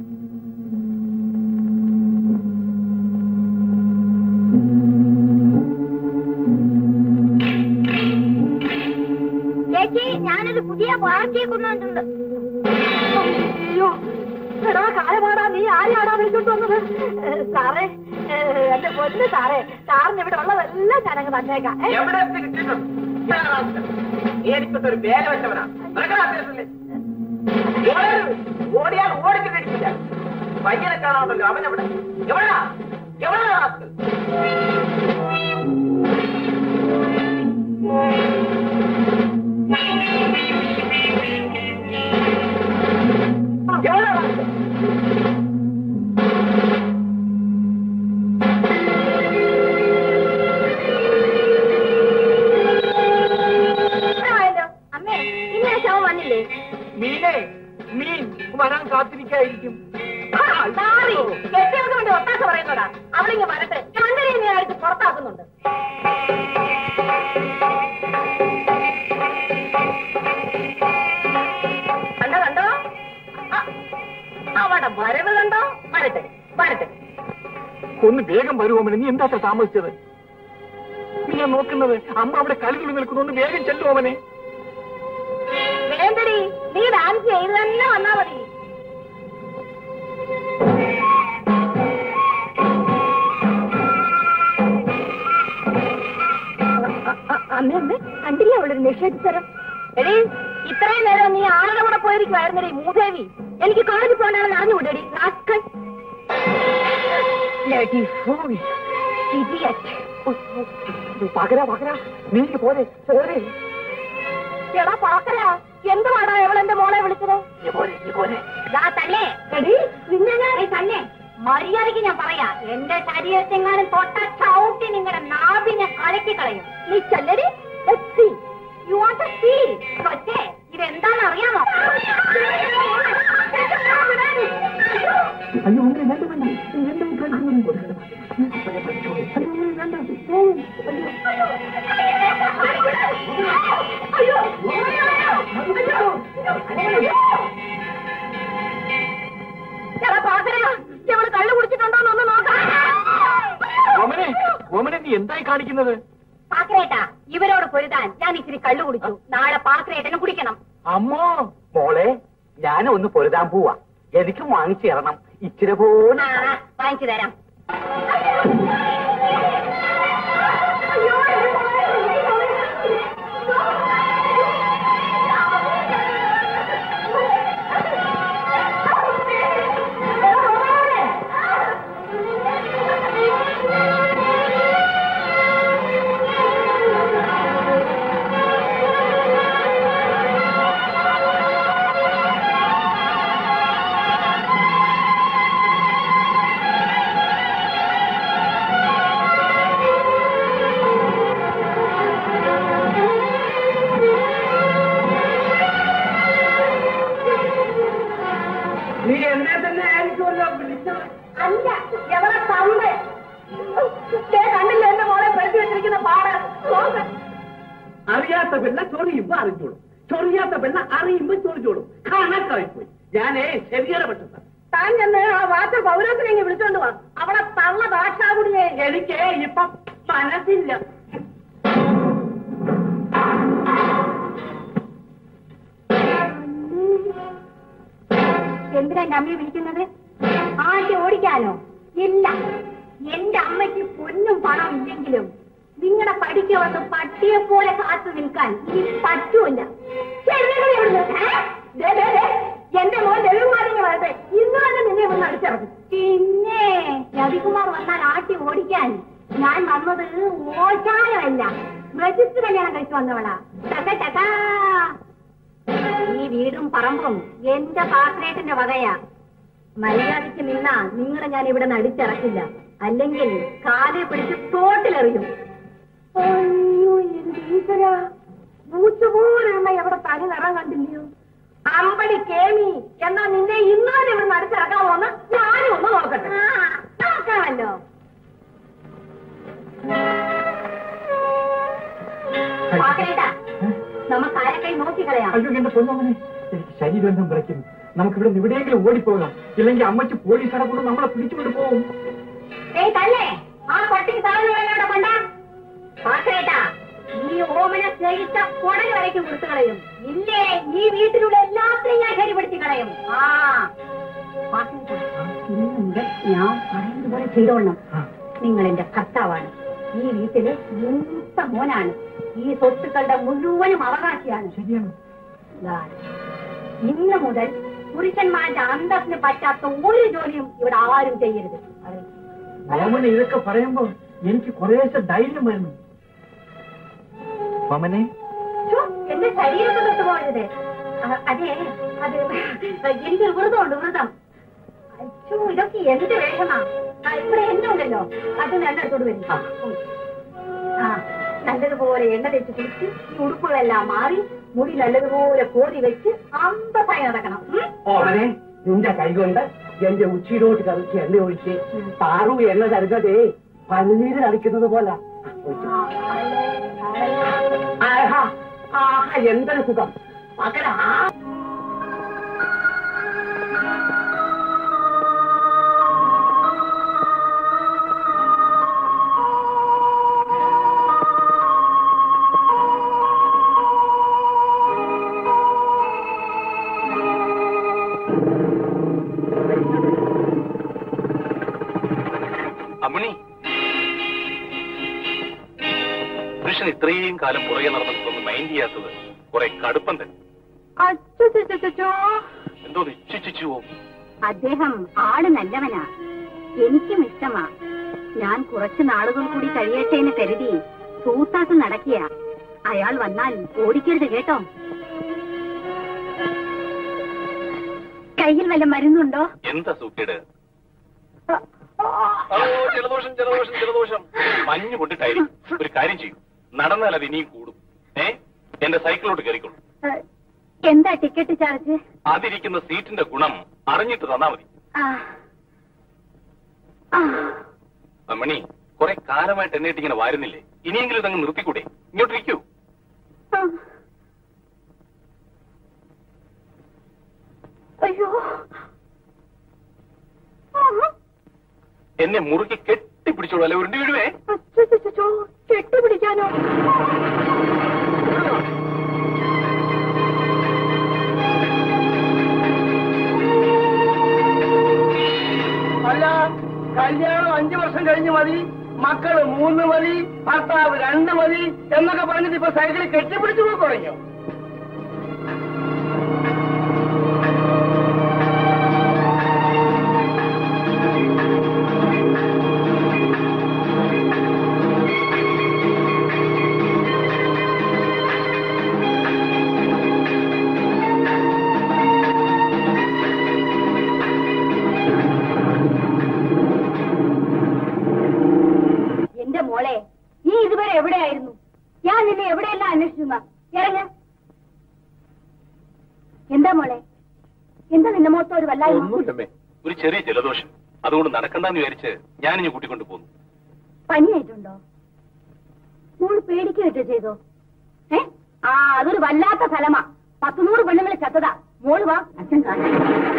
ചേച്ചി ഞാനൊരു പുതിയ പാർട്ടിയെ കൊണ്ടുവന്നിട്ടുണ്ട് അയ്യോ എടാ കാലപാടാ നീ ആരെയാടാ വിളിച്ചോണ്ട് വന്നത് ഏ, സാറേ ഏ, എന്റെ പൊന്ന് സാറേ സാറിന് ഇവിടെ ഉള്ളതെല്ലാം ഞാനങ്ങ് തന്നേക്കാം ഏ? എവിടെ വെച്ച് കിട്ടിയിട്ടുണ്ട് ഇയാളാ അവസ്ഥ. നീ എനിക്കിട്ട് ഒരു വേല വെച്ചവനാ നിനക്കതാ അത്യാവശ്യമല്ലേ? ഓടരുത്. ഓടിയാൽ ഓടിച്ചിട്ടില്ല പയ്യനെ കാണാമല്ലോ അവൻ എവിടെ എവിടെയാ എവിടെയാ റാസ്കൽ? എവിടെയാ റാസ്കൽ? ആയല്ലോ അമ്മേ ഇന്നലെ ശവം വന്നില്ലേ മീനെ മീൻ വരാൻ കാത്തിരിക്കായിരിക്കും സാറി കെട്ടിയവർക്ക് വേണ്ടി ഒത്താശ പറയുന്നോടാ അവളിങ്ങ് വരട്ടെ ചന്ദ്രനെ നീ അടുത്ത് പുറത്താക്കുന്നുണ്ട് കണ്ടോ കണ്ടോ ആ, അവിടെ വരവ് കണ്ടോ വരട്ടെ വരട്ടെ ഒന്ന് വേഗം വരുമോ നീ എന്താ താമസിച്ചത് നീ ഞാൻ നോക്കുന്നത് അമ്മ അവിടെ കളികൾ നിൽക്കുന്നു ഒന്ന് വേഗം ചെല്ലുമോ അവനെ വേണ്ടടി നീ ഡാൻസ് ചെയ്ത് തന്നെ വന്നാ മതി അമ്മ അമ്മ കണ്ടില്ല അവളൊരു നിഷേധിച്ചരം എടി ഇത്രയും നേരം നീ ആരുടെ കൂടെ പോയിരിക്കുവായിരുന്നടി മൂദേവി എനിക്ക് കോളേജിൽ പോകണ്ടാണെന്ന് അറിഞ്ഞുകൂടെടി റാസ്കൽ Bloody fool. Idiot. പകരാ പകരാ നീ പോരെ പോരെ എടാ പാക്കരാ എന്തുവാടാ എവളെന്റെ മോളെ വിളിച്ചത് നീ പോരെ നീ പോരെ ദാ തന്നെ എടി നിന്നെ ഞാൻ തന്നെ മര്യാദയ്ക്ക് ഞാൻ പറയാ എന്റെ ശരീരത്തെങ്ങാനും തൊട്ട ചവിട്ടി നിങ്ങളുടെ നാവിനെ കലക്കി കളയും നീ ചെല്ലടി യു വാണ്ട് സീ കൊച്ചേ ഇതെന്താണെന്ന് അറിയാമോ അയ്യോ അങ്ങനെ വേണ്ട വേണ്ട എന്റെ കളിക്കുന്നു അയ്യോ വേണ്ട ഓ, അയ്യോ എടാ പാക്കരാ എവള് കള്ളു കുടിച്ചിട്ടുണ്ടോന്ന് ഒന്ന് നോക്കാം ഓമനെ ഓമനെ നീ എന്തായി കാണിക്കുന്നത് പാക്കരേട്ടാ ഇവരോട് പൊരുതാൻ ഞാൻ ഇച്ചിരി കള്ളു കുടിച്ചു നാളെ പാക്കരേട്ടനും കുടിക്കണം അമ്മോ മോളെ ഞാൻ ഒന്ന് പൊരുതാൻ പോവാ എനിക്കും വാങ്ങിച്ചു തരണം ഇച്ചിരി പോലും ആ, വാങ്ങിച്ചു തരാം നീ എന്നെ തന്നെ ആയിരിക്കുമല്ലോ വിളിച്ചത് അല്ല എവിടെ തമ്പ് ദേ കണ്ടില്ല എന്റെ മോളെ പെടുത്തി വെച്ചിരിക്കുന്ന പാട് നോക്ക്. അറിയാത്ത പെണ്ണ ചൊറിയുമ്പോ അറിഞ്ഞോളും ചൊറിയാത്ത പെണ്ണ അറിയുമ്പോ ചൊറിച്ചോളും കണക്കായി പോയി ഞാനേ ശരിയാണ് പക്ഷെ താൻ ചെന്ന് ആ വാച്ച പൗരത്തിനെ ഇങ്ങ് വിളിച്ചോണ്ട് വാ അവിടെ തള്ള ഭാഷാകുടിയെ എനിക്ക് ഇപ്പം മനസ്സില്ല എന്തിനാ എന്റെ അമ്മയെ വിളിക്കുന്നത് ആദ്യം ഓടിക്കാനോ ഇല്ല എന്റെ അമ്മയ്ക്ക് പൊന്നും പണം ഇല്ലെങ്കിലും നിങ്ങളുടെ പഠിക്ക വന്ന് പട്ടിയെ പോലെ കാത്തു നിൽക്കാൻ ഇനി പറ്റൂല ചെറുതകളെ എവിടുന്ന്? ഏ? ദേ, ദേ, ദേ. എന്റെ മോൻ രവികുമാരിങ്ങ് വരട്ടെ ഇന്ന് തന്നെ നിന്നെ ഒന്ന് അടിച്ചിറക്കും പിന്നെ രവികുമാർ വന്നാൽ ആട്ടി ഓടിക്കാൻ ഞാൻ വന്നത് ഓശാനമല്ല രജിസ്റ്റർ കല്യാണം കഴിച്ചു വന്നവളാ ചക്ക ചക്കാ ഈ വീടും പറമ്പും എന്റെ പാത്രേറ്റിന്റെ വകയാ മര്യാദയ്ക്ക് നിന്നാ നിങ്ങളെ ഞാൻ ഇവിടെ നടിച്ചിറക്കില്ല അല്ലെങ്കിൽ കാലെ പിടിച്ച് തോട്ടിലെറിയും അയ്യോ എന്റെ ഈശ്വരാ പൂച്ച പോലുള്ള എവിടെ തനി നിറം കണ്ടില്ലയോ അമ്പടി കേമി എന്നാ നിന്നെ ഇന്നാലും ഇവിടെ നടിച്ചിറക്കാമോന്ന് ഞാനും ഒന്ന് നോക്കട്ടെ നോക്കാമല്ലോ പാക്കരേട്ടാ, നമുക്ക് ആരൊക്കെ നോക്കിക്കളയാം അയ്യോ എന്റെ പൊന്നമ്മനെ എനിക്ക് ശരീരം വിറയ്ക്കുന്നു നമുക്ക് ഇവിടെ എവിടെയെങ്കിലും ഓടിപ്പോകാം ഇല്ലെങ്കിൽ അമ്മച്ച് പോലീസ് അടക്കൊണ്ട് നമ്മളെ പിടിച്ചുകൊണ്ട് പോകും ഏയ് തല്ലേ ആ പട്ടിക്ക് താഴെ കൊണ്ട പാക്കരേട്ടാ ഈ ഓമന സ്നേഹിച്ച കൊടല് വരയ്ക്കും കൊടുത്തു കളയും ഇല്ലേ ഈ വീട്ടിലുള്ള എല്ലാത്തിനെയും ഞാൻ ശരിപ്പെടുത്തി കളയും ആ പാക്കരേട്ടാ, ഇന്ന് മുതൽ ഞാൻ പറയുന്നത് പോലെ ചെയ്തോളണം നിങ്ങൾ എന്റെ കർത്താവാണ് ഈ വീട്ടില് മൂത്ത മോനാണ് ഈ സ്വത്തുക്കളുടെ മുഴുവനും അവകാശിയാണ് ശരിയാണ് ദാ, ഇന്ന് മുതൽ പുരുഷന്മാരുടെ അന്തസ്സിന് പറ്റാത്ത ഒരു ജോലിയും ഇവിടെ ആരും ചെയ്യരുത് അറിയോ? മാമനെ ഇതൊക്കെ പറയുമ്പോ എനിക്ക് കുറേശ്ശെ ധൈര്യം വരുന്നു മാമനെ ഛോ, എന്റെ ശരീരത്തെ തൊട്ട് പോകരുത് അ- അതെ അത് എനിക്കൊരു വ്രതമുണ്ട് വ്രതം അച്ഛോ ഇതൊക്കെ എന്ത് വേഷമാ ആ, ഇവിടെ എണ്ണ ഉണ്ടല്ലോ അത് രണ്ടെടുത്തോട് വരും ഉം. ആ നല്ലതുപോലെ എണ്ണ തേച്ച് കുളിച്ച് ഈ ഉടുപ്പുകളെല്ലാം മാറി മുടി നല്ലതുപോലെ കോതി വെച്ച് അമ്പതായി നടക്കണം ഉം? ഓമനെ നിന്റെ കൈകൊണ്ട് എന്റെ ഉച്ചിയിലോട്ട് കറിച്ച് എണ്ണ ഒഴിച്ച് പാറു എണ്ണ തരുന്നതേ പനിനീര് തളിക്കുന്നത് പോലെ ആഹാ ആഹാ എന്തൊരു സുഖം മകനാ അമ്മിണി പുരുഷൻ ഇത്രയും കാലം പുറകെ നടന്നിട്ടൊന്നും മൈൻഡ് ചെയ്യാത്തത് കുറെ കടുപ്പം തന്നെ അച്ചോ എന്തോ ഇച്ഛിച്ചുവോ അദ്ദേഹം ആള് നല്ലവനാ എനിക്കും ഇഷ്ടമാ ഞാൻ കുറച്ചു നാളുകൾ കൂടി കഴിയട്ടെ എന്ന് കരുതി സൂത്താട്ട് നടക്കിയ അയാൾ വന്നാൽ ഓടിക്കരുത് കേട്ടോ കയ്യിൽ വല്ല മരുന്നുണ്ടോ എന്താ സൂക്കേട് ഓ ജലദോഷം ജലദോഷം ജലദോഷം മഞ്ഞ് കൊണ്ടിട്ടായിരിക്കും ഒരു കാര്യം ചെയ്യൂ നടന്നാൽ അത് ഇനിയും കൂടും ഏ എന്റെ സൈക്കിളോട്ട് കയറിക്കോളൂ ഏ, എന്താ ടിക്കറ്റ് ചാർജ് അതിരിക്കുന്ന സീറ്റിന്റെ ഗുണം അറിഞ്ഞിട്ട് തന്നാ മതി ആ. ആ. അമ്മണി കുറെ കാലമായിട്ട് എന്നിട്ട് ഇങ്ങനെ വാരുന്നില്ലേ ഇനിയെങ്കിലും ഇതങ്ങ് നിർത്തിക്കൂടെ ഇങ്ങോട്ടിരിക്കൂ ആ. അയ്യോ ആ. എന്നെ മുറുക്കി കെട്ടിപ്പിടിച്ചോളൂ അല്ലെ ഉരുണ്ടി വീഴുവേ അച്ചച്ചച്ചോ, കെട്ടിപ്പിടിക്കാനോ അല്ല കല്യാണം അഞ്ചു വർഷം കഴിഞ്ഞ് മതി മക്കള് മൂന്ന് മതി ഭർത്താവ് രണ്ട് മതി എന്നൊക്കെ പറഞ്ഞിട്ട് ഇപ്പൊ സൈക്കിളിൽ കെട്ടിപ്പിടിച്ചു പോയി തുടങ്ങിയോ എന്റെ മോളെ നീ ഇതുവരെ എവിടെയായിരുന്നു ഞാൻ നിന്നെ എവിടെയെല്ലാം അന്വേഷിച്ചു ഇറങ്ങ എന്താ മോളെ എന്താ നിന്റെ മുഖത്ത് ഒരു വല്ലായ്മ ഒന്നുമില്ലമ്മേ ഒരു ചെറിയ ജലദോഷം അതുകൊണ്ട് നടക്കണ്ടെന്ന് വിചാരിച്ച് ഞാനിഞ്ഞ് കൂട്ടിക്കൊണ്ട് പോന്നു പനിയായിട്ടുണ്ടോ മോള് പേടിക്കുകയോ ചെയ്തോ ഏ ആ അതൊരു വല്ലാത്ത ഫലമാ പത്തുനൂറ് പെണ്ണുങ്ങളെ ചത്തതാ മോള് വാ അച്ഛൻ കാണാൻ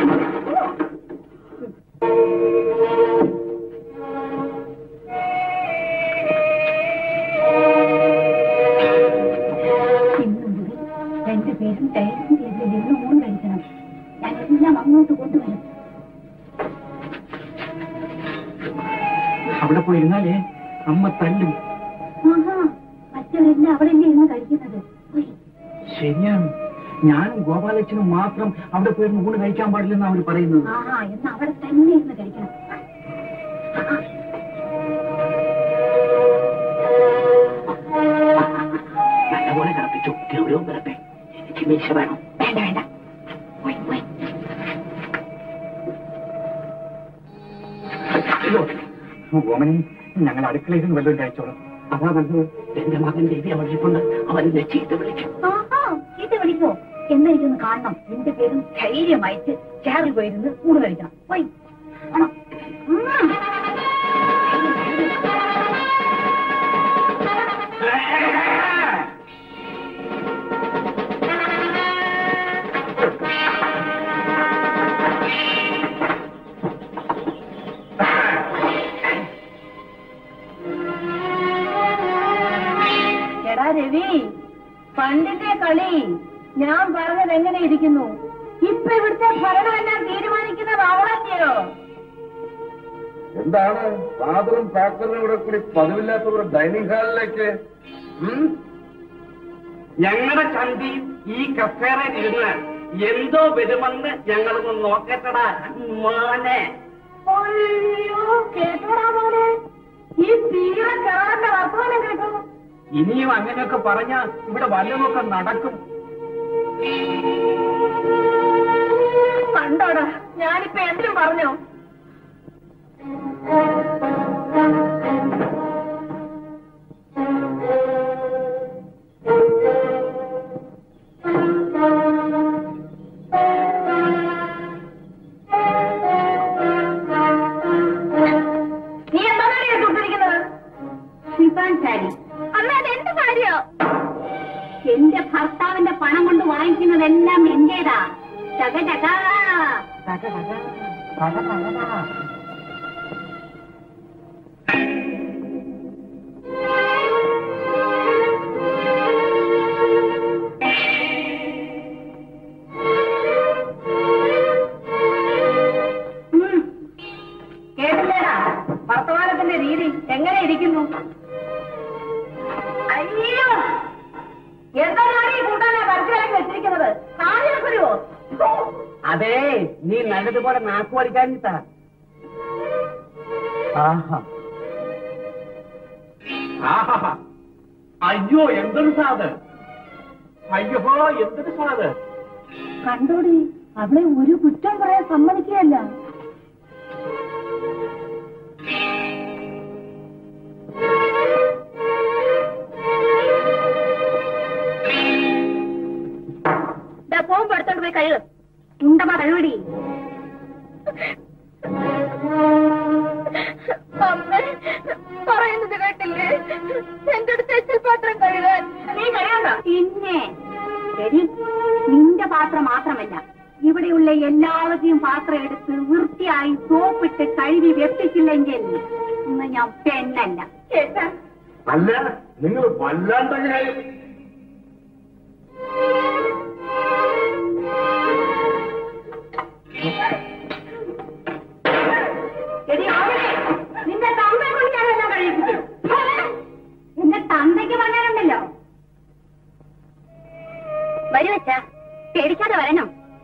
ഇന്ന് മുതൽ രണ്ടുപേരും ടൈലിംഗ് ചെയ്ത് നിന്ന് ഊൺ കഴിക്കണം ഞാൻ എല്ലാം അങ്ങോട്ട് കൊണ്ടുവരും അവിടെ പോയി ഇരുന്നാലേ അമ്മ തല്ലും ആഹാ മറ്റവരെല്ലാം അവിടെ ഇരുന്ന് കഴിക്കുന്നത് ഉയ്. ശരിയാണ് ഞാനും ഗോപാലച്ചനും മാത്രം അവിടെ പോയിരുന്ന് ഊണ് കഴിക്കാൻ പാടില്ലെന്ന് അവർ പറയുന്നത് ആഹാ എന്ന് അവിടെ തന്നെ ഇരുന്ന് കഴിക്കണം നല്ലപോലെ തിളപ്പിച്ചു ഗൗരവം വരട്ടെ എനിക്ക് മീശ വേണം വേണ്ട വേണ്ട പോയി പോയി അയ്യോ ഓമനെ ഞങ്ങൾ അടുക്കളയിൽ നിന്ന് വല്ലതും കഴിച്ചോളാം അതാ നല്ലത് എന്റെ മകൻ ദിവ്യ വിളിപ്പുണ്ട് അവൻ ചീത്ത വിളിക്കും ആഹാ ചീത്ത വിളിക്കോ എന്നായിരിക്കും കാണണം നിന്റെ പേരും ധൈര്യമായിട്ട് ചേറിൽ പോയിരുന്ന് ഊണ് കഴിക്കണം പോയി ആണോ? ഉം. എടാ രവി പണ്ടിന്റെ കളി ഞാൻ പറഞ്ഞത് എങ്ങനെ ഇരിക്കുന്നു ഇപ്പൊ ഇവിടുത്തെ ഭരണം എല്ലാം തീരുമാനിക്കുന്നത് അവളെയോ എന്താണ് ഫാദറും ഫാക്ടറിനും കൂടെ കൂടി പതിവില്ലാത്തവർ ഡൈനിങ് ഹാളിലേക്ക് ഉം? ഞങ്ങളുടെ ചന്തി ഈ കസേരയിൽ ഇരുന്ന് എന്തോ വരുമെന്ന് ഞങ്ങളൊന്ന് നോക്കട്ടടാ മോനെ അയ്യോ കേട്ടോടാ മോനെ ഈ തീരെ കേരളന്റെ വർത്തമാനം കേട്ടോ ഇനിയും അങ്ങനെയൊക്കെ പറഞ്ഞ ഇവിടെ വല്ലതൊക്കെ നടക്കും കണ്ടോടാ ഞാനിപ്പോ എന്തിനും പറഞ്ഞോ നീ എന്താ തൊട്ടിരിക്കുന്നത് ശിവാൻ സാരി അമ്മ അതെന്ത് കാര്യോ എന്റെ ഭർത്താവിന്റെ പണം കൊണ്ട് വാങ്ങിക്കുന്നതെല്ലാം എന്റേതാ ചക ചക ഉം. കേട്ടില്ലേടാ വർത്തമാനത്തിന്റെ രീതി എങ്ങനെ ഇരിക്കുന്നു അയ്യോ എന്താണ് ഈ കൂട്ടാനെ മനസ്സിലാക്കി വെച്ചിരിക്കുന്നത് കാര്യം വരുമോ അതെ നീ നല്ലതുപോലെ നാക്കു പഠിക്കാനിട്ടാ ആഹാ ആഹാ അയ്യോ എന്തൊരു സാധ് അയ്യോ എന്തൊരു സാധ് കണ്ടോടി അവളെ ഒരു കുറ്റം പറയാൻ സമ്മതിക്കുകയല്ല പോകുമ്പോ എടുത്തോണ്ട് പോയി കഴുക ഉണ്ടമാ കഴുകടി അമ്മ പറയുന്നത് കേട്ടില്ലേ എന്റെ അടുത്ത് എച്ചിൽ പാത്രം കഴുകാൻ നീ കഴുകണ്ട പിന്നെ ശരി നിന്റെ പാത്രം മാത്രമല്ല ഇവിടെയുള്ള എല്ലാവരുടെയും പാത്രം എടുത്ത് വൃത്തിയായി സോപ്പിട്ട് കഴുകി വെപ്പിച്ചില്ലെങ്കിൽ ഇന്ന് ഞാൻ പെണ്ണല്ല കേട്ടാ അല്ല നിങ്ങൾ വല്ലാണ്ടങ്ങനായി എടി ആവണേ, നിന്റെ തന്ത കൊണ്ട് ഞാനെല്ലാം കഴിയിപ്പിക്കും നിന്റെ തന്തയ്ക്ക് പറയാനുണ്ടല്ലോ വരൂ വെച്ചാ പേടിക്കാതെ വരണം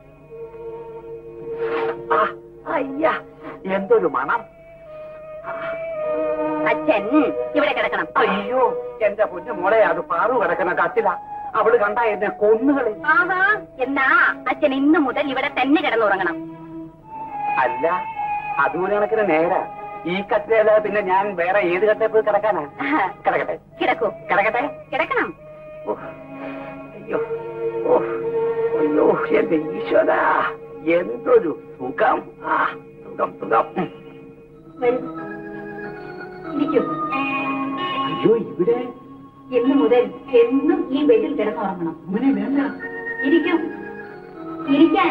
അയ്യ എന്തൊരു മണം അച്ഛൻ ഇവിടെ കിടക്കണം അയ്യോ എന്റെ പൊന്നു മോളെ അത് പാറു കിടക്കുന്ന കത്തില അവള് കണ്ട എന്നെ കൊന്നുകളി ആഹാ എന്നാ അച്ഛൻ ഇന്നു മുതൽ ഇവിടെ തന്നെ കിടന്നുറങ്ങണം അല്ല അതുപോലെ കണക്കിന് നേരാ ഈ കത്തിലല്ല പിന്നെ ഞാൻ വേറെ ഏത് കത്തെ പോയി കിടക്കാനാ കിടക്കട്ടെ കിടക്കൂ കിടക്കട്ടെ കിടക്കണം ഉഫ്. അയ്യോ ഉഫ്. അയ്യോ എന്റെ ഈശ്വര എന്തൊരു സുഖം ആ സുഖം സുഖം ഉം. വരൂ ഇരിക്കൂ അയ്യോ ഇവിടെ ഇന്നു മുതൽ എന്നും ഈ ബെഡിൽ കിടന്നുറങ്ങണം ഇവനെ വേണ്ട ഇരിക്കും ഇരിക്കാൻ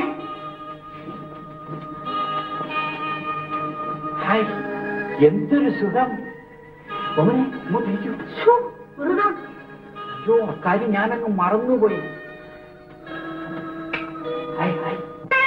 ഹായ് എന്തൊരു സുഖം ഓമനെ ഇങ്ങോട്ട് ഇരിക്കൂ ശ്ശോ, വെറുതെ അയ്യോ അക്കാര്യം ഞാനങ്ങ് മറന്നുപോയി ഹായ് ഹായ്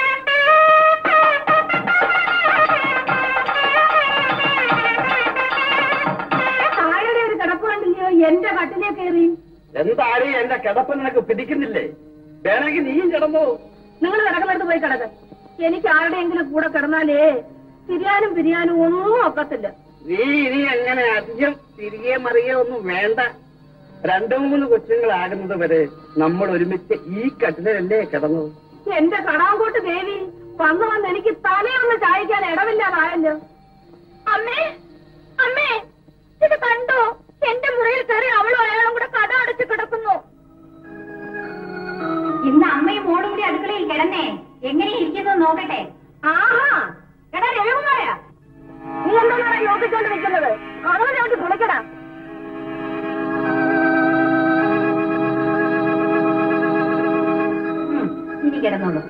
താഴെ ഒരു കിടപ്പ് കണ്ടില്ലയോ എന്റെ കട്ടിലേ കയറി എന്തായാലും എന്റെ കിടപ്പ് നിനക്ക് പിടിക്കുന്നില്ലേ വേണമെങ്കിൽ നീയും കിടന്നോ നിങ്ങൾ കിടക്കുന്നിടത്ത് പോയി കിടക്ക് എനിക്ക് ആരുടെയെങ്കിലും കൂടെ കിടന്നാലേ തിരിയാനും പിരിയാനും ഒന്നും ഒക്കത്തില്ല നീ ഇനി അങ്ങനെ അധികം തിരികെ മറികെ ഒന്നും വേണ്ട രണ്ടു മൂന്ന് കൊച്ചുങ്ങളാകുന്നത് വരെ നമ്മൾ ഒരുമിച്ച് ഈ കട്ടിലല്ലേ കിടന്നത് എന്റെ കടാങ്കോട്ട് ദേവി വന്നു വന്ന് എനിക്ക് തലയൊന്ന് ചായക്കാൻ ഇടവില്ലാതായല്ലോ അമ്മേ അമ്മേ ഇത് കണ്ടോ എന്റെ മുറിയിൽ കയറി അവളും അയാളും കൂടെ കട അടച്ചു കിടക്കുന്നു ഇന്ന് അമ്മയും മോളും കൂടി അടുക്കളയിൽ കിടന്നേ എങ്ങനെ ഇരിക്കുന്നു നോക്കട്ടെ ആഹാ എടാ രവികുമാര നീ എന്താണ് നോക്കിക്കൊണ്ട് നിൽക്കുന്നത് കടവ് ചവിട്ടി തുളയ്ക്കടാ ഉം, ഇനി കിടന്നോളൂ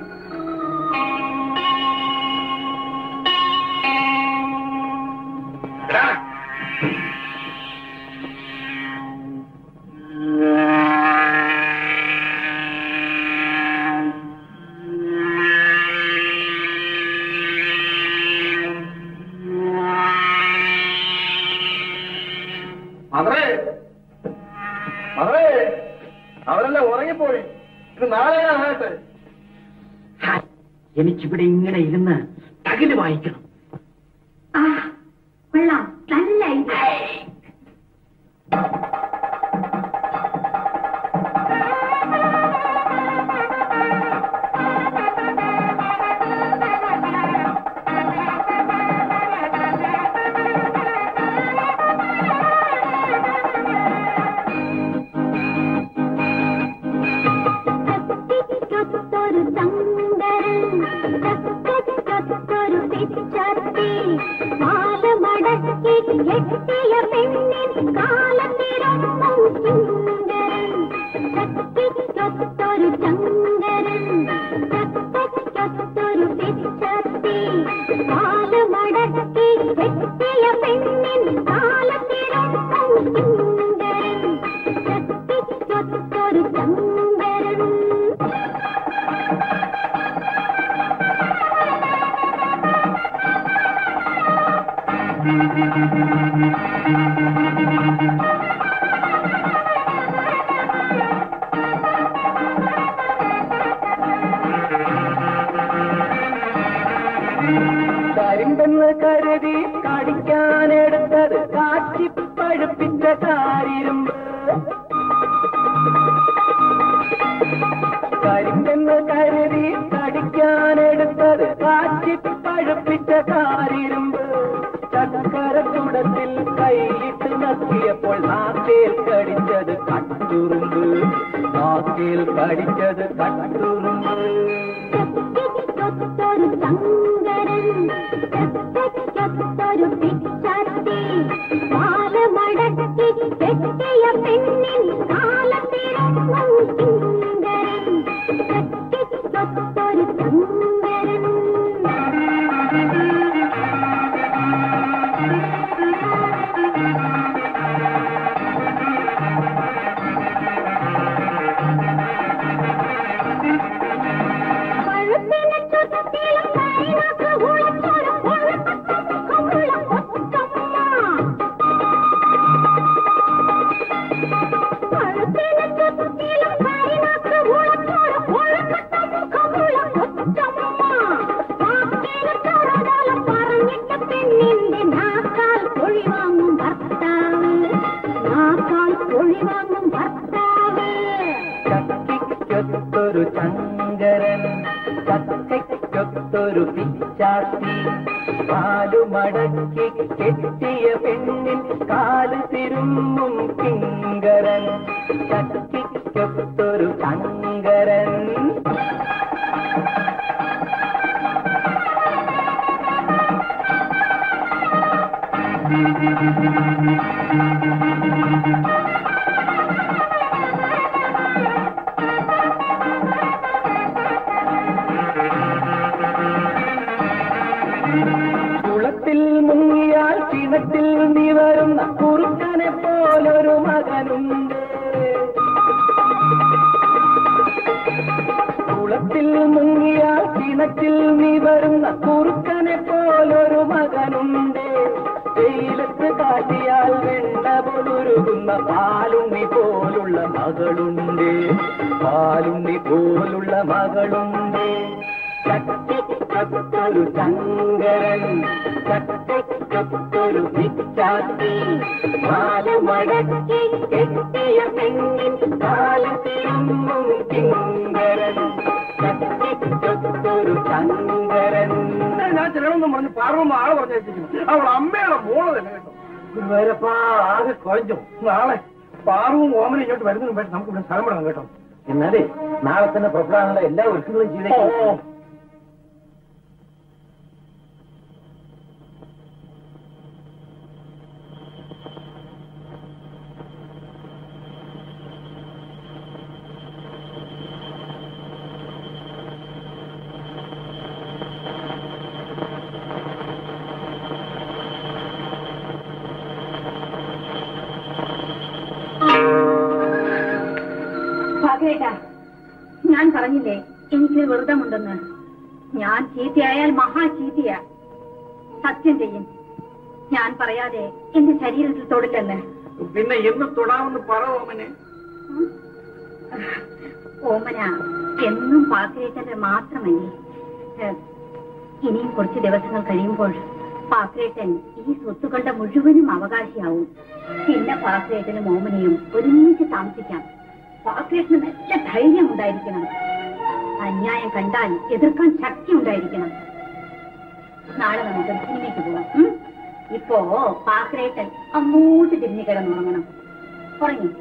മദറേ മദറേ അവരെല്ലാം ഉറങ്ങിപ്പോയി ഇത് നാളെ ആകട്ടെ എനിക്കിവിടെ ഇങ്ങനെ ഇരുന്ന് തകില് വായിക്കണം ആ കൊള്ളാം നല്ല ഐഡിയ ചത്തൊരു ചങ്കരൻ ചത്തൊരു പിച്ചത്തി മാലമടക്കി കെട്ടിയ പെണ്ണിൻ കാലത്തിരൊന്നും സുന്ദരൻ ചത്തൊരു ചങ്കരൻ ചത്തൊരു പിച്ചത്തി മാലമടക്കി കെട്ടിയ പെണ്ണിൻ കാലത്തിരൊന്നും സുന്ദരൻ ചത്തൊരു ചങ്കരൻ കരിമ്പെന്ന് കരുതി കടിക്കാനെടുത്തത് കാച്ചി പഴുപ്പിച്ച കാരിരുമ്പ് കരിമ്പെന്ന് കരുതി കടിക്കാനെടുത്തത് കാച്ചി പഴുപ്പിച്ച കാരിരുമ്പ് ചക്കരക്കുടത്തിൽ കൈയിട്ട് നക്കിയപ്പോൾ നാക്കേൽ കടിച്ചത് കട്ടുറുമ്പ് നാക്കേൽ കടിച്ചത് കട്ടുറുമ്പ് ചത്തൊരു ചങ്കരൻ ചത്തൊരു പിച്ചാത്തി മാലമടക്കി കെട്ടിയ പെണ്ണിൻ കാലത്തിരൊന്നും സുന്ദരൻ ചത്തൊരു ചങ്കരൻ പഴുത്തിന ചുറ്റിലും കരിനാക്ക് ഉളച്ചൊരു കൊഴുത്തമുഖമുള്ള കൊച്ചമ്മ. പഴുത്തിന ചുറ്റിലും കരിനാക്ക് ഉളച്ചൊരു കൊഴുത്തമുഖമുള്ള കൊച്ചമ്മ. വാക്കിന് കറടലം പറഞ്ഞിട്ട പെണ്ണിന്റെ നാക്കാൽ പൊഴി വാങ്ങും ഭർത്താവ് നാക്കാൽ പൊഴി വാങ്ങും ഭർത്താവ് ചക്കിക്കൊത്തൊരു ചങ്കരൻ ചക്കയ്ക്കൊത്തൊരു പിച്ചാത്തി പാലുമടക്കി കെട്ടിയ പെണ്ണിൻ കാല് തിരുമ്മും കിങ്കരൻ ചക്കിക്കൊത്തൊരു ചങ്കരൻ കുളത്തിൽ മുങ്ങിയാൽ കിണറ്റിൽ നീ വരുന്ന കുറുക്കനെ പോലൊരു മകനുണ്ട് കുളത്തിൽ മുങ്ങിയാൽ കിണറ്റിൽ നീ വരുന്ന കുറുക്കനെ പോലൊരു മകനുണ്ട് വെയിലത്ത് കാട്ടിയാൽ വെണ്ണ പോലൊരു ഒഴുകുന്ന പാലുണ്ണി പോലുള്ള മകളുണ്ട് പാലുണ്ണി പോലുള്ള മകളുണ്ട് ചട്ടിക്കൊത്തൊരു ശങ്കരൻ ചട്ടിക്കൊത്തൊരു പിച്ചാത്തി പാല് മടക്കി കെട്ടിയ പെണ്ണിൻ പാല് തിരുമ്മും കിങ്കരൻ ചട്ടിക്കൊത്തൊരു ശങ്കരൻ ഞാൻ ചെല്ലണമെന്ന് പറഞ്ഞ് പാർവമ്മ ആളെ പറഞ്ഞിരിക്കുന്നു അവൾ അമ്മയുടെ മോള് തന്നെ കേട്ടോ ഗുരുവായൂരപ്പാ ആകെ കുഴഞ്ഞു നാളെ പാറുവും ഓമനും ഇങ്ങോട്ട് വരുന്നതിന് മുമ്പായിട്ട് നമുക്ക് ഇവിടെ സ്ഥലം വിടണം കേട്ടോ എന്നാലേ നാളെ തന്നെ പുറപ്പെടാനുള്ള എല്ലാ ഒരുക്കങ്ങളും ചെയ്തേക്കും ഭാഗേട്ടാ ഞാൻ പറഞ്ഞില്ലേ എനിക്ക് വ്രതമുണ്ടെന്ന് ഞാൻ ചീത്തയായാൽ മഹാ ചീത്തയാ സത്യം ചെയ്യും ഞാൻ പറയാതെ എന്റെ ശരീരത്തിൽ തൊടില്ലെന്ന് പിന്നെ എന്ന് തൊടാമെന്ന് പറ ഓമനെ ഓമന എന്നും പാക്രേറ്റന്റെ മാത്രമല്ലേ ഏ, ഇനിയും കുറച്ച് ദിവസങ്ങൾ കഴിയുമ്പോൾ പാക്രേട്ടൻ ഈ സ്വത്തുക്കളുടെ മുഴുവനും അവകാശിയാവും പിന്നെ പാക്രേട്ടനും ഓമനയും ഒരുമിച്ച് താമസിക്കാം പാക്രേട്ടന് നല്ല ധൈര്യം ഉണ്ടായിരിക്കണം അന്യായം കണ്ടാൽ എതിർക്കാൻ ശക്തി ഉണ്ടായിരിക്കണം നാളെ നമുക്ക് സിനിമയ്ക്ക് പോവാം ഉം? ഇപ്പോ പാക്രേട്ടൻ അങ്ങോട്ട് തിരിഞ്ഞു കിടന്നുറങ്ങണം ഉറങ്ങി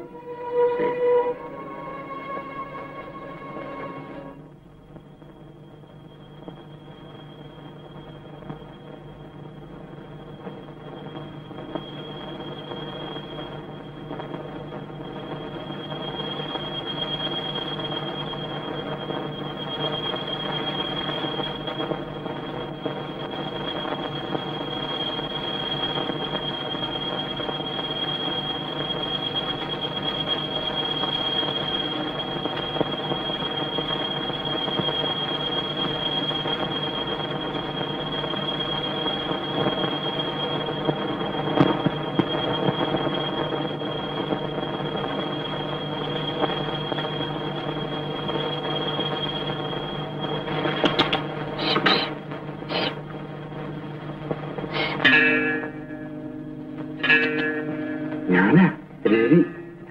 ഞാനാ രവി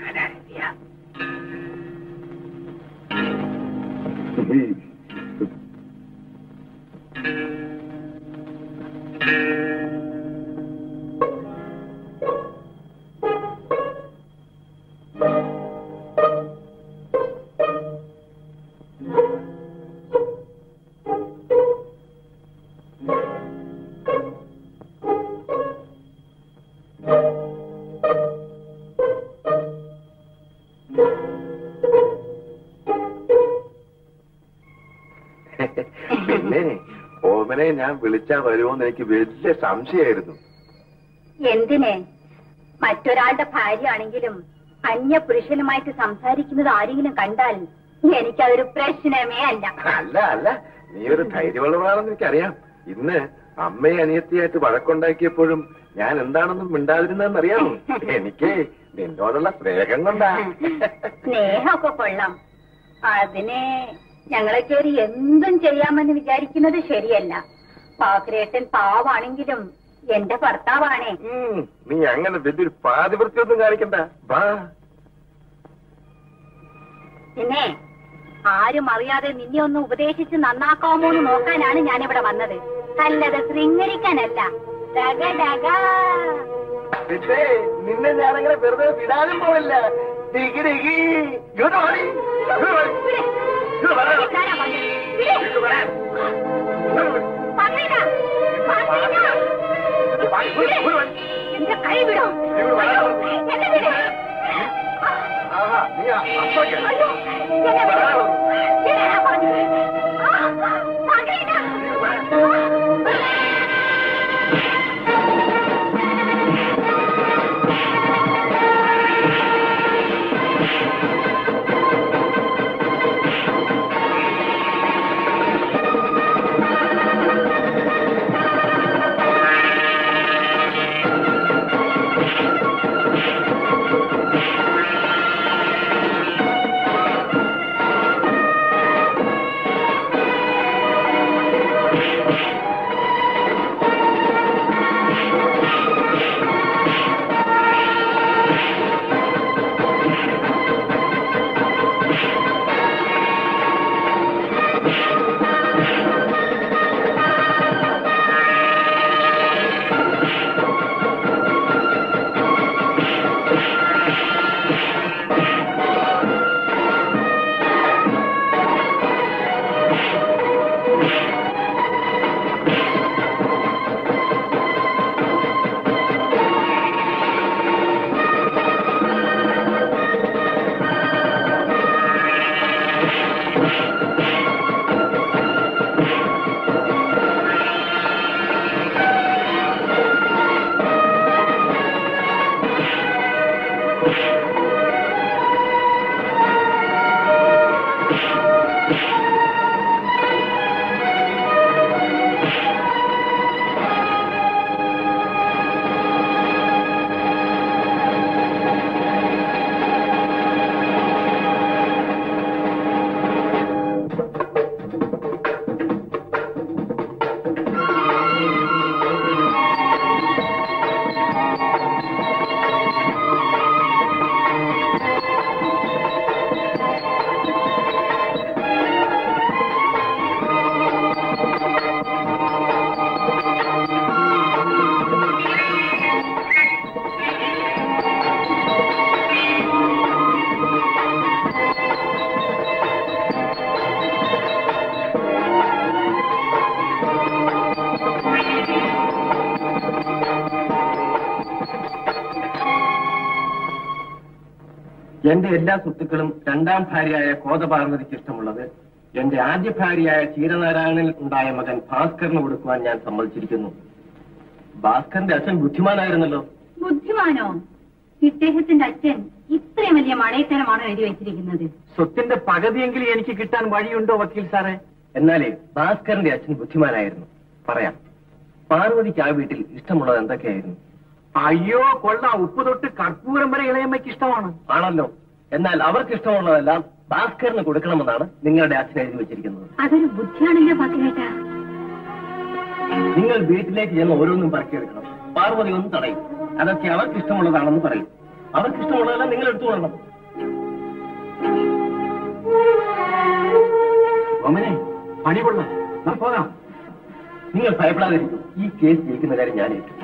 പിന്നെ ഓമനെ ഞാൻ വിളിച്ചാ വരുമോന്ന് എനിക്ക് വലിയ സംശയമായിരുന്നു എന്തിന് മറ്റൊരാളുടെ ഭാര്യയാണെങ്കിലും അന്യ പുരുഷനുമായിട്ട് സംസാരിക്കുന്നത് ആരെങ്കിലും കണ്ടാൽ എനിക്കതൊരു പ്രശ്നമേ അല്ല അല്ല അല്ല നീ ഒരു ധൈര്യമുള്ളവളാണെന്ന് എനിക്കറിയാം ഇന്ന് അമ്മയെ അനിയത്തിയായിട്ട് വഴക്കുണ്ടാക്കിയപ്പോഴും ഞാൻ എന്താണെന്നും മിണ്ടാതിരുന്നതെന്ന് അറിയാമോ എനിക്ക് നിന്നോടുള്ള സ്നേഹം കൊണ്ടാ സ്നേഹമൊക്കെ കൊള്ളാം അതിനെ ഞങ്ങളെ കയറി എന്തും ചെയ്യാമെന്ന് വിചാരിക്കുന്നത് ശരിയല്ല പാക്രേട്ടൻ പാവാണെങ്കിലും എന്റെ ഭർത്താവാണേ ഉം, നീ അങ്ങനെ വലിയൊരു പാതിവൃത്തിയൊന്നും കാണിക്കണ്ട വാ പിന്നെ ആരും അറിയാതെ നിന്നെ ഒന്ന് ഉപദേശിച്ച് നന്നാക്കാമോ എന്ന് നോക്കാനാണ് ഞാനിവിടെ വന്നത് അല്ലത് ശൃംഗരിക്കാനല്ല ഡഗ ഡഗ പിന്നെ നിന്നെ ഞാനങ്ങനെ വെറുതെ വിടാനും പോവില്ല ഡിഗി ഡിഗി ഇങ്ങോട്ട് വാടി. ഇങ്ങോട്ട് വാടി. ഇങ്ങോട്ട് വരാൻ. ഇതാരാ പറഞ്ഞത്? വിട്. ഇങ്ങോട്ട് വരാൻ. ഇങ്ങോട്ട് വരാൻ. പകയിടാ. പകയിടാ. ഇങ്ങോട്ട് വാടി. ഇങ്ങോട്ട് വാടി. എന്റെ കൈ വിടോ ഇവിടെ വരാൻ. എന്നെ വിട് ആഹാ, നീ ആ അപ്പയ്ക്ക്. അയ്യോ എന്നെ വിടോ ഇതാരാ പറഞ്ഞത്? ആ, പകയിടാ. ആ എന്റെ എല്ലാ സ്വത്തുക്കളും രണ്ടാം ഭാര്യയായ കോതപാർവതിക്ക് ഇഷ്ടമുള്ളത് എന്റെ ആദ്യ ഭാര്യയായ ക്ഷീരനാരായണനിൽ ഉണ്ടായ മകൻ ഭാസ്കറിന് കൊടുക്കുവാൻ ഞാൻ സമ്മതിച്ചിരിക്കുന്നു ഭാസ്കറിന്റെ അച്ഛൻ ബുദ്ധിമാനായിരുന്നല്ലോ ബുദ്ധിമാനോ ഇദ്ദേഹത്തിന്റെ അച്ഛൻ ഇത്രയും വലിയ മടയത്തരമാണോ എഴുതി വെച്ചിരിക്കുന്നത് സ്വത്തിന്റെ പകുതിയെങ്കിലും എനിക്ക് കിട്ടാൻ വഴിയുണ്ടോ വക്കീൽ സാറേ എന്നാലേ ഭാസ്കറിന്റെ അച്ഛൻ ബുദ്ധിമാനായിരുന്നു പറയാം പാർവതിക്ക് ആ വീട്ടിൽ ഇഷ്ടമുള്ളത് എന്തൊക്കെയായിരുന്നു അയ്യോ കൊള്ളാം ഉപ്പ് തൊട്ട് കർപ്പൂരം വരെ ഇളയമ്മയ്ക്ക് ഇഷ്ടമാണ് ആണല്ലോ എന്നാൽ അവർക്ക് ഇഷ്ടമുള്ളതെല്ലാം ഭാസ്കറിന് കൊടുക്കണമെന്നാണ് നിങ്ങളുടെ അച്ഛൻ എഴുതി വെച്ചിരിക്കുന്നത് അതൊരു ബുദ്ധിയാണല്ലോ പത്തിലേട്ടാ നിങ്ങൾ വീട്ടിലേക്ക് ചെന്ന് ഓരോന്നും പറക്കിയെടുക്കണം പാർവതി ഒന്നും തടയും അതൊക്കെ അവർക്ക് ഇഷ്ടമുള്ളതാണെന്ന് പറയും അവർക്ക് ഇഷ്ടമുള്ളതെല്ലാം നിങ്ങൾ എടുത്തുകൊള്ളണം ഓമനെ പണി കൊള്ളാം നമുക്ക് പോകാം നിങ്ങൾ ഭയപ്പെടാതിരിക്കും ഈ കേസ് ജയിക്കുന്ന കാര്യം ഞാൻ ഏറ്റു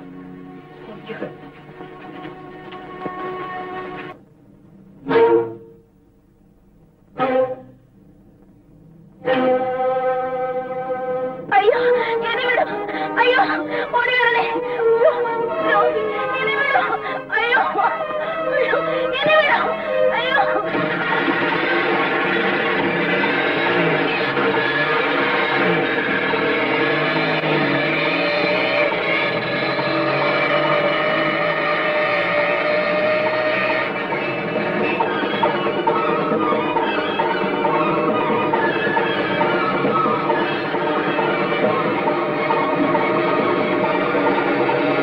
അയ്യോ എന്നെ വിടും അയ്യോ ഓടി വരണേ അയ്യോ, എന്നെ വിടും അയ്യോ അയ്യോ എന്നെ വിടും അയ്യോ ആ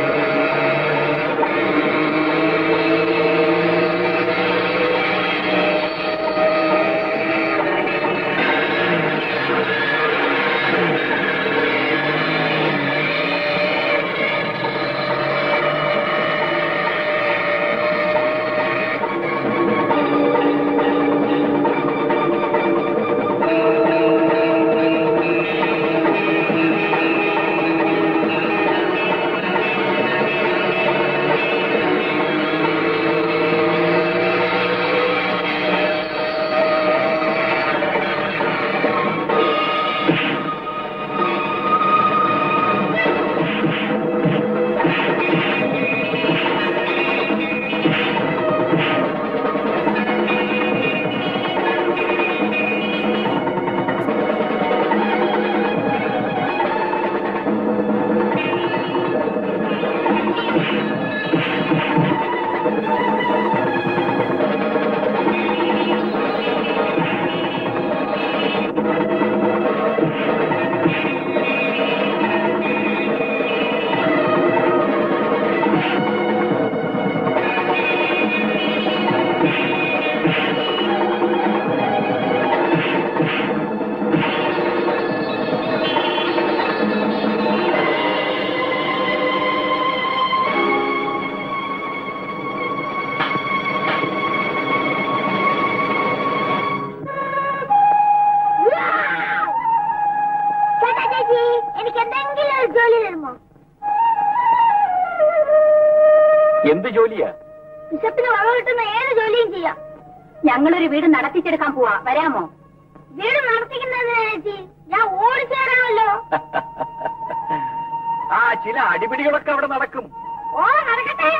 ജോലി തരുമോ എന്ത് ജോലിയാ ബിഷപ്പിന് വക കിട്ടുന്ന ഏത് ജോലിയും ചെയ്യാം ഞങ്ങളൊരു വീട് നടത്തിച്ചെടുക്കാൻ പോവാ വരാമോ വീട് നടത്തിക്കുന്നത് ചേച്ചി ഞാൻ ഓടിച്ചു തരാമല്ലോ ആ ചില അടിപിടികളൊക്കെ അവിടെ നടക്കും ഓ നടക്കട്ടെ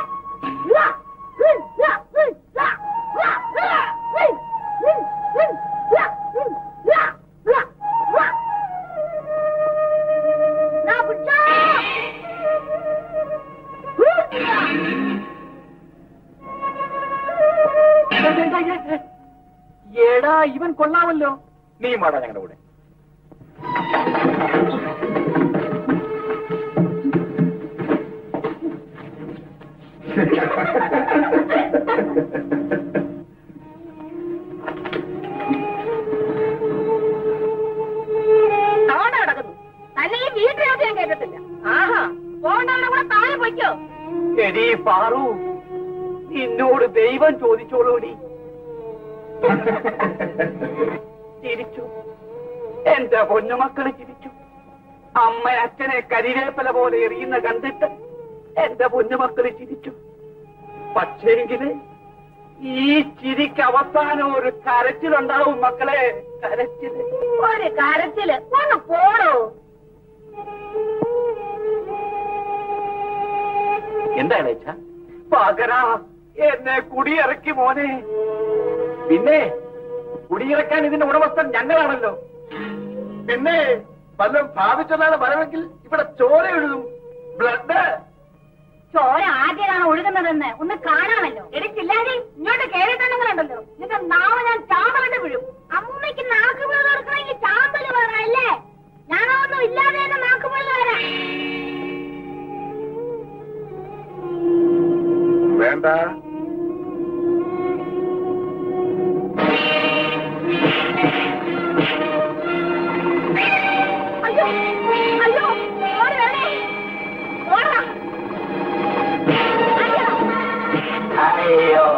ദാ പിടിച്ചോ. എടാ ഇവൻ കൊള്ളാമല്ലോ നീ മാടാ ഞങ്ങളുടെ കൂടെ അവിടെ കിടക്കുന്നു തന്നെ ഈ വീട്ടിനകത്ത് ഞാൻ കേട്ടിട്ടില്ല ആഹാ പോകണ്ടവിടെ കൂടെ താഴെ പൊയ്ക്കോ എടീ പാറു നിന്നോട് ദൈവം ചോദിച്ചോളൂടി ചിരിച്ചു എന്റെ പൊന്നുമക്കള് ചിരിച്ചു അമ്മ അച്ഛനെ കരിവേപ്പല പോലെ എറിയുന്ന കണ്ടിട്ട് എന്റെ പൊന്നുമക്കള് ചിരിച്ചു പക്ഷേങ്കില് ഈ ചിരിക്ക് അവസാനം ഒരു കരച്ചിലുണ്ടാവും മക്കളെ കരച്ചില് ഒരു കരച്ചില് ഒന്ന് പോടോ എന്താണ് ഇച്ഛ പകരാ എന്നെ കുടിയിറക്കി മോനെ പിന്നെ കുടിയിറക്കാൻ ഇതിന്റെ ഉടമസ്ഥൻ ഞങ്ങളാണല്ലോ പിന്നെ വല്ലതും ഭാവിച്ചതാണ് വരവെങ്കിൽ ഇവിടെ ചോര എഴുതും ബ്ലഡ് ചോര ആദ്യമാണ് ഒഴുകുന്നതെന്ന് ഒന്ന് കാണാമല്ലോ എടുക്കില്ലാതെ ഇങ്ങോട്ട് കേറിയിട്ടുണ്ടെങ്കിലുണ്ടല്ലോ നിന്റെ നാവ് ഞാൻ ചാമ്പലിട്ട് വീഴും അമ്മയ്ക്ക് നാക്ക് വീട് കൊടുക്കണമെങ്കിൽ ചാമ്പല് വേണം അല്ലേ ഞാനൊന്നും ഇല്ലാതെ തന്നെ നാക്ക് വീട് വരാം വേണ്ട അയ്യോ അയ്യോ ഓടി വേണേ ഓടാ അയ്യോ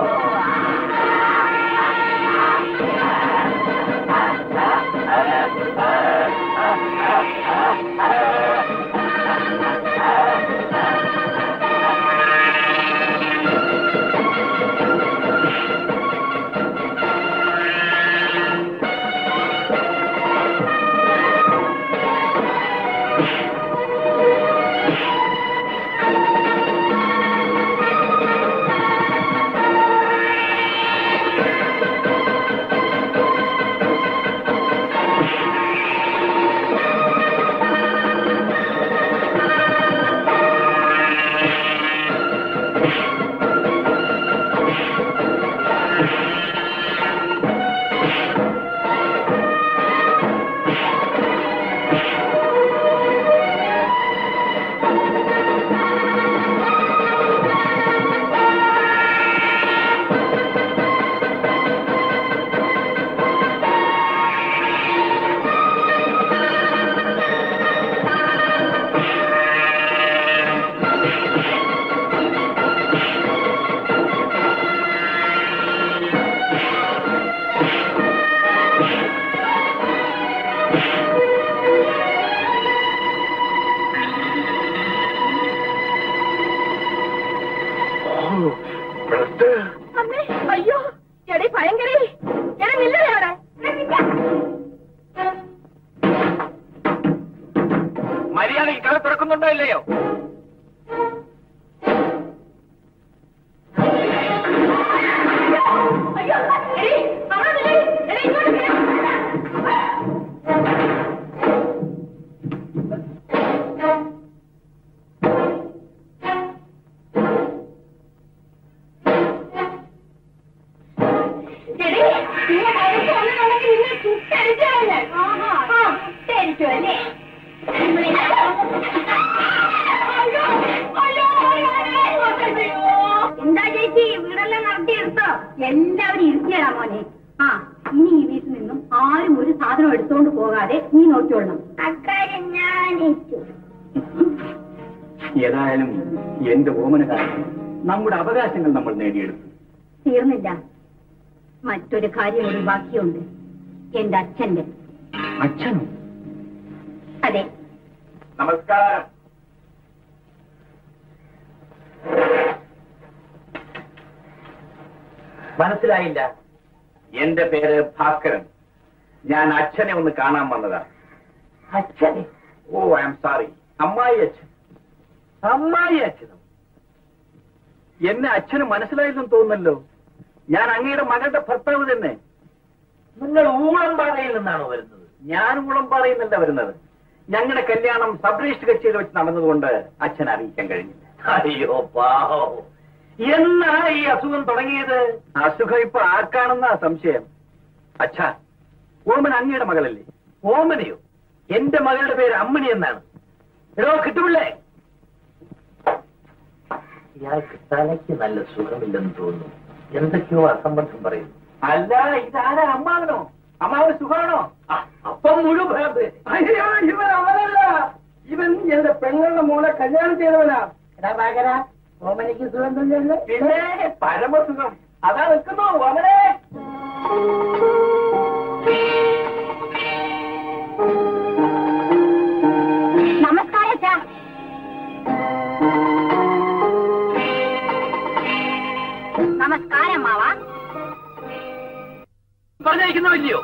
അമ്മേ അയ്യോ എടേ ഭയങ്കര എടേ നില്ലടേ അവിടെ എടേ, നിക്ക. മര്യാദയ്ക്ക് കഥ തുറക്കുന്നുണ്ടോ ഇല്ലയോ അയ്യോ എടേ അവിടെ നില്ല്. എടേ ഇങ്ങോട്ട് വരാ. എടേ, നീ അകത്ത് വന്നിട്ടുണ്ടെങ്കിൽ നിന്നെ ചുട്ടരിച്ചാലേ. ആ, ചുട്ടരിച്ചു അല്ലേ? അയ്യോ, അയ്യോ, അയ്യോ, അയ്യോ. എന്താ ചേച്ചി വീടെല്ലാം നടത്തിയെടുത്തോ എല്ലാവരും ഇരുത്തിയടാ മോനെ ആ ഇനി ഈ വീട്ടിൽ നിന്നും ആരും ഒരു സാധനം എടുത്തോണ്ട് പോകാതെ നീ നോക്കിക്കൊള്ളണം അക്കാര്യം ഞാൻ ഏറ്റു ഏതായാലും എന്റെ ഓമന കാരണം നമ്മുടെ അവകാശങ്ങൾ നമ്മൾ നേടിയെടുത്തു തീർന്നില്ല മറ്റൊരു കാര്യം ഒരു ബാക്കിയുണ്ട് എന്റെ അച്ഛന്റെ അച്ഛനും അതെ നമസ്കാരം മനസ്സിലായില്ല എന്റെ പേര് ഭാസ്കരൻ ഞാൻ അച്ഛനെ ഒന്ന് കാണാൻ വന്നതാണ് അച്ഛനെ ഓ ഐ എം സോറി അമ്മായി അച്ഛൻ അമ്മായി അച്ഛനും എന്നെ അച്ഛന് മനസ്സിലായില്ലെന്ന് തോന്നുന്നല്ലോ ഞാൻ അങ്ങയുടെ മകളുടെ ഭർത്താവ് തന്നെ നിങ്ങൾ ഊളംപാറയിൽ നിന്നാണോ വരുന്നത് ഞാൻ ഉളം പറയുന്നല്ല വരുന്നത് ഞങ്ങളുടെ കല്യാണം സബ് രജിസ്റ്റർ കച്ചേരി വെച്ച് നടന്നതുകൊണ്ട് അച്ഛൻ അറിയിക്കാൻ കഴിഞ്ഞില്ല അയ്യോ പാവോ എന്നാ ഈ അസുഖം തുടങ്ങിയത് അസുഖം ഇപ്പൊ ആർക്കാണെന്നാ സംശയം അച്ഛാ ഓമൻ അങ്ങയുടെ മകളല്ലേ ഓമനയോ എന്റെ മകളുടെ പേര് അമ്മണി എന്നാണ് എടോ കിട്ടുമില്ലേ ഇയാൾക്ക് തലയ്ക്ക് നല്ല സുഖമില്ലെന്ന് തോന്നുന്നു എന്തൊക്കെയോ അസംബന്ധം പറയുന്നു അല്ല ഇതാരാ അമ്മാവനോ അമ്മാവന് സുഖമാണോ ആ, അപ്പം മുഴുവൻ ഭ്രാന്ത്. അയ്യോ ഇവൻ അവനല്ല ഇവൻ എന്റെ പെങ്ങളുടെ മോളെ കല്യാണം ചെയ്തവനാ ഓമനിക്ക് സുഖം തന്നെയല്ലേ പിന്നെ പരമസുഖം അതാ നിൽക്കുന്നു അവനെ നമസ്കാരം അച്ഛാ നമസ്കാരം മാവാ പറഞ്ഞിരിക്കുന്നോ ഇല്ലയോ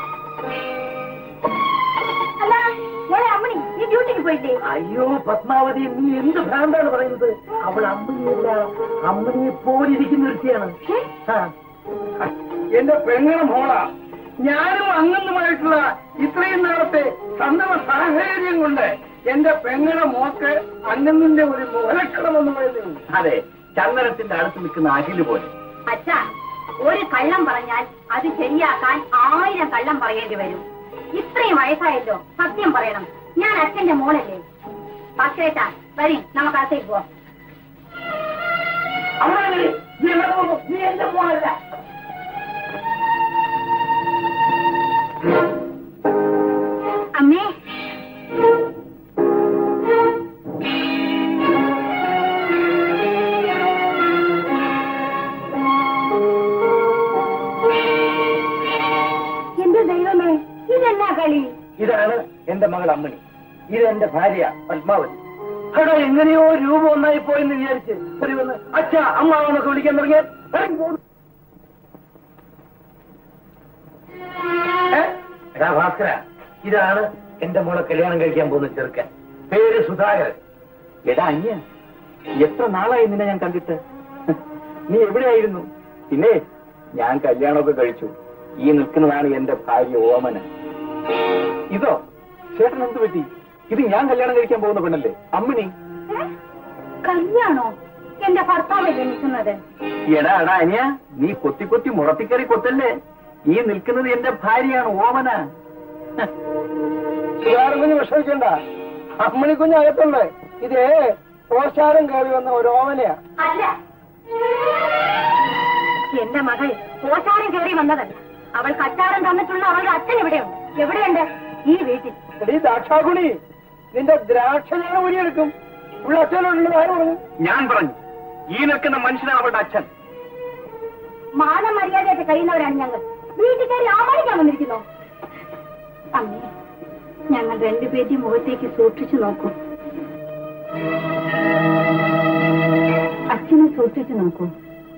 അല്ല മോളെ അമ്മണി നീ ഡ്യൂട്ടിക്ക് പോയില്ലേ അയ്യോ പത്മാവതി നീ എന്ത് ഭ്രാന്താണ് പറയുന്നത് അവൾ അമ്മണിയല്ല അമ്മണിയെ പോലിരിക്കുന്ന ഒരുത്തിയാണ് ആ. എന്റെ പെങ്ങളുടെ മോളാ ഞാനും അങ്ങന്നുമായിട്ടുള്ള ഇത്രയും നാളത്തെ സന്ദർഭ സാഹചര്യം കൊണ്ട് എന്റെ പെങ്ങളുടെ മോക്ക് അങ്ങന്നിന്റെ ഒരു മുതലക്കണമെന്ന് പറയുന്നു അതെ ചന്ദനത്തിന്റെ അടുത്ത് നിൽക്കുന്ന അഖില് പോലെ അച്ഛാ ഒരു കള്ളം പറഞ്ഞാൽ അത് ശരിയാക്കാൻ ആയിരം കള്ളം പറയേണ്ടി വരും ഇത്രയും വയസ്സായല്ലോ സത്യം പറയണം ഞാൻ അച്ഛന്റെ മോളല്ലേ പക്ഷേട്ടാ വരി നമുക്ക് അകത്തേക്ക് പോവാം അമ്മണി, നീ എവിടെ പോകുന്നു നീ എന്റെ മോളല്ല അമ്മേ എന്റെ ദൈവമേ ഇതെന്നാ കളി ഇതാണ് എന്റെ മകൾ അമ്മണി ഇത് എന്റെ ഭാര്യ പത്മാവതി അവിടെ എങ്ങനെയോ രൂപം ഒന്നായി പോയെന്ന് വിചാരിച്ച് ഒരു വന്ന് അച്ഛ അമ്മാവെന്നൊക്കെ വിളിക്കാൻ തുടങ്ങിയാൽ ഇറങ്ങി പോകുന്നു. ഏ? എടാ ഭാസ്കര ഇതാണ് എന്റെ മോളെ കല്യാണം കഴിക്കാൻ പോകുന്ന ചെറുക്കൻ പേര് സുധാകരൻ എടാ അന്യ എത്ര നാളായി നിന്നെ ഞാൻ കണ്ടിട്ട് നീ എവിടെയായിരുന്നു പിന്നെ ഞാൻ കല്യാണമൊക്കെ കഴിച്ചു ഈ നിൽക്കുന്നതാണ് എന്റെ ഭാര്യ ഓമന ഇതോ ചേട്ടൻ എന്ത് പറ്റി ഇത് ഞാൻ കല്യാണം കഴിക്കാൻ പോകുന്ന പെണ്ണല്ലേ അമ്മിണി കല്യാണോ എന്റെ ഭർത്താവ് ജനിക്കുന്നത് എടാ എടാ അനിയ നീ കൊത്തി കൊത്തി മുറത്തിക്കറി കൊത്തല്ലേ ഈ നിൽക്കുന്നത് എന്റെ ഭാര്യയാണ് ഓമന സുധാകരന് വിഷമിക്കണ്ട അമ്മണി കുഞ്ഞ് അകത്തുണ്ട് ഇതേ പോഷാരം കയറി വന്ന ഒരു ഓമനയാ അല്ല എന്റെ മകൾ ഓശാരം കയറി വന്നതല്ല അവൾ കച്ചാരം തന്നിട്ടുള്ള അവളുടെ അച്ഛൻ എവിടെയുണ്ട് എവിടെയുണ്ട് ഈ വീട്ടിൽ എടീ ദാക്ഷാഗുണി നിന്റെ ദ്രാക്ഷ ഞാൻ ഊരിയെടുക്കും ഉള്ള അച്ഛനോടുള്ള ആര് പറഞ്ഞു ഞാൻ പറഞ്ഞു ഈ നിൽക്കുന്ന മനുഷ്യനാണ് അവളുടെ അച്ഛൻ മാനമര്യാദയായിട്ട് കഴിയുന്നവരാണ് ഞങ്ങൾ വീട്ടിൽ കയറി ആമാനിക്കാൻ വന്നിരിക്കുന്നു അമ്മേ ഞങ്ങൾ രണ്ടുപേരുടെയും മുഖത്തേക്ക് സൂക്ഷിച്ചു നോക്കൂ അച്ഛനെ സൂക്ഷിച്ചു നോക്കൂ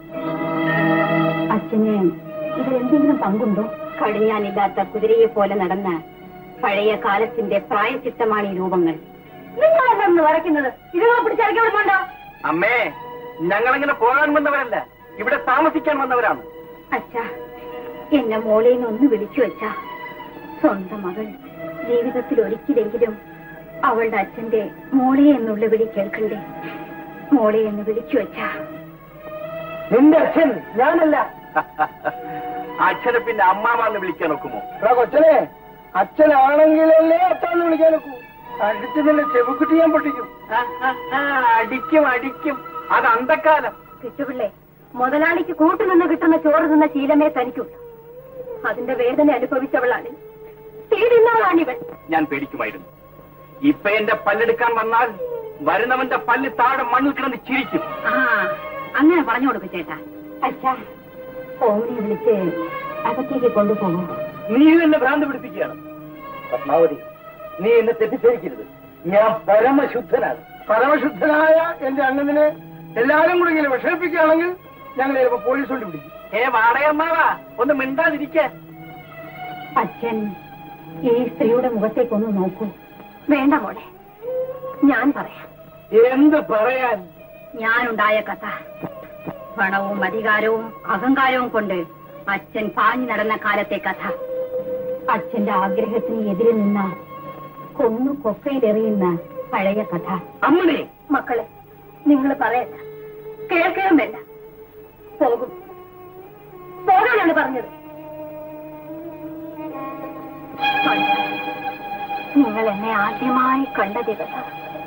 അച്ഛന് ഇതിലെന്തെങ്കിലും പങ്കുണ്ടോ കടിഞ്ഞാനില്ലാത്ത കുതിരയെ പോലെ നടന്ന പഴയ കാലത്തിന്റെ പ്രായചിത്തമാണ് ഈ രൂപങ്ങൾ നിങ്ങളെന്താ വരയ്ക്കുന്നത് ഇതുങ്ങളെ പിടിച്ചടക്കി വിടുന്നുണ്ടോ അമ്മേ ഞങ്ങളിങ്ങനെ പോകാൻ വന്നവരല്ല ഇവിടെ താമസിക്കാൻ വന്നവരാണ് അച്ഛാ എന്നെ മോളേന്ന് ഒന്ന് വിളിച്ചു വെച്ചാ സ്വന്തം മകൾ ജീവിതത്തിൽ ഒരിക്കലെങ്കിലും അവളുടെ അച്ഛന്റെ മോളെ എന്നുള്ള വിളി കേൾക്കണ്ടേ മോളെ എന്ന് വിളിച്ചു വെച്ചാ നിന്റെ അച്ഛൻ ഞാനല്ല അച്ഛനെ പിന്നെ അമ്മാവാന്ന് വിളിക്കാൻ ഒക്കുമോ എടാ കൊച്ചനെ അച്ഛനാണെങ്കിലല്ലേ അച്ഛന്ന് വിളിക്കാൻ നോക്കൂ അടിച്ചു നിന്റെ ചെവിക്കുട്ടി ഞാൻ പൊട്ടിക്കും ആ, ആ, ആ, അടിക്കും അടിക്കും അത് അന്തക്കാലം കിട്ടുപിള്ളേ മുതലാളിക്ക് കൂട്ടുനിന്ന് കിട്ടുന്ന ചോറ് തിന്ന ശീലമേ തനിക്കുള്ളൂ അതിന്റെ വേദന അനുഭവിച്ചവളാണ് തീരുന്നവളാണിവൾ ഞാൻ പേടിക്കുമായിരുന്നു ഇപ്പൊ എന്റെ പല്ലെടുക്കാൻ വന്നാൽ വരുന്നവന്റെ പല്ല് താഴെ മണ്ണിൽ കിടന്ന് ചിരിക്കും ആ അങ്ങനെ പറഞ്ഞു കൊടുക്കും ചേട്ടാ അച്ഛാ ഓമിനെ വിളിച്ച് അകത്തേക്ക് കൊണ്ടുപോകും നീ എന്നെ ഭ്രാന്ത് പിടിപ്പിക്കുകയാണ് പത്മാവതി നീ എന്നെ തെറ്റിദ്ധരിക്കരുത് ഞാൻ പരമശുദ്ധനാണ് പരമശുദ്ധനായ എന്റെ അണ്ണനെ എല്ലാരും കൂടി ഇങ്ങനെ വിഷമിപ്പിക്കുകയാണെങ്കിൽ ഞങ്ങൾ ചിലപ്പോ പോലീസ് കൊണ്ട് പിടിക്കും ഏ വാടകമ്മാവാ ഒന്ന് മിണ്ടാതിരിക്ക അച്ഛൻ ഈ സ്ത്രീയുടെ മുഖത്തേക്കൊന്ന് നോക്കൂ വേണ്ട മോളെ ഞാൻ പറയാം എന്ത് പറയാൻ ഞാനുണ്ടായ കഥ പണവും അധികാരവും അഹങ്കാരവും കൊണ്ട് അച്ഛൻ പാഞ്ഞു നടന്ന കാലത്തെ കഥ അച്ഛന്റെ ആഗ്രഹത്തിന് എതിരെ നിന്ന കൊന്നു കൊക്കയിലെറിയുന്ന പഴയ കഥ അമ്മണി മക്കളെ നിങ്ങൾ പറയണ്ട കേൾക്കുകയും വേണ്ട പോകും പോകാനാണ് പറഞ്ഞത് പണ്ട് നിങ്ങൾ എന്നെ ആദ്യമായി കണ്ട ദിവസം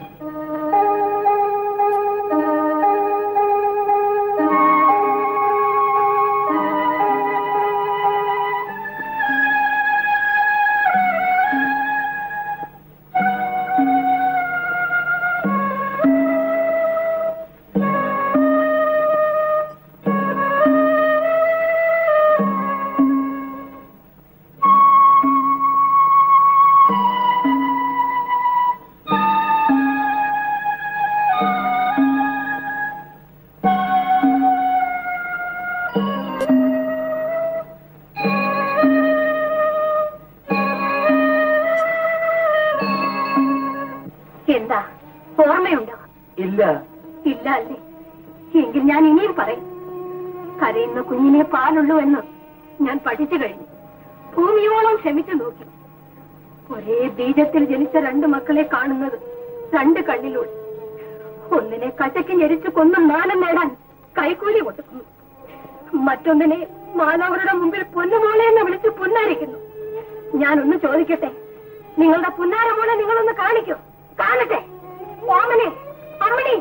എന്താ ഓർമ്മയുണ്ടോ ഇല്ല ഇല്ല അല്ലേ എങ്കിൽ ഞാൻ ഇനിയും പറയും കരയുന്ന കുഞ്ഞിനെ പാലുള്ളൂ എന്ന് ഞാൻ പഠിച്ചു കഴിഞ്ഞു ഭൂമിയോളം ക്ഷമിച്ചു നോക്കി ഒരേ ബീജത്തിൽ ജനിച്ച രണ്ട് മക്കളെ കാണുന്നത് രണ്ട് കണ്ണിലൂടെ ഒന്നിനെ കച്ചയ്ക്ക് ഞെരിച്ചു കൊന്ന് മാനം നേടാൻ കൈക്കൂലി കൊടുക്കുന്നു മറ്റൊന്നിനെ മാനവരുടെ മുമ്പിൽ പൊന്നുമോളെ എന്ന് വിളിച്ച് പുന്നാരിക്കുന്നു ഞാനൊന്ന് ചോദിക്കട്ടെ നിങ്ങളുടെ പുന്നാര മോളെ നിങ്ങളൊന്ന് കാണിക്കൂ കാണട്ടെ ഓമനെ അമ്മണി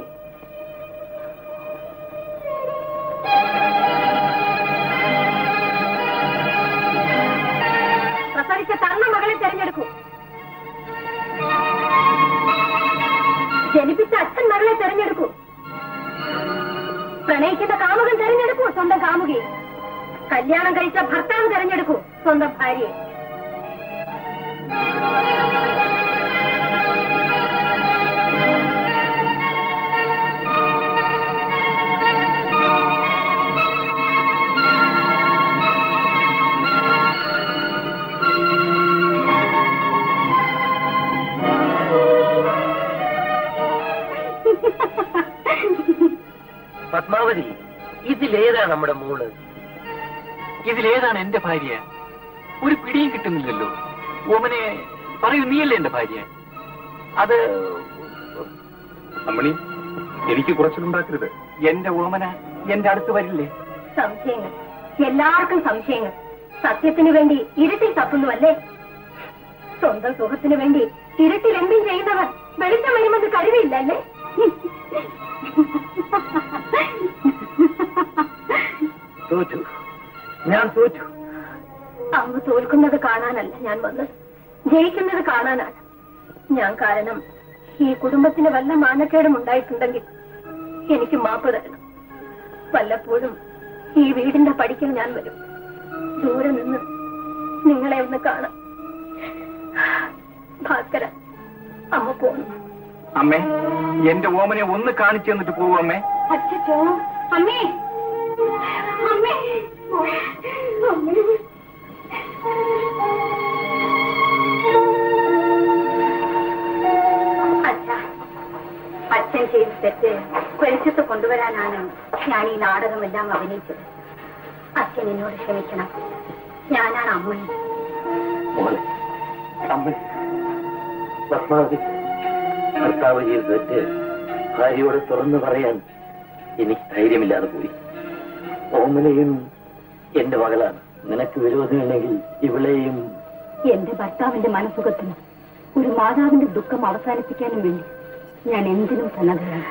പ്രസവിച്ച തന്ന മകളെ തെരഞ്ഞെടുക്കൂ ജനിപ്പിച്ച അച്ഛൻ മകളെ തെരഞ്ഞെടുക്കൂ പ്രണയിക്കുന്ന കാമുകൻ തെരഞ്ഞെടുക്കൂ സ്വന്തം കാമുകയെ കല്യാണം കഴിച്ച ഭർത്താവ് തെരഞ്ഞെടുക്കൂ സ്വന്തം ഭാര്യയെ പത്മാവതി ഇതിലേതാ നമ്മുടെ മോള് ഇതിലേതാണ് എന്റെ ഭാര്യ ഒരു പിടിയും കിട്ടുന്നില്ലല്ലോ ഓമനെ പറയൂ നീയല്ലേ എന്റെ ഭാര്യ അത് അമ്മണി എനിക്ക് കുറച്ചിലുണ്ടാക്കരുത് എന്റെ ഓമന എന്റെ അടുത്ത് വരില്ലേ സംശയങ്ങൾ എല്ലാവർക്കും സംശയങ്ങൾ സത്യത്തിനു വേണ്ടി ഇരുട്ടിൽ തപ്പുന്നുവല്ലേ സ്വന്തം സുഖത്തിനു വേണ്ടി ഇരുട്ടിൽ എന്തും ചെയ്യുന്നവർ വെളിച്ചം വരുമെന്ന് കരുതിയില്ലല്ലേ തോറ്റു ഞാൻ തോറ്റു അങ്ങ് തോൽക്കുന്നത് കാണാനല്ല ഞാൻ വന്നത് ജയിക്കുന്നത് കാണാനാണ് ഞാൻ കാരണം ഈ കുടുംബത്തിന് വല്ല മാനക്കേടും ഉണ്ടായിട്ടുണ്ടെങ്കിൽ എനിക്ക് മാപ്പ് തരണം വല്ലപ്പോഴും ഈ വീടിന്റെ പടിക്കൽ ഞാൻ വരും ദൂരെ നിന്ന് നിങ്ങളെ ഒന്ന് കാണാം ഭാസ്കര അമ്മ പോന്നു അമ്മേ എന്റെ ഓമനെ ഒന്ന് കാണിച്ചു തന്നിട്ട് പോവൂ അമ്മേ അച്ഛോ അമ്മേ അമ്മേ അമ്മേ അച്ഛാ അച്ഛൻ ചെയ്ത തെറ്റ് വെളിച്ചത്ത് കൊണ്ടുവരാനാണ് ഞാൻ ഈ നാടകമെല്ലാം അഭിനയിച്ചത് അച്ഛൻ എന്നോട് ക്ഷമിക്കണം ഞാനാണ് അമ്മയും മോളെ അമ്മ പത്മാവതി ഭർത്താവ് ചെയ്ത തെറ്റ് ഭാര്യയോട് തുറന്നു പറയാൻ എനിക്ക് ധൈര്യമില്ലാതെ പോയി ഓമനയും എന്റെ മകളാണ് നിനക്ക് വിരോധമില്ലെങ്കിൽ ഇവളെയും എന്റെ ഭർത്താവിന്റെ മനസുഖത്തിന് ഒരു മാതാവിന്റെ ദുഃഖം അവസാനിപ്പിക്കാനും വേണ്ടി ഞാൻ എന്തിനും സന്നദ്ധയാണ്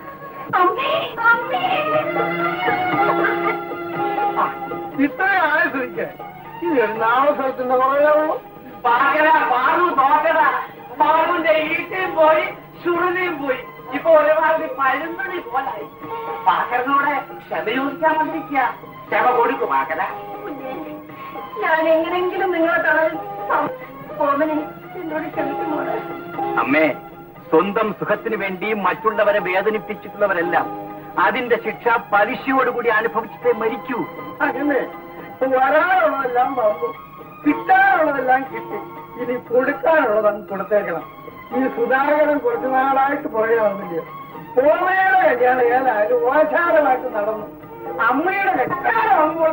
ഇത്രയാണ് ശ്രമിക്കാൻ ഇതൊരു നാമസ്ഥലത്തിന്റെ കുറവേ ഉള്ളൂ പാകര പാറു നോക്കട പാറുവിന്റെ ഈട്ടയും പോയി ചുരുളിയും പോയി ഇപ്പൊ ഒരുമാതിരി പഴുന്നണി പോലായി പാക്കറിനോടെ ക്ഷമ ചോദിക്കാൻ വന്നിരിക്കുക ക്ഷമ കൊടുക്കും പാക്കര ഞാൻ എങ്ങനെങ്കിലും നിങ്ങളെ തടവിൽ ഓമനെ എന്നോട് ക്ഷമിക്കുമോളെ അമ്മേ സ്വന്തം സുഖത്തിന് വേണ്ടി മറ്റുള്ളവരെ വേദനിപ്പിച്ചിട്ടുള്ളവരെല്ലാം അതിന്റെ ശിക്ഷ പലിശയോടുകൂടി അനുഭവിച്ചിട്ടേ മരിക്കൂ അങ്ങനെ വരാനുള്ളതെല്ലാം വന്നു കിട്ടാനുള്ളതെല്ലാം കിട്ടി ഇനി കൊടുക്കാനുള്ളതങ്ങ് കൊടുത്തേക്കണം ഈ സുധാകരൻ കുറച്ചു നാളായിട്ട് പുറകെയാവുന്നില്ല പോമയുടെ കല്യാണം ഏതായാലും ഓശാരമായിട്ട് നടന്നു അമ്മയുടെ കല്യാണം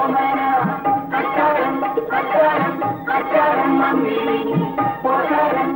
അച്ചാരം